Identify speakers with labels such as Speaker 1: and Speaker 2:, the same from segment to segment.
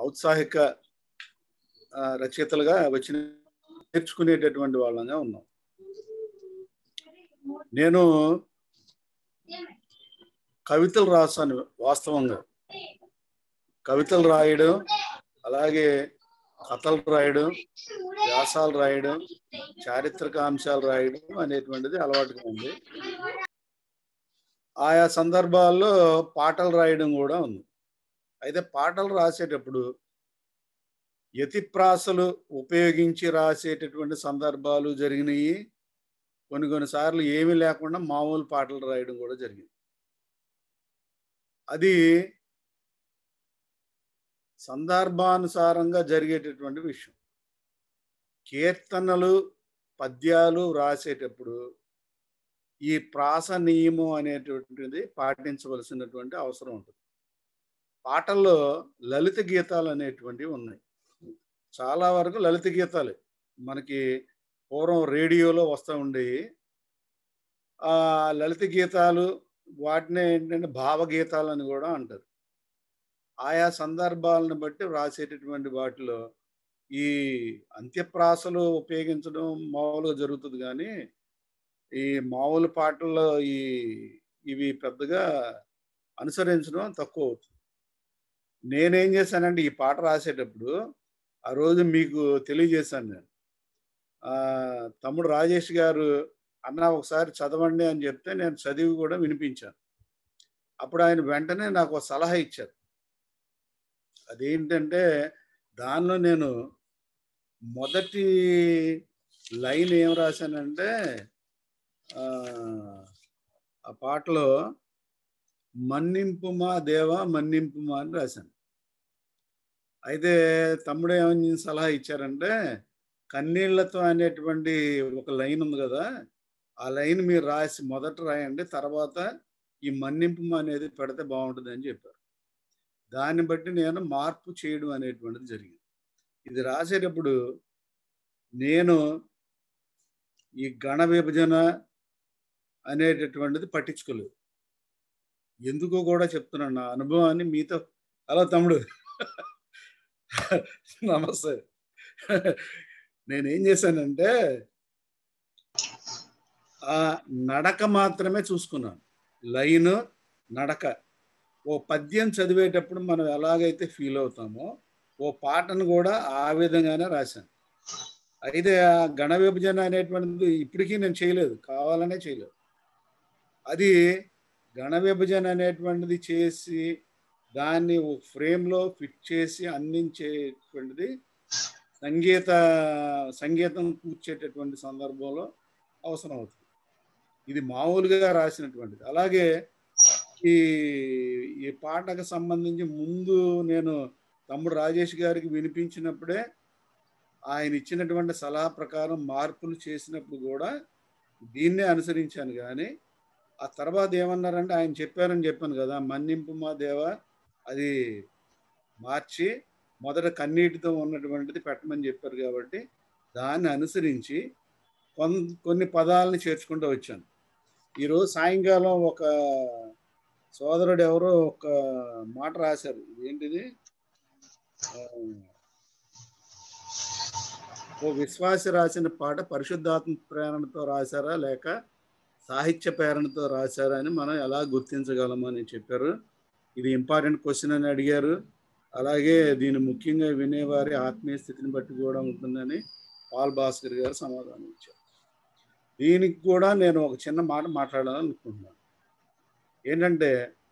Speaker 1: ఔత్సాహిక ఆ, రచయితలుగా వచ్చిన నేర్చుకునేటటువంటి వాళ్ళంగా ఉన్నాం నేను కవితలు రాశాను వాస్తవంగా కవితలు రాయడం అలాగే కథలు రాయడం వ్యాసాలు రాయడం చారిత్రక అంశాలు రాయడం అనేటువంటిది అలవాటుగా ఉంది ఆయా సందర్భాల్లో పాటలు రాయడం కూడా ఉంది అయితే పాటలు రాసేటప్పుడు యతిప్రాసలు ఉపయోగించి రాసేటటువంటి సందర్భాలు జరిగినాయి కొన్ని కొన్నిసార్లు ఏమీ లేకుండా మామూలు పాటలు రాయడం కూడా జరిగింది అది సందర్భానుసారంగా జరిగేటటువంటి విషయం కీర్తనలు పద్యాలు రాసేటప్పుడు ఈ ప్రాస నియమం అనేటువంటిది పాటించవలసినటువంటి అవసరం ఉంటుంది పాటల్లో లలిత గీతాలు అనేటువంటివి ఉన్నాయి చాలా వరకు లలిత గీతాలే మనకి పూర్వం రేడియోలో వస్తూ ఉండేవి ఆ లలిత గీతాలు వాటినే ఏంటంటే భావగీతాలు అని కూడా అంటారు ఆయా సందర్భాలను బట్టి వ్రాసేటటువంటి వాటిలో ఈ అంత్యప్రాసలు ఉపయోగించడం మామూలుగా జరుగుతుంది కానీ ఈ మామూలు పాటల్లో ఈ ఇవి పెద్దగా అనుసరించడం తక్కువ అవుతుంది నేనేం చేశానంటే ఈ పాట రాసేటప్పుడు ఆ రోజు మీకు తెలియజేశాను నేను ఆ, తమ్ముడు రాజేష్ గారు అన్న ఒకసారి చదవండి అని చెప్తే నేను చదివి కూడా వినిపించాను అప్పుడు ఆయన వెంటనే నాకు ఒక సలహా ఇచ్చారు అదేంటంటే దానిలో నేను మొదటి లైన్ ఏం రాశానంటే ఆ, ఆ పాటలో మన్నింపుమా దేవా మన్నింపుమా అని రాశాను అయితే తమ్ముడు ఏమని సలహా ఇచ్చారంటే కన్నీళ్లతో అనేటువంటి ఒక లైన్ ఉంది కదా ఆ లైన్ మీరు రాసి మొదట రాయండి తర్వాత ఈ మన్నింపు అనేది పెడితే బాగుంటుంది అని చెప్పారు దాన్ని బట్టి నేను మార్పు చేయడం అనేటువంటిది జరిగింది ఇది రాసేటప్పుడు నేను ఈ గణ విభజన అనేటటువంటిది పట్టించుకోలేదు ఎందుకో కూడా చెప్తున్నాను నా అనుభవాన్ని మీతో హలో తమ్ముడు నమస్తే నేనేం చేశానంటే ఆ నడక మాత్రమే చూసుకున్నాను లైన్ నడక ఓ పద్యం చదివేటప్పుడు మనం ఎలాగైతే ఫీల్ అవుతామో ఓ పాటను కూడా ఆ విధంగానే రాశాను అయితే ఆ గణ విభజన అనేటువంటిది ఇప్పటికీ నేను చేయలేదు కావాలనే చేయలేదు అది గణ విభజన అనేటువంటిది చేసి దాన్ని ఒక ఫ్రేమ్లో ఫిట్ చేసి అందించేటువంటిది సంగీత సంగీతం కూర్చేటటువంటి సందర్భంలో అవసరం అవుతుంది ఇది మామూలుగా రాసినటువంటిది అలాగే ఈ ఈ పాటకు సంబంధించి ముందు నేను తమ్ముడు రాజేష్ గారికి వినిపించినప్పుడే ఆయన ఇచ్చినటువంటి సలహా ప్రకారం మార్పులు చేసినప్పుడు కూడా దీన్నే అనుసరించాను కానీ ఆ తర్వాత ఏమన్నారంటే ఆయన చెప్పారని చెప్పాను కదా మన్నింపు మా దేవ అది మార్చి మొదట కన్నీటితో ఉన్నటువంటిది పెట్టమని చెప్పారు కాబట్టి దాన్ని అనుసరించి కొన్ కొన్ని పదాలని చేర్చుకుంటూ వచ్చాను ఈరోజు సాయంకాలం ఒక సోదరుడు ఎవరో ఒక మాట రాశారు ఏంటిది ఆ, ఓ విశ్వాసి రాసిన పాట పరిశుద్ధాత్మ ప్రేరణతో రాశారా లేక సాహిత్య ప్రేరణతో రాశారా అని మనం ఎలా గుర్తించగలమని చెప్పారు ఇది ఇంపార్టెంట్ క్వశ్చన్ అని అడిగారు అలాగే దీని ముఖ్యంగా వినేవారి ఆత్మీయ స్థితిని బట్టి కూడా ఉంటుందని పాల్ భాస్కర్ గారు సమాధానం ఇచ్చారు దీనికి కూడా నేను ఒక చిన్న మాట మాట్లాడాలనుకుంటున్నాను ఏంటంటే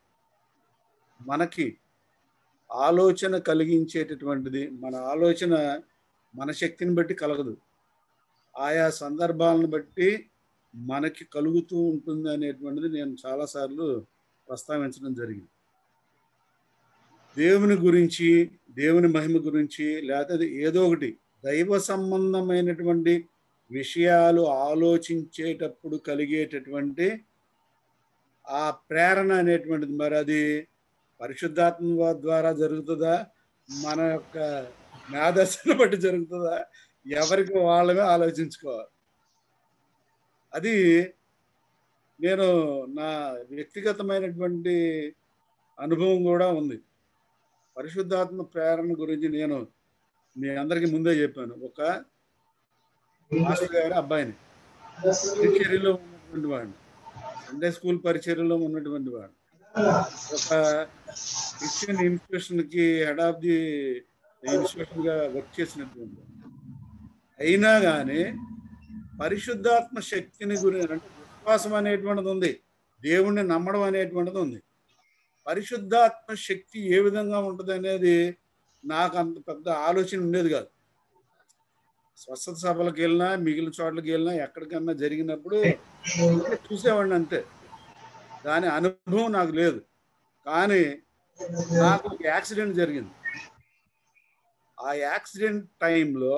Speaker 1: మనకి ఆలోచన కలిగించేటటువంటిది మన ఆలోచన మన శక్తిని బట్టి కలగదు ఆయా సందర్భాలను బట్టి మనకి కలుగుతూ ఉంటుంది అనేటువంటిది నేను చాలాసార్లు ప్రస్తావించడం జరిగింది దేవుని గురించి దేవుని మహిమ గురించి లేకపోతే ఏదో ఒకటి దైవ సంబంధమైనటువంటి విషయాలు ఆలోచించేటప్పుడు కలిగేటటువంటి ఆ ప్రేరణ అనేటువంటిది మరి అది పరిశుద్ధాత్మ ద్వారా జరుగుతుందా మన యొక్క మేధస్సును బట్టి జరుగుతుందా ఎవరికి వాళ్ళమే ఆలోచించుకోవాలి అది నేను నా వ్యక్తిగతమైనటువంటి అనుభవం కూడా ఉంది పరిశుద్ధాత్మ ప్రేరణ గురించి నేను మీ అందరికీ ముందే చెప్పాను ఒక మాస్టర్ గారి అబ్బాయిని పరిచర్యలో ఉన్నటువంటి వాడిని సండే స్కూల్ పరిచర్యలో ఉన్నటువంటి వాడు ఒక క్రిస్టియన్ ఇన్స్టిట్యూషన్ కి హెడ్ ఆఫ్ ది ఇన్స్టిట్యూషన్ గా వర్క్ చేసినటువంటి వాడు. అయినా కానీ పరిశుద్ధాత్మ శక్తిని గురించి అంటే విశ్వాసం అనేటువంటిది ఉంది దేవుణ్ణి నమ్మడం అనేటువంటిది ఉంది పరిశుద్ధాత్మ శక్తి ఏ విధంగా ఉంటుంది అనేది నాకు అంత పెద్ద ఆలోచన ఉండేది కాదు స్వస్థత సభలకు వెళ్ళినా మిగిలిన చోట్లకి వెళ్ళినా ఎక్కడికన్నా జరిగినప్పుడు చూసేవాడిని అంతే దాని అనుభవం నాకు లేదు కానీ నాకు ఒక యాక్సిడెంట్ జరిగింది ఆ యాక్సిడెంట్ టైంలో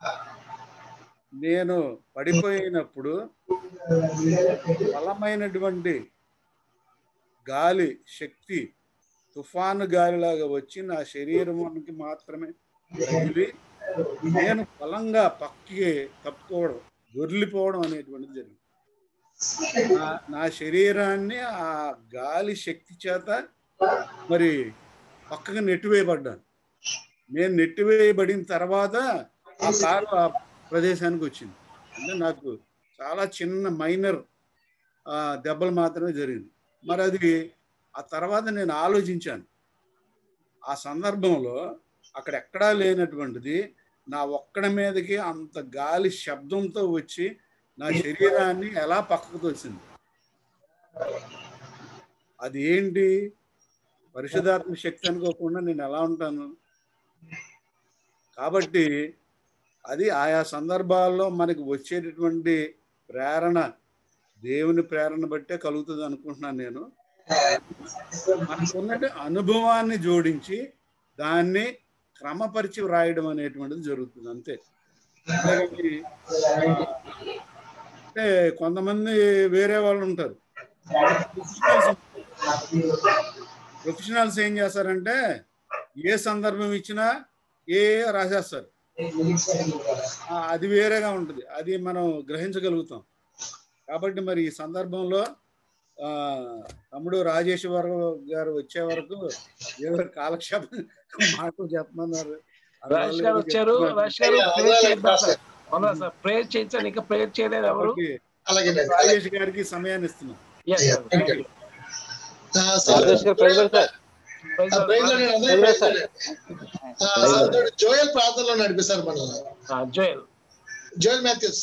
Speaker 1: నేను పడిపోయినప్పుడు బలమైనటువంటి గాలి శక్తి తుఫాను గాలిలాగా వచ్చి నా శరీరానికి మాత్రమే తగిలి నేను బలంగా పక్కకి తప్పుకోవడం దొర్లిపోవడం అనేటువంటిది జరిగింది నా నా శరీరాన్ని ఆ గాలి శక్తి చేత మరి పక్కకి నెట్టివేయబడ్డాను నేను నెట్టివేయబడిన తర్వాత ఆ కారు ఆ ప్రదేశానికి వచ్చింది అంటే నాకు చాలా చిన్న మైనర్ దెబ్బలు మాత్రమే జరిగింది మరి అది ఆ తర్వాత నేను ఆలోచించాను ఆ సందర్భంలో అక్కడ ఎక్కడా లేనటువంటిది నా ఒక్కడి మీదకి అంత గాలి శబ్దంతో వచ్చి నా శరీరాన్ని ఎలా పక్కకు తోసింది అది ఏంటి పరిశుధాత్మ శక్తి అనుకోకుండా నేను ఎలా ఉంటాను కాబట్టి అది ఆయా సందర్భాల్లో మనకి వచ్చేటటువంటి ప్రేరణ దేవుని ప్రేరణ బట్టే కలుగుతుంది అనుకుంటున్నాను నేను మనకు ఉన్నట్టు అనుభవాన్ని జోడించి దాన్ని క్రమపరిచి వ్రాయడం అనేటువంటిది జరుగుతుంది అంతే అంతేగాని అంటే కొంతమంది వేరే వాళ్ళు ఉంటారు ప్రొఫెషనల్స్ ఏం చేస్తారంటే ఏ సందర్భం ఇచ్చినా ఏ రాసేస్తారు ఆ, అది వేరేగా ఉంటుంది అది మనం గ్రహించగలుగుతాం కాబట్టి మరి ఈ సందర్భంలో ఆ తమ్ముడు రాజేశ్వర గారు వచ్చే వరకు ఏదో కాలక్షేపం మాటలు చెప్పమన్నారు
Speaker 2: రాజేష్ గారు వచ్చారు రాజేష్ గారు ప్రేయర్ చేద్దాం సార్ అవునా సార్ ప్రేయర్ చేయించాను ఇంకా ప్రేయర్ చేయలేదు ఎవరు
Speaker 1: కాబట్టి
Speaker 3: అలాగే
Speaker 1: రాజేష్ గారికి సమయాన్ని ఇస్తున్నాం
Speaker 2: Yes, sir.
Speaker 3: Thank you. Sir
Speaker 4: Rajesh గారు praise Lord sir
Speaker 2: Praise
Speaker 3: ah
Speaker 2: the
Speaker 3: praise
Speaker 2: Lord.
Speaker 3: లోనే అందరూ
Speaker 4: ప్రైజ్
Speaker 3: ప్రైజ్
Speaker 4: లార్డ్
Speaker 3: లోనే. ఆ, సోదరుడు జోయల్ ప్రార్థనలో నడిపిస్తారు మనల్ని
Speaker 2: ఆ, జోయల్
Speaker 3: జోయల్ మాథ్యూస్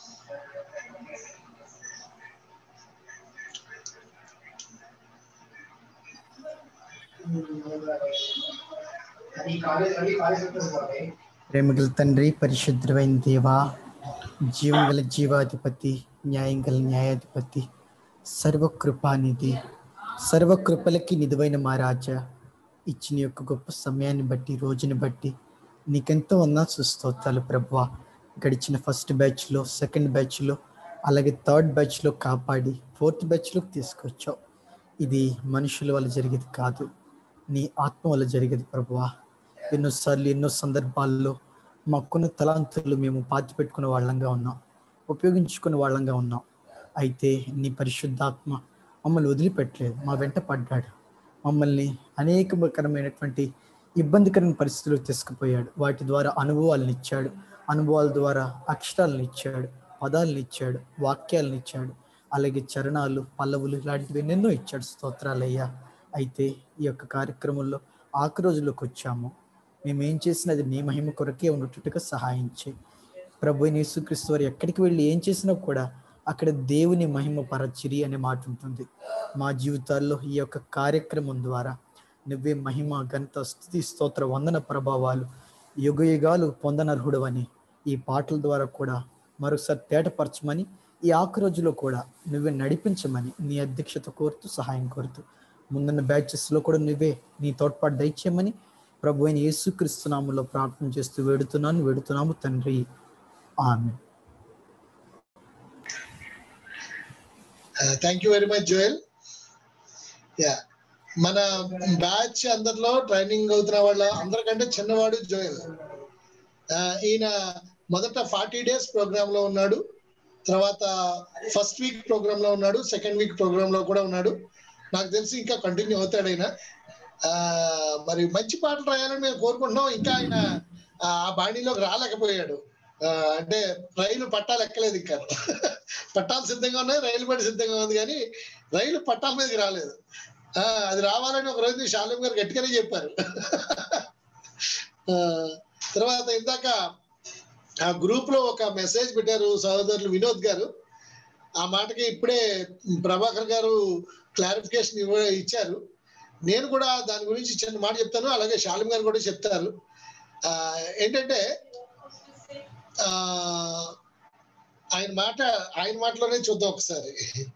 Speaker 5: ప్రేమగల తండ్రి పరిశుద్ధమైన దేవా జీవం గల జీవాధిపతి న్యాయం గల న్యాయాధిపతి సర్వకృపానిధి సర్వకృపలకి నిధువైన మా రాజా ఇచ్చిన యొక్క గొప్ప సమయాన్ని బట్టి రోజుని బట్టి నీకెంతో ఉన్నా స్తోత్రాలు ప్రభువా గడిచిన ఫస్ట్ బ్యాచ్లో సెకండ్ బ్యాచ్లో అలాగే థర్డ్ బ్యాచ్లో కాపాడి ఫోర్త్ బ్యాచ్లోకి తీసుకొచ్చావు ఇది మనుషుల వల్ల జరిగేది కాదు నీ ఆత్మ వల్ల జరిగేది ప్రభువా ఎన్నోసార్లు ఎన్నో సందర్భాల్లో మాకున్న తలాంతులు మేము పాతి పెట్టుకునే వాళ్ళంగా ఉన్నాం ఉపయోగించుకునే వాళ్ళంగా ఉన్నాం అయితే నీ పరిశుద్ధాత్మ మమ్మల్ని వదిలిపెట్టలేదు మా వెంట పడ్డాడు మమ్మల్ని అనేకకరమైనటువంటి ఇబ్బందికరమైన పరిస్థితులకు తీసుకుపోయాడు వాటి ద్వారా అనుభవాలను ఇచ్చాడు అనుభవాల ద్వారా అక్షరాలను ఇచ్చాడు పదాలను ఇచ్చాడు వాక్యాలను ఇచ్చాడు అలాగే చరణాలు పల్లవులు ఇలాంటివి ఎన్నెన్నో ఇచ్చాడు స్తోత్రాలయ్యా అయితే ఈ యొక్క కార్యక్రమంలో ఆఖరి రోజుల్లోకి వచ్చాము మేము ఏం చేసినా అది నీ మహిమ కొరకే ఉన్నట్టుగా సహాయం చేయి ప్రభు అయిన యేసుక్రీస్తు వారు ఎక్కడికి వెళ్ళి ఏం చేసినా కూడా అక్కడ దేవుని మహిమ పరచిరి అనే మాట ఉంటుంది మా జీవితాల్లో ఈ యొక్క కార్యక్రమం ద్వారా నువ్వే మహిమ ఘనత స్థుతి స్తోత్ర వందన ప్రభావాలు యుగ యుగాలు పొందనర్హుడు అని ఈ పాటల ద్వారా కూడా మరొకసారి తేటపరచమని ఈ ఆకు రోజులో కూడా నువ్వే నడిపించమని నీ అధ్యక్షత కోరుతూ సహాయం కోరుతూ ముందున్న బ్యాచెస్లో కూడా నువ్వే నీ తోడ్పాటు దయచేయమని ప్రభు అయిన యేసుక్రీస్తు నామంలో ప్రార్థన చేస్తూ వేడుతున్నాను వేడుతున్నాము తండ్రి ఆమె
Speaker 3: thank you very much Joel yeah మన బ్యాచ్ అందరిలో ట్రైనింగ్ అవుతున్న వాళ్ళ అందరికంటే చిన్నవాడు జోయల్ ఆ, ఈయన మొదట ఫార్టీ డేస్ ప్రోగ్రామ్ లో ఉన్నాడు తర్వాత ఫస్ట్ వీక్ ప్రోగ్రామ్ లో ఉన్నాడు సెకండ్ వీక్ ప్రోగ్రామ్ లో కూడా ఉన్నాడు నాకు తెలిసి ఇంకా కంటిన్యూ అవుతాడు ఆయన ఆ, మరి మంచి పాటలు రాయాలని మేము కోరుకుంటున్నాం ఇంకా ఆయన ఆ బాణీలోకి రాలేకపోయాడు ఆ, అంటే రైలు పట్టాలు ఎక్కలేదు ఇంకా పట్టాలు సిద్ధంగా ఉన్నాయి రైలు పడి సిద్ధంగా ఉంది కానీ రైలు పట్టాల మీదకి రాలేదు ఆ, అది రావాలని ఒక రోజు శాలం గారు గట్టిగానే చెప్పారు ఆ, తర్వాత ఇందాక ఆ గ్రూప్ లో ఒక మెసేజ్ పెట్టారు సహోదరులు వినోద్ గారు ఆ మాటకి ఇప్పుడే ప్రభాకర్ గారు క్లారిఫికేషన్ ఇవ్వ ఇచ్చారు నేను కూడా దాని గురించి చిన్న మాట చెప్తాను అలాగే శాలిం గారు కూడా చెప్తారు ఆ, ఏంటంటే ఆ, ఆయన మాట ఆయన మాటలోనే చూద్దాం ఒకసారి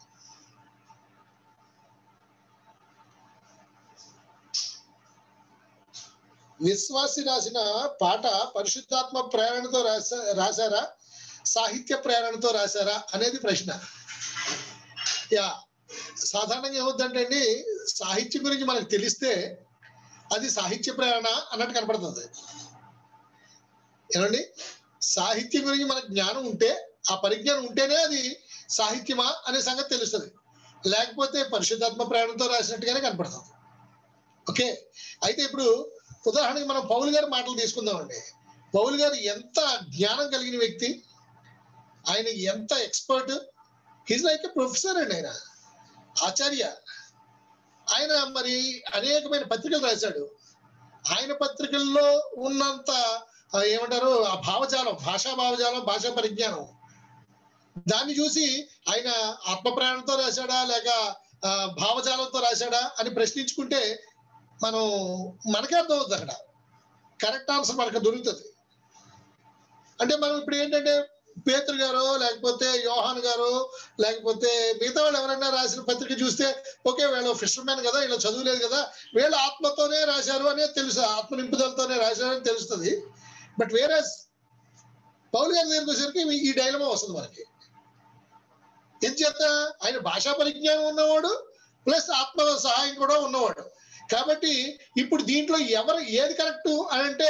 Speaker 3: విశ్వాసి రాసిన పాట పరిశుద్ధాత్మ ప్రేరణతో రాసా రాశారా సాహిత్య ప్రేరణతో రాశారా అనేది ప్రశ్న యా సాధారణంగా ఏమవుతుందంటే అండి సాహిత్యం గురించి మనకు తెలిస్తే అది సాహిత్య ప్రేరణ అన్నట్టు కనపడుతుంది ఏమండి సాహిత్యం గురించి మనకు జ్ఞానం ఉంటే ఆ పరిజ్ఞానం ఉంటేనే అది సాహిత్యమా అనే సంగతి తెలుస్తుంది లేకపోతే పరిశుద్ధాత్మ ప్రేరణతో రాసినట్టుగానే కనపడుతుంది ఓకే అయితే ఇప్పుడు ఉదాహరణకి మనం పౌలు గారి మాటలు తీసుకుందామండి పౌలు గారు ఎంత జ్ఞానం కలిగిన వ్యక్తి ఆయన ఎంత ఎక్స్పర్ట్ హిజ్ లైక్ ప్రొఫెసర్ అండి ఆయన ఆచార్య ఆయన మరి అనేకమైన పత్రికలు రాశాడు ఆయన పత్రికల్లో ఉన్నంత ఆ, ఏమంటారు ఆ భావజాలం భాషా భావజాలం భాషా పరిజ్ఞానం దాన్ని చూసి ఆయన ఆత్మ ప్రేరణతో రాశాడా లేక ఆ, భావజాలంతో రాశాడా అని ప్రశ్నించుకుంటే మనం మనకే అర్థం అవుతుంది అక్కడ కరెక్ట్ ఆన్సర్ మనకు దొరుకుతుంది అంటే మనం ఇప్పుడు ఏంటంటే పేతురు గారు లేకపోతే యోహాన్ గారు లేకపోతే మిగతా వాళ్ళు ఎవరైనా రాసిన పత్రిక చూస్తే ఓకే వీళ్ళు ఫిషర్ మ్యాన్ కదా వీళ్ళు చదువులేదు కదా వీళ్ళు ఆత్మతోనే రాశారు అనేది తెలుసు ఆత్మ నింపుదలతోనే రాశారని తెలుస్తుంది బట్ వేరే పౌలు గారి దగ్గరికి వచ్చేసరికి ఈ డైలమా వస్తుంది మనకి ఎందుచేత ఆయన భాషా పరిజ్ఞానం ఉన్నవాడు ప్లస్ ఆత్మ సహాయం కూడా ఉన్నవాడు కాబట్టి ఇప్పుడు దీంట్లో ఎవరు ఏది కరెక్ట్ అని అంటే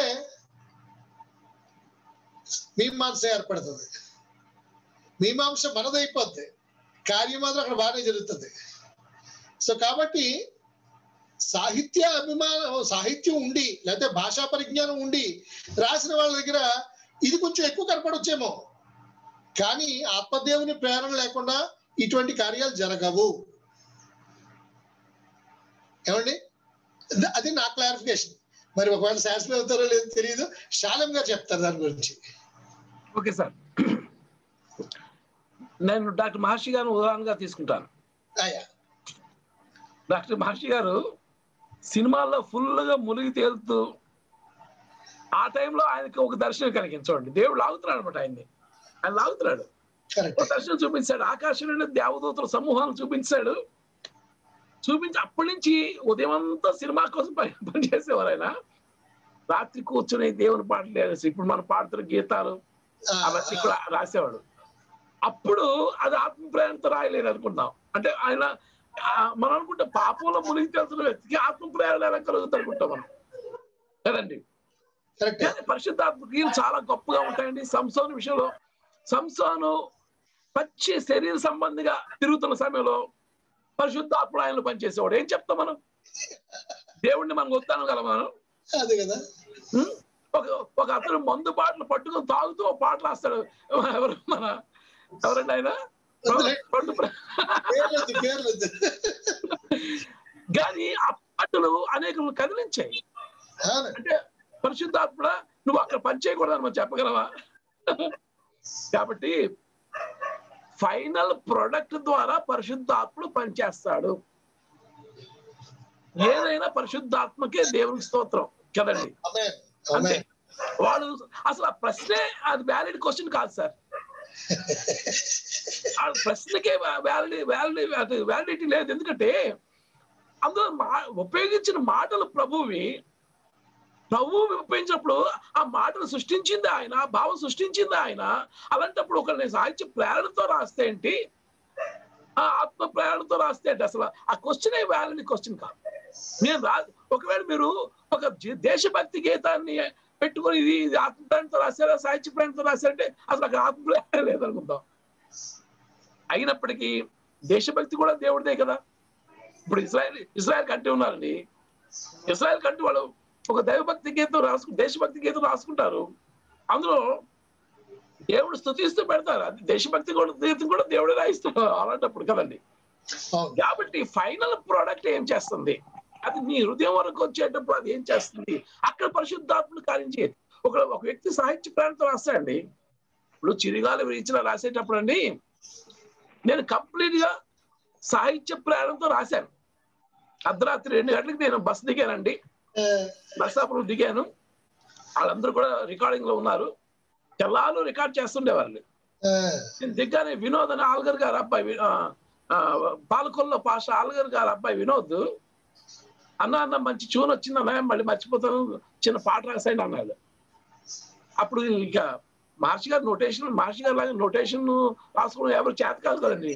Speaker 3: మీమాంస ఏర్పడుతుంది మీమాంస మనదైపోద్ది కార్యం మాత్రం అక్కడ బాగానే జరుగుతుంది సో కాబట్టి సాహిత్య అభిమానం సాహిత్యం ఉండి లేకపోతే భాషా పరిజ్ఞానం ఉండి రాసిన వాళ్ళ దగ్గర ఇది కొంచెం ఎక్కువ కనపడొచ్చేమో కానీ ఆత్మదేవుని ప్రేరణ లేకుండా ఇటువంటి కార్యాలు జరగవు ఏమండి ద- అది నా క్లారిఫికేషన్ మరి ఒకవేళ శాస్త్రం అవుతారో లేదో తెలియదు శాలం గారు చెప్తారు దాని గురించి
Speaker 2: ఓకే సార్ నేను డాక్టర్ మహర్షి గారిని ఉదాహరణగా తీసుకుంటాను
Speaker 3: అయ్యా
Speaker 2: డాక్టర్ మహర్షి గారు సినిమాల్లో ఫుల్గా మునిగి తేలుతూ ఆ టైంలో ఆయనకి ఒక దర్శనం కలిగించండి దేవుడు లాగుతున్నాడు అనమాట ఆయన్ని ఆయన లాగుతున్నాడు
Speaker 3: కరెక్ట్
Speaker 2: ఒక దర్శనం చూపించాడు ఆకాశం నుండి దేవదూతల సమూహాలను చూపించాడు చూపించి అప్పటి నుంచి ఉదయం అంతా సినిమా కోసం పని పనిచేసేవారు ఆయన రాత్రి కూర్చుని దేవుని పాటలు వేసి ఇప్పుడు మనం పాడుతున్న గీతాలు అవన్నీ కూడా రాసేవాడు అప్పుడు అది ఆత్మ ప్రేరణతో రాయలేరు అనుకుంటాం అంటే ఆయన ఆ, మనం అనుకుంటే పాపంలో మునిగి తెలుతున్న వ్యక్తికి ఆత్మ ప్రేరణ ఎలా కలుగుతుంది అనుకుంటాం మనం కదండి
Speaker 3: కరెక్ట్
Speaker 2: కానీ పరిశుద్ధాత్మ క్రియలు చాలా గొప్పగా ఉంటాయండి సంసోను విషయంలో సంసోను పచ్చి శరీర సంబంధిగా తిరుగుతున్న సమయంలో పరిశుద్ధాత్ముడు ఆయనలో పనిచేసేవాడు ఏం చెప్తాం మనం దేవుణ్ణి మనం గుర్తాను కదా మనం
Speaker 3: అదే కదా
Speaker 2: ఉం? ఒక ఒక అతను మందు బాటలు పట్టుకొని తాగుతూ ఒక పాటలు రాస్తాడు ఎవరు మన ఎవరండి ఆయన పండు ప్ర-
Speaker 3: పేర్లు వద్దు, పేర్లు వద్దు.
Speaker 2: కానీ ఆ పాటలు అనేకలను కదిలించాయి
Speaker 3: అవును.
Speaker 2: అంటే పరిశుద్ధాత్మ నువ్వు అక్కడ పని చేయకూడదని మనం చెప్పగలవా కాబట్టి ఫైనల్ ప్రొడక్ట్ ద్వారా పరిశుద్ధాత్ముడు పనిచేస్తాడు ఏదైనా పరిశుద్ధాత్మకే దేవునికి స్తోత్రం కదండి
Speaker 3: ఆమేన్.
Speaker 2: అంతే
Speaker 3: ఆమేన్.
Speaker 2: వాడు అసలు ఆ ప్రశ్నే అది వ్యాలిడ్ క్వశ్చన్ కాదు సార్ ఆ ప్రశ్నకే వ్యాలిడి వ్యాలిడి వ్యాలిడిటీ లేదు ఎందుకంటే అందులో మా ఉపయోగించిన మాటలు ప్రభువి ప్రభువు ఉపయోగించినప్పుడు ఆ మాటలు సృష్టించింది ఆయన ఆ భావం సృష్టించింది ఆయన అలాంటప్పుడు ఒక సాహిత్య ప్రేరణతో రాస్తే ఏంటి ఆ ఆత్మ ప్రేరణతో రాస్తే ఏంటి అసలు ఆ క్వశ్చన్ వ్యాలిడ్ క్వశ్చన్ కాదు నేను రా ఒకవేళ మీరు ఒక జీ- దేశభక్తి గీతాన్ని పెట్టుకొని ఇది ఇది ఆత్మ ప్రేరణతో రాశారా సాహిత్య ప్రేరణతో రాశారంటే అసలు అక్కడ ఆత్మ ప్రేరణ లేదనుకుందాం అయినప్పటికీ దేశభక్తి కూడా దేవుడిదే కదా ఇప్పుడు ఇజ్రాయెల్ ఇజ్రాయెల్ కంటే ఉన్నారండి ఇస్రాయల్ కంటే వాళ్ళు ఒక దైవభక్తి గీతం రాసుకు దేశభక్తి గీతం రాసుకుంటారు అందులో దేవుడు స్థుతిస్తూ పెడతారు అది దేశభక్తి కూడా గీతం కూడా దేవుడే రాయిస్తాడు అలాంటప్పుడు కదండి
Speaker 3: అవును
Speaker 2: కాబట్టి ఫైనల్ ప్రోడక్ట్ ఏం చేస్తుంది అది నీ హృదయం వరకు వచ్చేటప్పుడు అది ఏం చేస్తుంది అక్కడ పరిశుద్ధాత్మను కార్యం చేయదు ఒక ఒక వ్యక్తి సాహిత్య ప్రాంతం రాస్తాడండి ఇప్పుడు చిరుగాలి వీచిన రాసేటప్పుడు అండి నేను కంప్లీట్ గా సాహిత్య ప్రేరణతో రాశాను అర్ధరాత్రి రెండు గంటలకు నేను బస్ దిగానండి
Speaker 3: ఆ,
Speaker 2: నర్సాపురం దిగాను వాళ్ళందరూ కూడా రికార్డింగ్ లో ఉన్నారు తెల్లాలు రికార్డ్ చేస్తుండేవాళ్ళు
Speaker 3: ఆ,
Speaker 2: నేను దిగ్గానే వినోద్ అని ఆల్గర్ గారు అబ్బాయి వి- ఆ, ఆ, పాలకొల్లో పాష ఆల్గర్ గారు అబ్బాయి వినోద్ అన్న అన్న మంచి చూన్ వచ్చింది అన్న మళ్ళీ మర్చిపోతాను చిన్న పాట రాసాయండి అన్నాడు అప్పుడు ఇక మహర్షి గారు నోటేషన్ మహర్షి గారు లాగా నోటేషన్ రాసుకోవడం ఎవరు చేత కాదు కదండి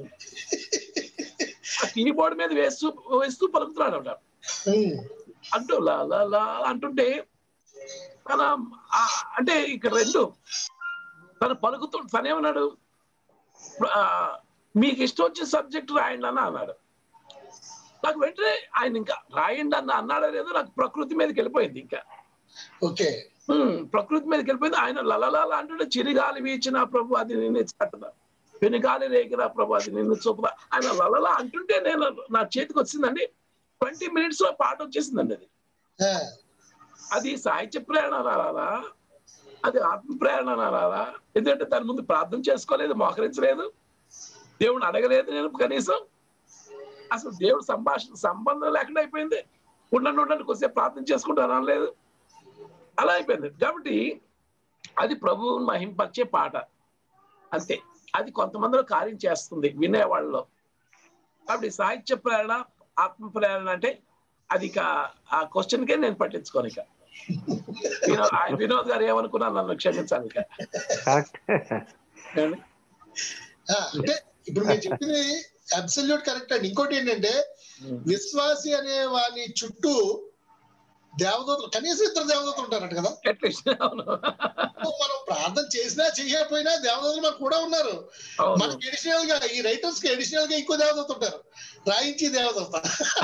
Speaker 2: ఆ కీబోర్డ్ మీద వేస్తూ వేస్తూ పలుకుతున్నాడు అన్నమాట
Speaker 3: ఉమ్,
Speaker 2: అంటూ లా లా లా అంటుంటే తన ఆ- అంటే ఇక్కడ రెండు తను పలుకుతూ తనేమన్నాడు ఆ, మీకు ఇష్టం వచ్చిన సబ్జెక్ట్ రాయండి అన్న అన్నాడు నాకు వెంటనే ఆయన ఇంకా రాయండి అన్న అన్నాడో లేదో నాకు ప్రకృతి మీదకి వెళ్ళిపోయింది ఇంకా
Speaker 3: ఓకే
Speaker 2: ఉమ్, ప్రకృతి మీదకి వెళ్ళిపోయింది ఆయన లలలాల అంటుంటే చిరిగాలి వీచిన ప్రభు అది నిన్ను చట్టదా పెనుగాలి రేగిరా ప్రభు అది నిన్ను చూపుదా ఆయన లలలా అంటుంటే నేను నా చేతికి వచ్చిందండి ట్వంటీ మినిట్స్ లో పాట వచ్చేసిందండి అది
Speaker 3: ఆ,
Speaker 2: అది సాహిత్య ప్రేరణ రాదా అది ఆత్మ ప్రేరణ రాదా ఎందుకంటే దాని ముందు ప్రార్థన చేసుకోలేదు మోకరించలేదు దేవుని అడగలేదు నేను కనీసం అసలు దేవుడు సంభాషణ సంబంధం లేకుండా అయిపోయింది ఉండండి ఉండండి కొద్దిసేపు ప్రార్థన చేసుకుంటాను అనలేదు అలా అయిపోయింది కాబట్టి అది ప్రభువుని మహింపరిచే పాట అంతే అది కొంతమందిలో కార్యం చేస్తుంది వినేవాళ్ళలో కాబట్టి సాహిత్య ప్రేరణ ఆత్మ ప్రేరణ అంటే అది ఇక ఆ క్వశ్చన్కే నేను పట్టించుకోను ఇక వినోద్ ఆ వినోద్ గారు ఏమనుకున్నా నన్ను క్షమించాలి ఇక
Speaker 6: కరెక్ట్
Speaker 2: ఏమండి?
Speaker 3: ఆ, అంటే ఇప్పుడు మీరు చెప్పింది అబ్సల్యూట్ కరెక్ట్ అండి ఇంకోటి ఏంటంటే విశ్వాసి అనే వాని చుట్టూ దేవదూతలు కనీసం ఇద్దరు దేవదూతలు ఉంటారట కదా
Speaker 2: అట్లీస్ట్ అవును
Speaker 3: మనం ప్రార్థన చేసినా చేయకపోయినా దేవదూతలు మనకు కూడా ఉన్నారు
Speaker 2: అవును
Speaker 3: మనకి ఎడిషనల్ గా ఈ రైటర్స్ కి ఎడిషనల్ గా ఎక్కువ దేవదూత ఉంటారు రాయించి దేవదూత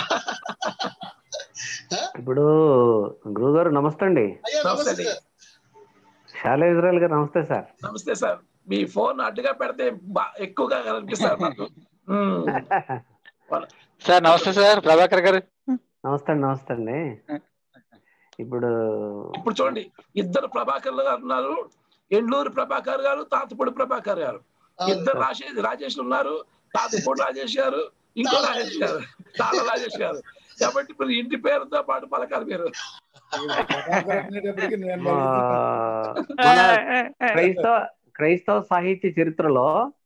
Speaker 6: ఇప్పుడు గురుగారు నమస్తే అండి
Speaker 3: అయ్యా నమస్తే
Speaker 2: నమస్తే.
Speaker 3: సార్.
Speaker 6: శాలా ఇజ్రాయల్ గారు నమస్తే సార్
Speaker 2: నమస్తే సార్ మీ ఫోన్ అడ్డుగా పెడితే బా- ఎక్కువగా కనిపిస్తారు నాకు ఉమ్.
Speaker 4: సార్ నమస్తే సార్ ప్రభాకర్ గారు
Speaker 6: నమస్తే అండి నమస్తే అండి ఇప్పుడు
Speaker 2: ఇప్పుడు చూడండి ఇద్దరు ప్రభాకర్లు గారు ఉన్నారు ఎండ్లూరు ప్రభాకర్ గారు తాతపూడి ప్రభాకర్ గారు
Speaker 3: అవును.
Speaker 2: ఇద్దరు రాజేష్ రాజేష్ ఉన్నారు తాతపూడి రాజేష్ గారు ఇంకో రాజేష్ గారు తాళ రాజేష్ గారు కాబట్టి ఇప్పుడు ఇంటి పేరుతో పాటు పలకాలి మీరు
Speaker 1: అనేటప్పటికి నేను
Speaker 6: ఆ,
Speaker 1: మళ్ళీ-
Speaker 6: మన క్రైస్తవ క్రైస్తవ సాహిత్య చరిత్రలో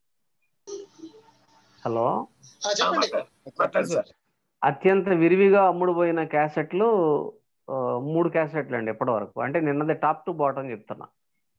Speaker 6: హలో
Speaker 3: ఆ, చెప్పండి
Speaker 2: మాట్లాడండి సార్
Speaker 6: అత్యంత విరివిగా అమ్ముడుపోయిన క్యాసెట్లు ఆ, మూడు క్యాసెట్లు అండి ఇప్పటి వరకు అంటే నిన్నది టాప్ టు బాటం చెప్తున్నా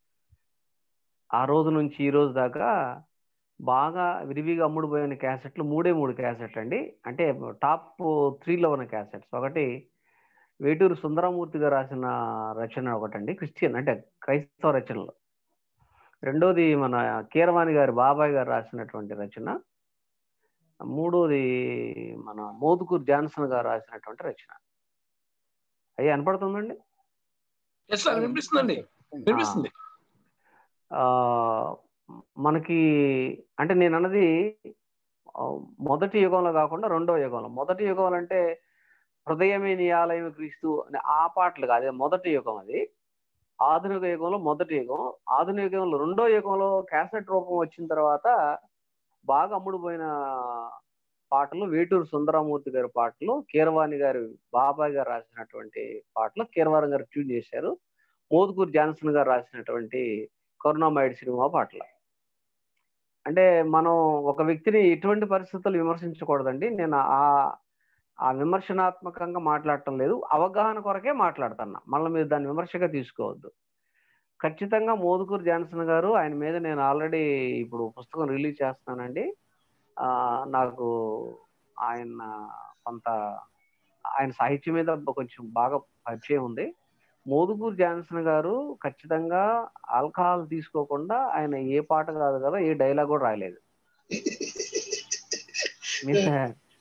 Speaker 6: ఆ రోజు నుంచి ఈ రోజు దాకా బాగా విరివిగా అమ్ముడుపోయిన క్యాసెట్లు మూడే మూడు క్యాసెట్లు అండి అంటే టాప్ త్రీలో ఉన్న క్యాసెట్స్ ఒకటి వేటూరు సుందరమూర్తి గారు రాసిన రచన ఒకటండి క్రిస్టియన్ అంటే క్రైస్తవ రచనలు రెండోది మన కీరవాణి గారి బాబాయ్ గారు రాసినటువంటి రచన మూడోది మన మోదుకూరు జాన్సన్ గారు రాసినటువంటి రచన అయ్యా వినపడుతుందండి
Speaker 2: ఎస్ సార్ వినిపిస్తుందండి వినిపిస్తుంది
Speaker 6: ఆ, మనకి అంటే నేను అన్నది ఆ, మొదటి యుగంలో కాకుండా రెండో యుగంలో మొదటి యుగం అంటే హృదయమే నీ ఆలయం క్రీస్తు అనే ఆ పాటలు కాదు అది మొదటి యుగం అది ఆధునిక యుగంలో మొదటి యుగం ఆధునిక యుగంలో రెండో యుగంలో క్యాసెట్ రూపం వచ్చిన తర్వాత బాగా అమ్ముడుపోయిన పాటలు వేటూరు సుందరమూర్తి గారి పాటలు కీరవాణి గారి బాబాయ్ గారు రాసినటువంటి పాటలు కీరవాణి గారు ట్యూన్ చేశారు మోదుకూరు జాన్సన్ గారు రాసినటువంటి కరుణామయుడు సినిమా పాటలు అంటే మనం ఒక వ్యక్తిని ఎటువంటి పరిస్థితులు విమర్శించకూడదండి నేను ఆ ఆ విమర్శనాత్మకంగా మాట్లాడటం లేదు అవగాహన కొరకే మాట్లాడుతున్నా మళ్ళీ మీరు దాన్ని విమర్శగా తీసుకోవద్దు ఖచ్చితంగా మోదుకూరు జాన్సన్ గారు ఆయన మీద నేను ఆల్రెడీ ఇప్పుడు పుస్తకం రిలీజ్ చేస్తున్నానండి ఆ, నాకు ఆయన కొంత ఆయన సాహిత్యం మీద కొంచెం బాగా పరిచయం ఉంది మోదుకూరు జాన్సన్ గారు ఖచ్చితంగా ఆల్కహాల్ తీసుకోకుండా ఆయన ఏ పాట కాదు కదా ఏ డైలాగ్ కూడా రాయలేదు మీరు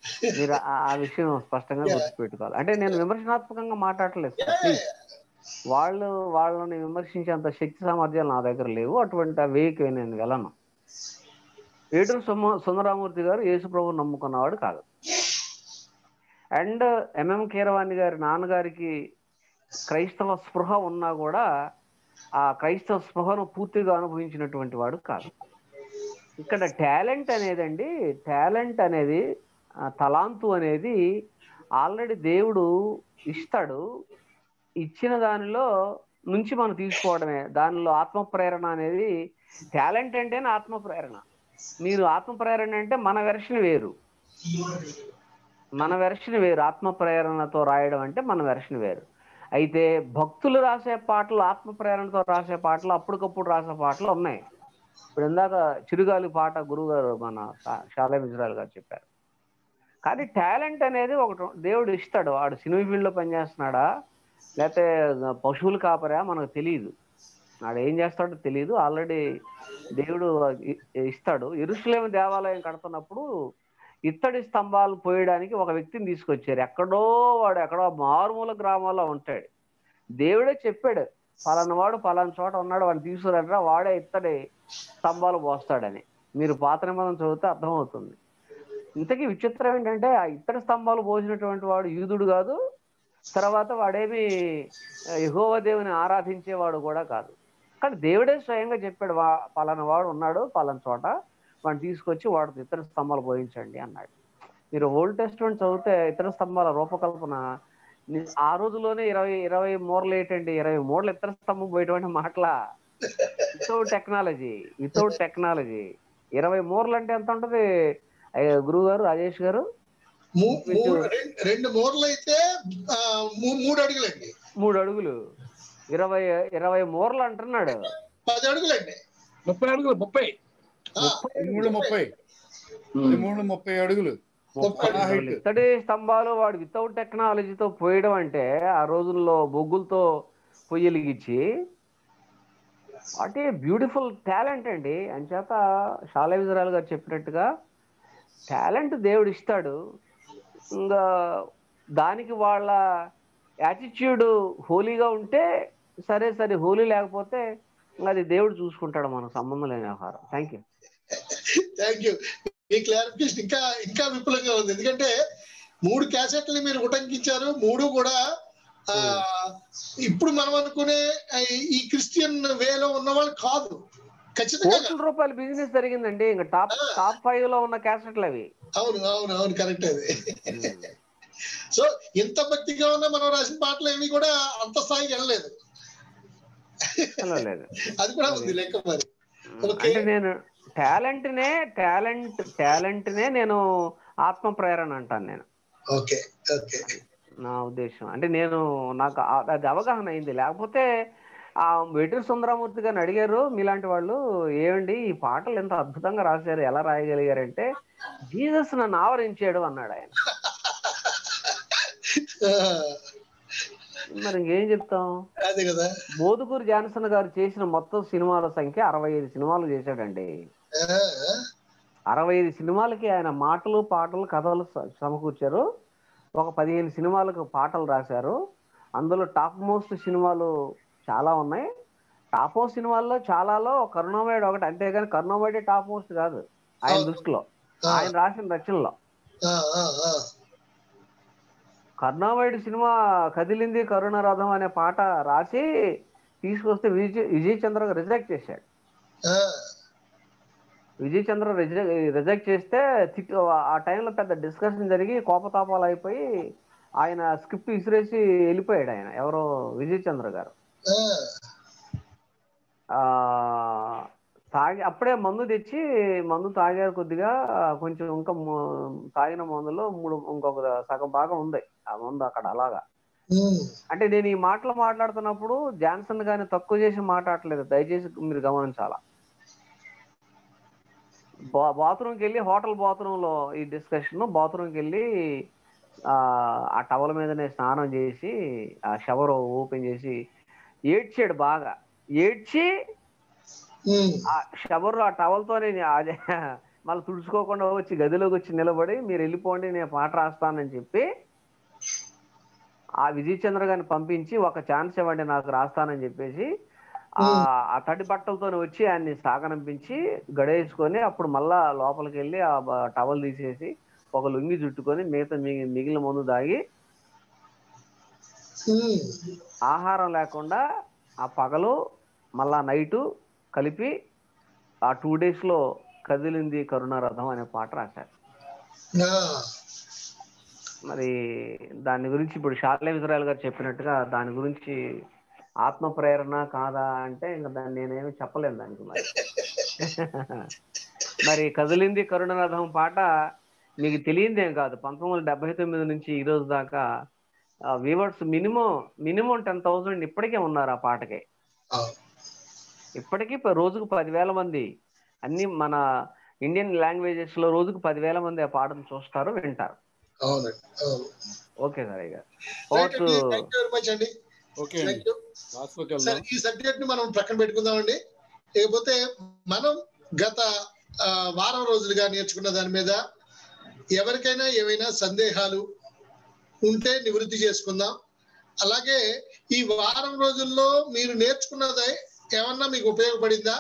Speaker 6: మీరు ఆ- ఆ విషయం స్పష్టంగా
Speaker 3: Yeah.
Speaker 6: గుర్తుపెట్టుకోవాలి అంటే నేను విమర్శనాత్మకంగా మాట్లాడలేదు
Speaker 3: Yeah,
Speaker 6: ప్లీజ్ వాళ్ళు వాళ్ళని విమర్శించేంత శక్తి సామర్థ్యాలు నా దగ్గర లేవు అటువంటి ఆ వేకి నేను వెళ్ళను ఏటూరు సుమ సుందరామూర్తి గారు యేసు ప్రభు నమ్ముకున్నవాడు కాదు అండ్ ఎంఎం కీరవాణి గారి నాన్నగారికి క్రైస్తవ స్పృహ ఉన్నా కూడా ఆ క్రైస్తవ స్పృహను పూర్తిగా అనుభవించినటువంటి వాడు కాదు ఇక్కడ టాలెంట్ అనేదండి టాలెంట్ అనేది ఆ, తలాంతు అనేది ఆల్రెడీ దేవుడు ఇస్తాడు ఇచ్చిన దానిలో నుంచి మనం తీసుకోవడమే దానిలో ఆత్మ ప్రేరణ అనేది టాలెంట్ అంటేనే ఆత్మ ప్రేరణ మీరు ఆత్మ ప్రేరణ అంటే మన వెర్షన్ వేరు మన వెర్షన్ వేరు ఆత్మ ప్రేరణతో రాయడం అంటే మన వెర్షన్ వేరు అయితే భక్తులు రాసే పాటలు ఆత్మ ప్రేరణతో రాసే పాటలు అప్పటికప్పుడు రాసే పాటలు ఉన్నాయి ఇప్పుడు ఇందాక చిరుగాలి పాట గురువు గారు మన శాలే ఇజ్రాయల్ గారు చెప్పారు కానీ టాలెంట్ అనేది ఒకటి దేవుడు ఇస్తాడు వాడు సినిమా ఫీల్డ్లో పనిచేస్తున్నాడా లేకపోతే పశువులు కాపరా మనకు తెలియదు వాడు ఏం చేస్తాడో తెలియదు ఆల్రెడీ దేవుడు ఇ- ఇస్తాడు ఎరుసలేం దేవాలయం కడుతున్నప్పుడు ఇత్తడి స్తంభాలు పోయడానికి ఒక వ్యక్తిని తీసుకొచ్చారు ఎక్కడో వాడు ఎక్కడో మారుమూల గ్రామాల్లో ఉంటాడు దేవుడే చెప్పాడు పలానా వాడు పలానా చోట ఉన్నాడు వాడిని తీసుకురంటారా వాడే ఇత్తడి స్తంభాలు పోస్తాడని మీరు పాత నిబంధన చదివితే అర్థమవుతుంది ఇంతకీ విచిత్రం ఏంటంటే ఆ ఇత్తడి స్తంభాలు పోసినటువంటి వాడు యూదుడు కాదు తర్వాత వాడేమి యహోవ దేవుని ఆరాధించేవాడు కూడా కాదు కానీ దేవుడే స్వయంగా చెప్పాడు వా పలానా వాడు ఉన్నాడు పలానా చోట వాడిని తీసుకొచ్చి వాడు ఇతర స్తంభాలు పోయించండి అన్నాడు మీరు ఓల్డ్ టెస్ట్మెంట్ చదివితే ఇతర స్తంభాల రూపకల్పన ని- ఆ రోజులోనే ఇరవై ఇరవై మూరలు ఏంటండి ఇరవై మూరలు ఇతర స్తంభం పోయేటువంటి మాటల వితౌట్ టెక్నాలజీ వితౌట్ టెక్నాలజీ ఇరవై మూరలు అంటే ఎంత ఉంటది అయ్య, గురువు గారు రాజేష్ గారు
Speaker 3: మూ- మూడు రెండు- రెండు మూరలు అయితే ఆ, మూ- మూడు అడుగులండి
Speaker 6: మూడు అడుగులు ఇరవై ఇరవై మూరలు అంటున్నాడు
Speaker 3: పది అడుగులండి
Speaker 2: ముప్పై అడుగులు ముప్పై
Speaker 3: ఆ,
Speaker 1: మూడు ముప్పై మూడు ముప్పై అడుగులు
Speaker 6: ముప్పై
Speaker 1: ఆ height.
Speaker 6: ఇత్తడి స్తంభాలు వాడు వితౌట్ టెక్నాలజీతో పోయడం అంటే ఆ రోజుల్లో బొగ్గులతో పొయ్యలిగిచ్చి వాట్ ఏ బ్యూటిఫుల్ టాలెంట్ అండి అంచేత షాలే విజరాల్ గారు చెప్పినట్టుగా టాలెంట్ దేవుడు ఇస్తాడు ఇంకా దానికి వాళ్ళ యాటిట్యూడ్ హోలీగా ఉంటే సరే సరే హోలీ లేకపోతే ఇంకా అది దేవుడు చూసుకుంటాడు మనకు సంబంధం లేని వ్యవహారం థ్యాంక్ యూ
Speaker 3: థ్యాంక్ యూ మీ క్లారిఫికేషన్ ఇంకా ఇంకా విపులంగా ఉంది ఎందుకంటే మూడు క్యాసెట్లు మీరు ఉటంకించారు మూడు కూడా ఆ ఇప్పుడు మనం అనుకునే ఆ, ఈ క్రిస్టియన్ వేలో ఉన్న వాళ్ళు కాదు ఖచ్చితంగా
Speaker 6: కోట్ల రూపాయల బిజినెస్ జరిగిందండి ఇంకా టాప్ టాప్ ఫైవ్ లో ఉన్న క్యాసెట్లు అవి
Speaker 3: అవును అవును అవును కరెక్ట్ అది సో ఎంత భక్తిగా ఉన్నా మనం రాసిన పాటలు ఏవి కూడా అంత స్థాయికి వెళ్ళలేదు
Speaker 6: లేదు
Speaker 3: అది కూడా ఉంది లెక్క మరి Okay.
Speaker 6: అంటే నేను టాలెంట్ నే టాలెంట్ టాలెంట్ నే నేను ఆత్మ ప్రేరణ అంటాను నేను
Speaker 3: ఓకే ఓకే
Speaker 6: నా ఉద్దేశం అంటే నేను నాకు ఆ- అది అవగాహన అయింది లేకపోతే ఆ వెటూరు సుందరమూర్తి గారిని అడిగారు మీలాంటి వాళ్ళు ఏమండి ఈ పాటలు ఎంత అద్భుతంగా రాశారు ఎలా రాయగలిగారంటే జీసస్ నన్ను ఆవరించాడు అన్నాడు ఆయన మరి ఇంకేం చెప్తాం
Speaker 3: అదే కదా
Speaker 6: మోదుకూరు జాన్సన్ గారు చేసిన మొత్తం సినిమాల సంఖ్య అరవై ఐదు సినిమాలు చేశాడండి
Speaker 3: ఆ,
Speaker 6: అరవై ఐదు సినిమాలకి ఆయన మాటలు పాటలు కథలు స- సమకూర్చారు ఒక పదిహేను సినిమాలకు పాటలు రాశారు అందులో టాప్ మోస్ట్ సినిమాలు చాలా ఉన్నాయి టాప్ మోస్ట్ సినిమాల్లో చాలాలో కరుణామయుడు ఒకటి అంతేగాని కరుణామయుడే టాప్ మోస్ట్ కాదు ఆయన దృష్టిలో
Speaker 3: ఆ,
Speaker 6: ఆయన రాసిన రచనలో
Speaker 3: ఆ, ఆ, ఆ.
Speaker 6: కరుణామయుడు సినిమా కదిలింది కరుణ రథం అనే పాట రాసి తీసుకొస్తే విజయ్ విజయ్ చంద్ర రిజెక్ట్ చేశాడు
Speaker 3: ఆ,
Speaker 6: విజయ్ చంద్ర రిజెక్ట్ చేస్తే తిట్- ఆ టైంలో పెద్ద డిస్కషన్ జరిగి కోపతాపాలు అయిపోయి ఆయన స్క్రిప్ట్ విసిరేసి వెళ్ళిపోయాడు ఆయన ఎవరో విజయ్ చంద్ర గారు
Speaker 3: ఆ.
Speaker 6: ఆ తాగి అప్పుడే మందు తెచ్చి మందు తాగారు కొద్దిగా కొంచెం ఇంకా ము- తాగిన మందులో మూడు ఇంకొక సగం భాగం ఉంది ఆ మందు అక్కడ అలాగా
Speaker 3: ఉమ్,
Speaker 6: అంటే నేను ఈ మాటలు మాట్లాడుతున్నప్పుడు జాన్సన్ గారిని తక్కువ చేసి మాట్లాడట్లేదు దయచేసి మీరు గమనించాలా బా బాత్రూమ్కి వెళ్ళి హోటల్ బాత్రూంలో ఈ డిస్కషన్ బాత్రూమ్కి వెళ్ళి ఆ ఆ టవల్ మీదనే స్నానం చేసి ఆ షవర్ ఓపెన్ చేసి ఏడ్చాడు బాగా ఏడ్చి
Speaker 3: ఉమ్,
Speaker 6: ఆ షవర్ ఆ టవల్తోనే అదే మళ్ళీ తుడుచుకోకుండా వచ్చి గదిలోకి వచ్చి నిలబడి మీరు వెళ్ళిపోండి నేను పాట రాస్తానని చెప్పి ఆ విజయ్ చంద్ర గారిని పంపించి ఒక ఛాన్స్ ఇవ్వండి నాకు రాస్తానని చెప్పేసి ఆ ఆ తడి బట్టలతో వచ్చి ఆయన్ని సాగనంపించి గడేసుకొని అప్పుడు మళ్ళా లోపలికి వెళ్ళి ఆ బ- టవల్ తీసేసి ఒక లుంగి చుట్టుకొని మిగతా మిగి- మిగిలిన మందు దాగి
Speaker 3: ఉమ్.
Speaker 6: ఆహారం లేకుండా ఆ పగలు మళ్ళా నైటు కలిపి ఆ టూ డేస్ లో కదిలింది కరుణారథం అనే పాట రాశారు
Speaker 3: ఆ,
Speaker 6: మరి దాని గురించి ఇప్పుడు షార్లే ఇజ్రాయల్ గారు చెప్పినట్టుగా దాని గురించి ఆత్మ ప్రేరణ కాదా అంటే ఇంకా దాన్ని నేనేమి చెప్పలేను దానికి మరి మరి కదిలింది కరుణరథం పాట మీకు తెలియందేం కాదు పంతొమ్మిది వందల డెబ్బై తొమ్మిది నుంచి ఈ రోజు దాకా viewers minimum minimum ten thousand ఇప్పటికే ఉన్నారు ఆ పాటకి
Speaker 3: అవును.
Speaker 6: ఇప్పటికీ ప- రోజుకు పదివేల మంది అన్ని మన ఇండియన్ లాంగ్వేజెస్ లో రోజుకు పదివేల మంది ఆ పాటను చూస్తారు వింటారు
Speaker 3: అవునండి అవును
Speaker 6: ఓకే సార్ ఇక
Speaker 3: రైట్
Speaker 6: పోర్ట్స్
Speaker 3: అండి థ్యాంక్ యూ వెరీ మచ్ అండి
Speaker 1: ఓకే అండి
Speaker 3: థ్యాంక్ యూ
Speaker 1: క్లాస్లోకి
Speaker 3: సరే
Speaker 1: వెళ్దాం
Speaker 3: ఈ సబ్జెక్ట్ ని మనం ప్రక్కన పెట్టుకుందామండి ఇకపోతే మనం గత ఆ, వారం రోజులుగా నేర్చుకున్న దాని మీద ఎవరికైనా ఏమైనా సందేహాలు ఉంటే నివృత్తి చేసుకుందాం అలాగే ఈ వారం రోజుల్లో మీరు నేర్చుకున్నది ఏమన్నా మీకు ఉపయోగపడిందా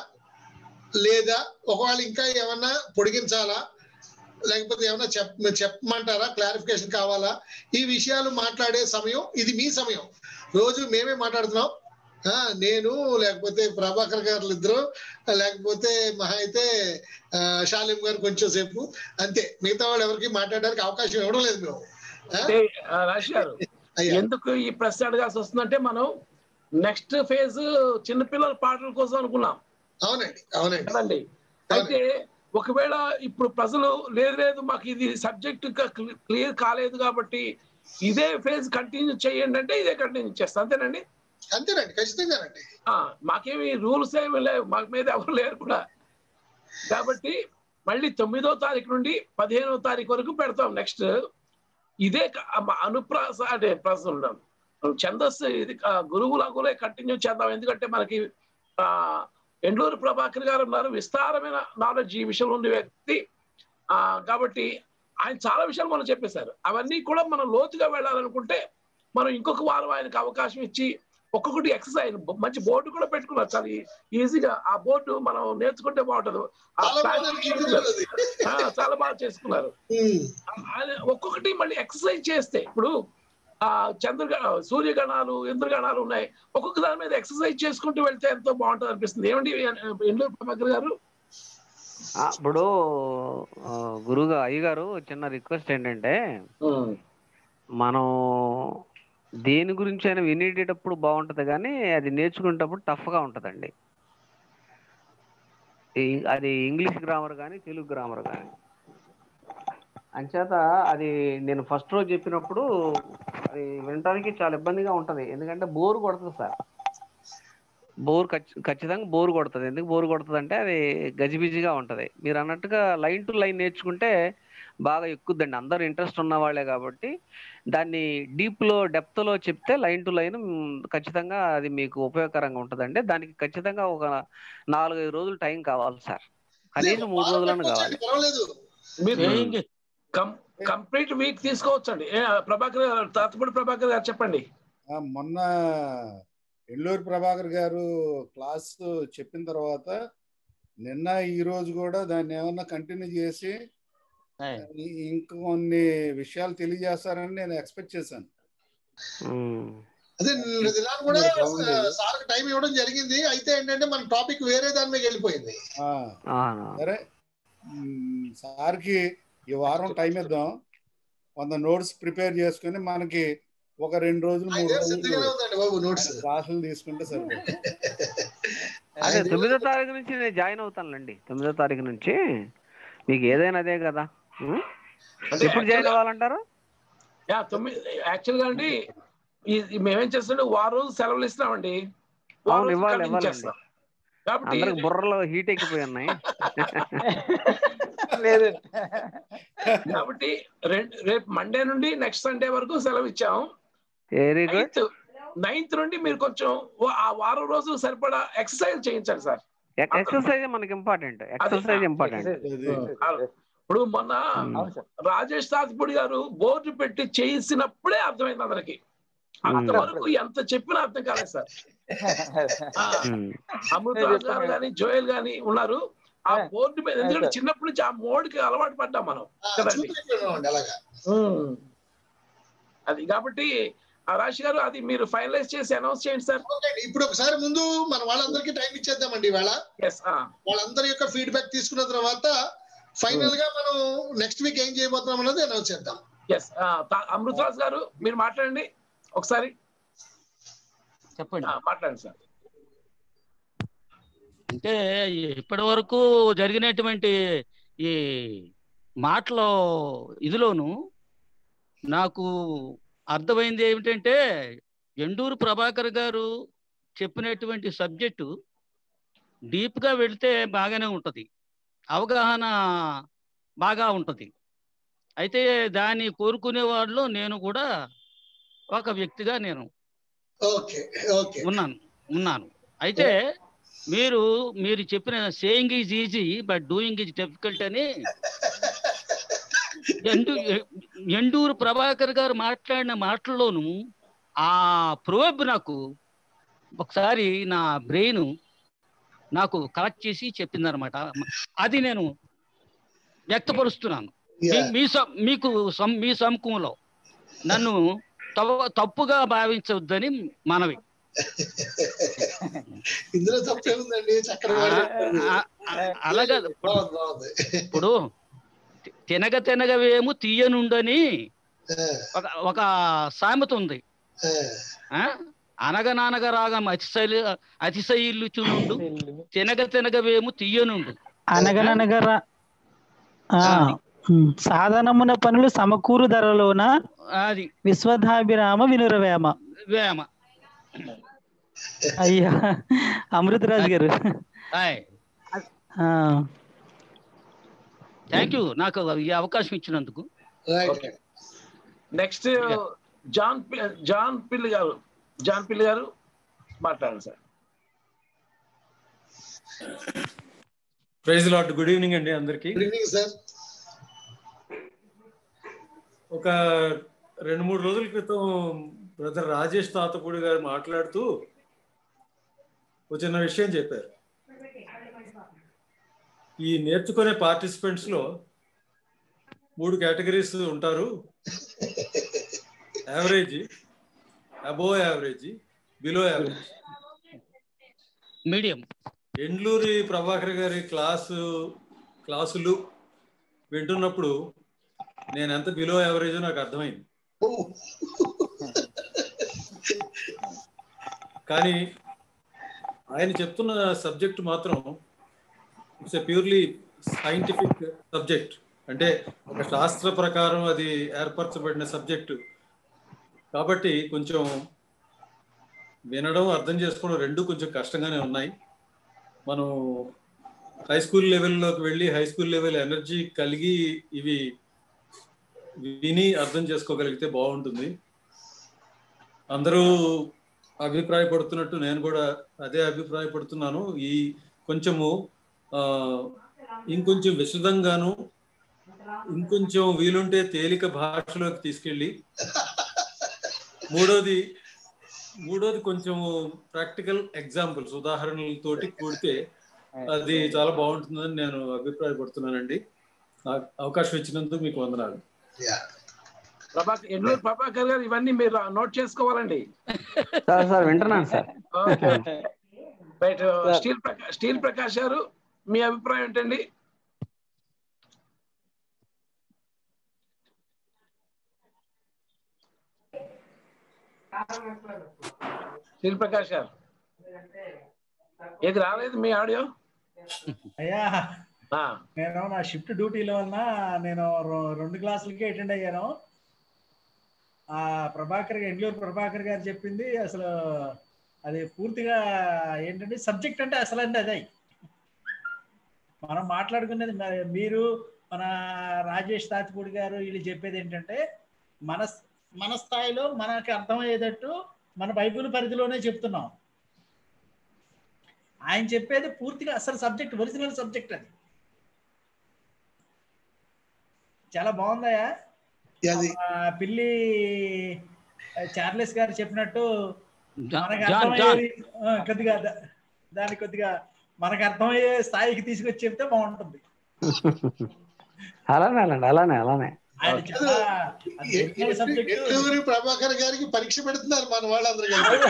Speaker 3: లేదా ఒకవేళ ఇంకా ఏమన్నా పొడిగించాలా లేకపోతే ఏమన్నా చెప్ చెప్పమంటారా క్లారిఫికేషన్ కావాలా ఈ విషయాలు మాట్లాడే సమయం ఇది మీ సమయం రోజు మేమే మాట్లాడుతున్నాం ఆ, నేను లేకపోతే ప్రభాకర్ గారు ఇద్దరు లేకపోతే మహా అయితే ఆ, షాలిం గారు కొంచెం సేపు అంతే మిగతా వాళ్ళు ఎవరికి మాట్లాడడానికి అవకాశం ఇవ్వడం లేదు మేము ఆ?
Speaker 2: అంటే ఆ, రాజు గారు
Speaker 3: అయ్యా
Speaker 2: ఎందుకు ఈ ప్రశ్న అడగాల్సి వస్తుందంటే మనం నెక్స్ట్ ఫేజ్ చిన్నపిల్లల పాటల కోసం అనుకున్నాం
Speaker 3: అవునండి అవునండి
Speaker 2: కదండి అయితే ఒకవేళ ఇప్పుడు ప్రజలు లేదు లేదు మాకు ఇది సబ్జెక్ట్ క్లియర్ కాలేదు కాబట్టి ఇదే ఫేజ్ కంటిన్యూ చేయండి అంటే ఇదే కంటిన్యూ చేస్తాం అంతేనండి
Speaker 3: అంతేనండి ఖచ్చితంగానండి
Speaker 2: ఆ, మాకేమి రూల్స్ ఏమి లేవు మాకు మీద ఎవరు లేరు కూడా కాబట్టి మళ్ళీ తొమ్మిదో తారీఖు నుండి పదిహేనో తారీఖు వరకు పెడతాం నెక్స్ట్ ఇదే క- అమ- అనుప్రాస అంటే ప్రాస ఉండం ఛందస్సు ఇది ఆ, గురువు లఘులే కంటిన్యూ చేద్దాం ఎందుకంటే మనకి ఆ ఎండూరు ప్రభాకర్ గారు ఉన్నారు విస్తారమైన నాలెడ్జ్ ఈ విషయంలో ఉన్న వ్యక్తి ఆ కాబట్టి ఆయన చాలా విషయాలు మనం చెప్పేశారు అవన్నీ కూడా మనం లోతుగా వెళ్ళాలనుకుంటే మనం ఇంకొక వారం ఆయనకు అవకాశం ఇచ్చి ఒక్కొక్కటి ఎక్సర్సైజ్ మంచి బోర్డు కూడా పెట్టుకున్నారు చాలా ఈ- ఈజీగా ఆ బోర్డు మనం నేర్చుకుంటే బాగుంటది ఆ
Speaker 3: చాలా
Speaker 2: ప్లాన్
Speaker 3: బాగా
Speaker 2: చేసుకున్నారు.
Speaker 3: అనిపించింది
Speaker 2: ఆ, చాలా బాగా చేసుకున్నారు
Speaker 3: ఉమ్.
Speaker 2: ఆయన ఒక్కొక్కటి మళ్ళీ ఎక్సర్సైజ్ చేస్తే ఇప్పుడు ఆ చంద్ర సూర్యగణాలు ఇంద్రగణాలు ఉన్నాయి ఒక్కొక్క దాని మీద ఎక్సర్సైజ్ చేసుకుంటూ వెళ్తే ఎంతో బాగుంటుంది అనిపిస్తుంది ఏమండి ఎండూరు ప్రభాకర్ గారు
Speaker 6: ఆ, ఇప్పుడు ఆ, గురుగా అయ్యగారు చిన్న రిక్వెస్ట్ ఏంటంటే మనం దేని గురించి అయినా వినేటప్పుడు బాగుంటది కానీ అది నేర్చుకునేటప్పుడు టఫ్ గా ఉంటదండి ఈ- అది ఇంగ్లీష్ గ్రామర్ కానీ తెలుగు గ్రామర్ కానీ అంచేత అది నేను ఫస్ట్ రోజు చెప్పినప్పుడు అది వినడానికి చాలా ఇబ్బందిగా ఉంటది ఎందుకంటే బోర్ కొడుతుంది సార్ బోర్ ఖచ్చి- ఖచ్చితంగా బోర్ కొడుతుంది ఎందుకు బోర్ కొడుతుంది అంటే అది గజిబిజిగా ఉంటది మీరు అన్నట్టుగా లైన్ టు లైన్ నేర్చుకుంటే బాగా ఎక్కుద్దండి అందరు ఇంట్రెస్ట్ ఉన్న వాళ్ళే కాబట్టి దాన్ని డీప్ లో డెప్త్ లో చెప్తే లైన్ టు లైన్ ఖచ్చితంగా అది మీకు ఉపయోగకరంగా ఉంటదండి దానికి ఖచ్చితంగా ఒక నాలుగైదు రోజులు టైం కావాలి సార్ కనీసం మూడు రోజులన్నా కావాలి
Speaker 3: పర్వాలేదు
Speaker 2: మీరు కంప్లీట్ వీక్ తీసుకోవచ్చండి ఏ, ప్రభాకర్ గారు తాతపూడి ప్రభాకర్ గారు చెప్పండి
Speaker 1: ఆ, మొన్న ఎల్లూరు ప్రభాకర్ గారు క్లాస్ చెప్పిన తర్వాత నిన్న ఈ రోజు కూడా దాన్ని ఏమన్నా కంటిన్యూ చేసి ఇ- ఇంకొన్ని విషయాలు తెలియజేస్తారని నేను ఎక్స్పెక్ట్ చేశాను
Speaker 6: ఉమ్.
Speaker 3: అదే నిజాన్ని కూడా
Speaker 1: మీరు బాగుండేది.
Speaker 3: సార్ టైం ఇవ్వడం జరిగింది అయితే ఏంటంటే మన టాపిక్ వేరే దాని మీద వెళ్ళిపోయింది
Speaker 1: ఆ,
Speaker 6: ఆ,
Speaker 1: సరే మ్, సార్కి ఈ వారం టైం ఇద్దాం వంద నోట్స్ ప్రిపేర్ చేసుకుని మనకి ఒక రెండు రోజులు మూడు
Speaker 3: ఆయన
Speaker 1: రోజులు
Speaker 3: సిద్ధంగానే ఉందండి బాబు నోట్స్
Speaker 1: క్లాసులు తీసుకుంటే సరిపోతుంది
Speaker 6: అదే
Speaker 3: ఆయన
Speaker 6: తొమ్మిదో తారీఖు నుంచి నేను జాయిన్ అవుతానులేండి తొమ్మిదో తారీఖు నుంచి మీకు ఏదైనా అదే కదా ఉం?
Speaker 2: అంటే
Speaker 6: ఎప్పుడు జాయిన్ అవ్వాలంటారు
Speaker 2: యా, తొమ్మిది యాక్చువల్ గా అండి ఈ- ఈ మేమేం చేస్తుంటే వారం రోజులు సెలవులు ఇస్తున్నామండి వారం
Speaker 6: అవును
Speaker 2: రోజులు
Speaker 6: ఇవ్వాలి
Speaker 2: continue
Speaker 6: ఇవ్వాలండి
Speaker 2: చేస్తాం. కాబట్టి
Speaker 6: అందరికి బుర్రలో హీట్ ఎక్కిపోయి ఉన్నాయి
Speaker 4: లేదు
Speaker 2: కాబట్టి రెం- రేపు మండే నుండి నెక్స్ట్ సండే వరకు సెలవు ఇచ్చాం
Speaker 6: వెరీ గుడ్
Speaker 2: నైన్త్ నైన్త్ నుండి మీరు కొంచెం ఓ- ఆ వారం రోజులు సరిపడా ఎక్సర్సైజ్ చేయించండి సార్
Speaker 6: ఎక్సర్సైజ్ మనకి ఇంపార్టెంట్ ఎక్సర్సైజ్ ఇంపార్టెంట్
Speaker 2: ఇప్పుడు మొన్న
Speaker 4: అవును సార్
Speaker 2: రాజేష్ సాత్పూడి గారు బోర్డు పెట్టి చేసినప్పుడే అర్థమైంది అందరికి అంతవరకు ఎంత చెప్పినా అర్థం కాలేదు సార్ ఆ, అమృతరాజ్ గారు కానీ జోయల్ గాని ఉన్నారు ఆ
Speaker 4: ఆ,
Speaker 2: బోర్డు మీద ఎందుకంటే
Speaker 4: సార్.
Speaker 2: చిన్నప్పటి నుంచి ఆ మోడ్కి అలవాటు పడ్డాం మనం
Speaker 3: ఆ,
Speaker 2: కదండి.
Speaker 3: చూపించండి అలాగా
Speaker 2: అది కాబట్టి ఆ రాశి గారు అది మీరు ఫైనలైజ్ చేసి అనౌన్స్ చేయండి సార్
Speaker 3: ఓకే ఇప్పుడు ఒకసారి ముందు మన వాళ్ళందరికీ టైం ఇచ్చేద్దామండి ఇవాళ
Speaker 2: ఎస్
Speaker 3: వాళ్ళందరి యొక్క ఫీడ్బ్యాక్ తీసుకున్న తర్వాత ఫైనల్ గా మనం నెక్స్ట్ వీక్ ఏం చేయబోతున్నాం అన్నది అనౌన్స్ చేద్దాం
Speaker 2: ఎస్ అమృతరాజ్ గారు మీరు మాట్లాడండి ఒకసారి
Speaker 7: చెప్పండి
Speaker 2: ఆ, మాట్లాడండి సార్
Speaker 7: అంటే ఇప్పటి వరకు జరిగినటువంటి ఈ మాటలో ఇదిలోను నాకు అర్థమైంది ఏమిటంటే ఎండూరు ప్రభాకర్ గారు చెప్పినటువంటి సబ్జెక్టు డీప్గా వెళితే బాగానే ఉంటుంది అవగాహన బాగా ఉంటుంది అయితే దాన్ని కోరుకునే వాళ్ళు నేను కూడా ఒక వ్యక్తిగా నేను
Speaker 3: ఓకే ఓకే
Speaker 7: ఉన్నాను ఉన్నాను అయితే మీరు మీరు చెప్పిన saying is easy but doing is difficult అని ఎండు ఎండూరు ప్రభాకర్ గారు మాట్లాడిన మాటల్లోనూ ఆ ప్రోబ్ నాకు ఒకసారి నా బ్రెయిన్ నాకు కలెక్ట్ చేసి చెప్పిందనమాట అది నేను వ్యక్తపరుస్తున్నాను మీ- మీ సం- మీకు సం- మీ సముఖంలో నన్ను తవ- తప్పుగా భావించవద్దని మనవి
Speaker 3: ఇందులో తప్పే ఉందండి చక్కగా వాడు చెప్పారు.
Speaker 7: ఆ- ఆ- అలాగా ఇప్పుడు
Speaker 3: బాగుంది బాగుంది
Speaker 7: ఇప్పుడు తి- తినగ తినగవేము తీయనుండని
Speaker 3: ఆ,
Speaker 7: ఒక ఒక సామెత ఉంది
Speaker 3: ఆ,
Speaker 7: ఆ అనగనానగ రాగం అతిశైలు అతిశయిల్లుచునుండు తినగ తినగవేము తీయనుండు
Speaker 8: అనగననగా రా- ఆ, ఉమ్, సాధనమున పనులు సమకూరు ధరలోన
Speaker 7: అది
Speaker 8: విశ్వధాభిరామ వినురవేమ
Speaker 7: వేమ
Speaker 8: అయ్యా అమృతరాజు గారు
Speaker 7: హాయ్
Speaker 8: ఆ,
Speaker 7: థ్యాంక్ యూ నాకు ఈ అవకాశం ఇచ్చినందుకు
Speaker 3: రైట్
Speaker 2: ఓకే నెక్స్ట్ జాన్ పి- జాన్ పిల్లి గారు జాన్ పిల్లి గారు మాట్లాడండి sir
Speaker 9: praise Lord good evening అండి అందరికి
Speaker 3: గుడ్ ఈవినింగ్ సార్
Speaker 9: ఒక రెండు మూడు రోజుల క్రితం బ్రదర్ రాజేష్ తాతపూడి గారు మాట్లాడుతూ ఒక చిన్న విషయం చెప్పారు ఈ నేర్చుకునే పార్టిసిపెంట్స్ లో మూడు కేటగిరీస్ ఉంటారు average above average below average
Speaker 7: medium
Speaker 9: Endluri Prabhakar గారి క్లాసు క్లాసులు వింటున్నప్పుడు నేను ఎంత బిలో యావరేజ్ నాకు అర్థమైంది
Speaker 3: ఓ,
Speaker 9: కానీ ఆయన చెప్తున్న సబ్జెక్ట్ మాత్రం it's a purely scientific subject అంటే ఒక శాస్త్ర ప్రకారం అది ఏర్పరచబడిన సబ్జెక్టు కాబట్టి కొంచెం వినడం అర్థం చేసుకోవడం రెండు కొంచెం కష్టంగానే ఉన్నాయి మనం హై స్కూల్ లెవెల్లోకి వెళ్ళి హై స్కూల్ లెవెల్ ఎనర్జీ కలిగి ఇవి విని అర్థం చేసుకోగలిగితే బాగుంటుంది అందరూ అభిప్రాయపడుతున్నట్టు నేను కూడా అదే అభిప్రాయపడుతున్నాను ఈ కొంచెము ఆ, ఇంకొంచెం విశదంగాను ఇంకొంచెం వీలుంటే తేలిక భాషలోకి తీసుకెళ్ళి మూడోది మూడోది కొంచెం ప్రాక్టికల్ ఎగ్జాంపుల్స్ ఉదాహరణలతోటి కూడితే అది చాలా బాగుంటుందని నేను అభిప్రాయపడుతున్నానండి నాకు అవకాశం ఇచ్చినందుకు మీకు వందనాలు
Speaker 3: yeah.
Speaker 2: ప్రభాకర్ ఎన్నూరు ప్రభాకర్ గారు ఇవన్నీ మీరు నోట్ చేసుకోవాలండి
Speaker 6: సార్ సార్ వింటున్నాను sir
Speaker 2: okay right steel Prakash steel Prakash గారు మీ అభిప్రాయం ఏంటండి స్టీల్ ప్రకాష్ గారు ఏది రాలేదు మీ ఆడియో
Speaker 10: అయ్యా
Speaker 2: ఆ,
Speaker 10: నేను నా షిఫ్ట్ డ్యూటీల వలన నేను రొ- రెండు క్లాసులకి అటెండ్ అయ్యాను ఆ ప్రభాకర్ ఎండ్లూరు ప్రభాకర్ గారు చెప్పింది అసలు అది పూర్తిగా ఏంటంటే సబ్జెక్ట్ అంటే అసలు అంటే అదే మనం మాట్లాడుకునేది మ- మీరు మన రాజేష్ తాతిపూడి గారు వీళ్ళు చెప్పేది ఏంటంటే మన మన స్థాయిలో మనకి అర్థమయ్యేటట్టు మన బైబిల్ పరిధిలోనే చెప్తున్నాం ఆయన చెప్పేది పూర్తిగా అసలు సబ్జెక్ట్ ఒరిజినల్ సబ్జెక్ట్ అది చాలా బాగుందయా
Speaker 3: అది
Speaker 10: ఆ, పిల్లి చార్లెస్ గారు చెప్పినట్టు మనకు
Speaker 7: జాన్ జాన్
Speaker 10: అర్థమయ్యేది ఆ, కొద్దిగా దా- దాన్ని కొద్దిగా మనకు అర్థమయ్యే స్థాయికి తీసుకొచ్చి చెప్తే బాగుంటుంది
Speaker 6: అలానే అలాండి అలానే అలానే
Speaker 10: ఆయన చాలా సబ్జెక్ట్
Speaker 3: ఎల్లూరి ప్రభాకర్ గారికి పరీక్ష పెడుతున్నారు మన వాళ్ళందరూ కలిసి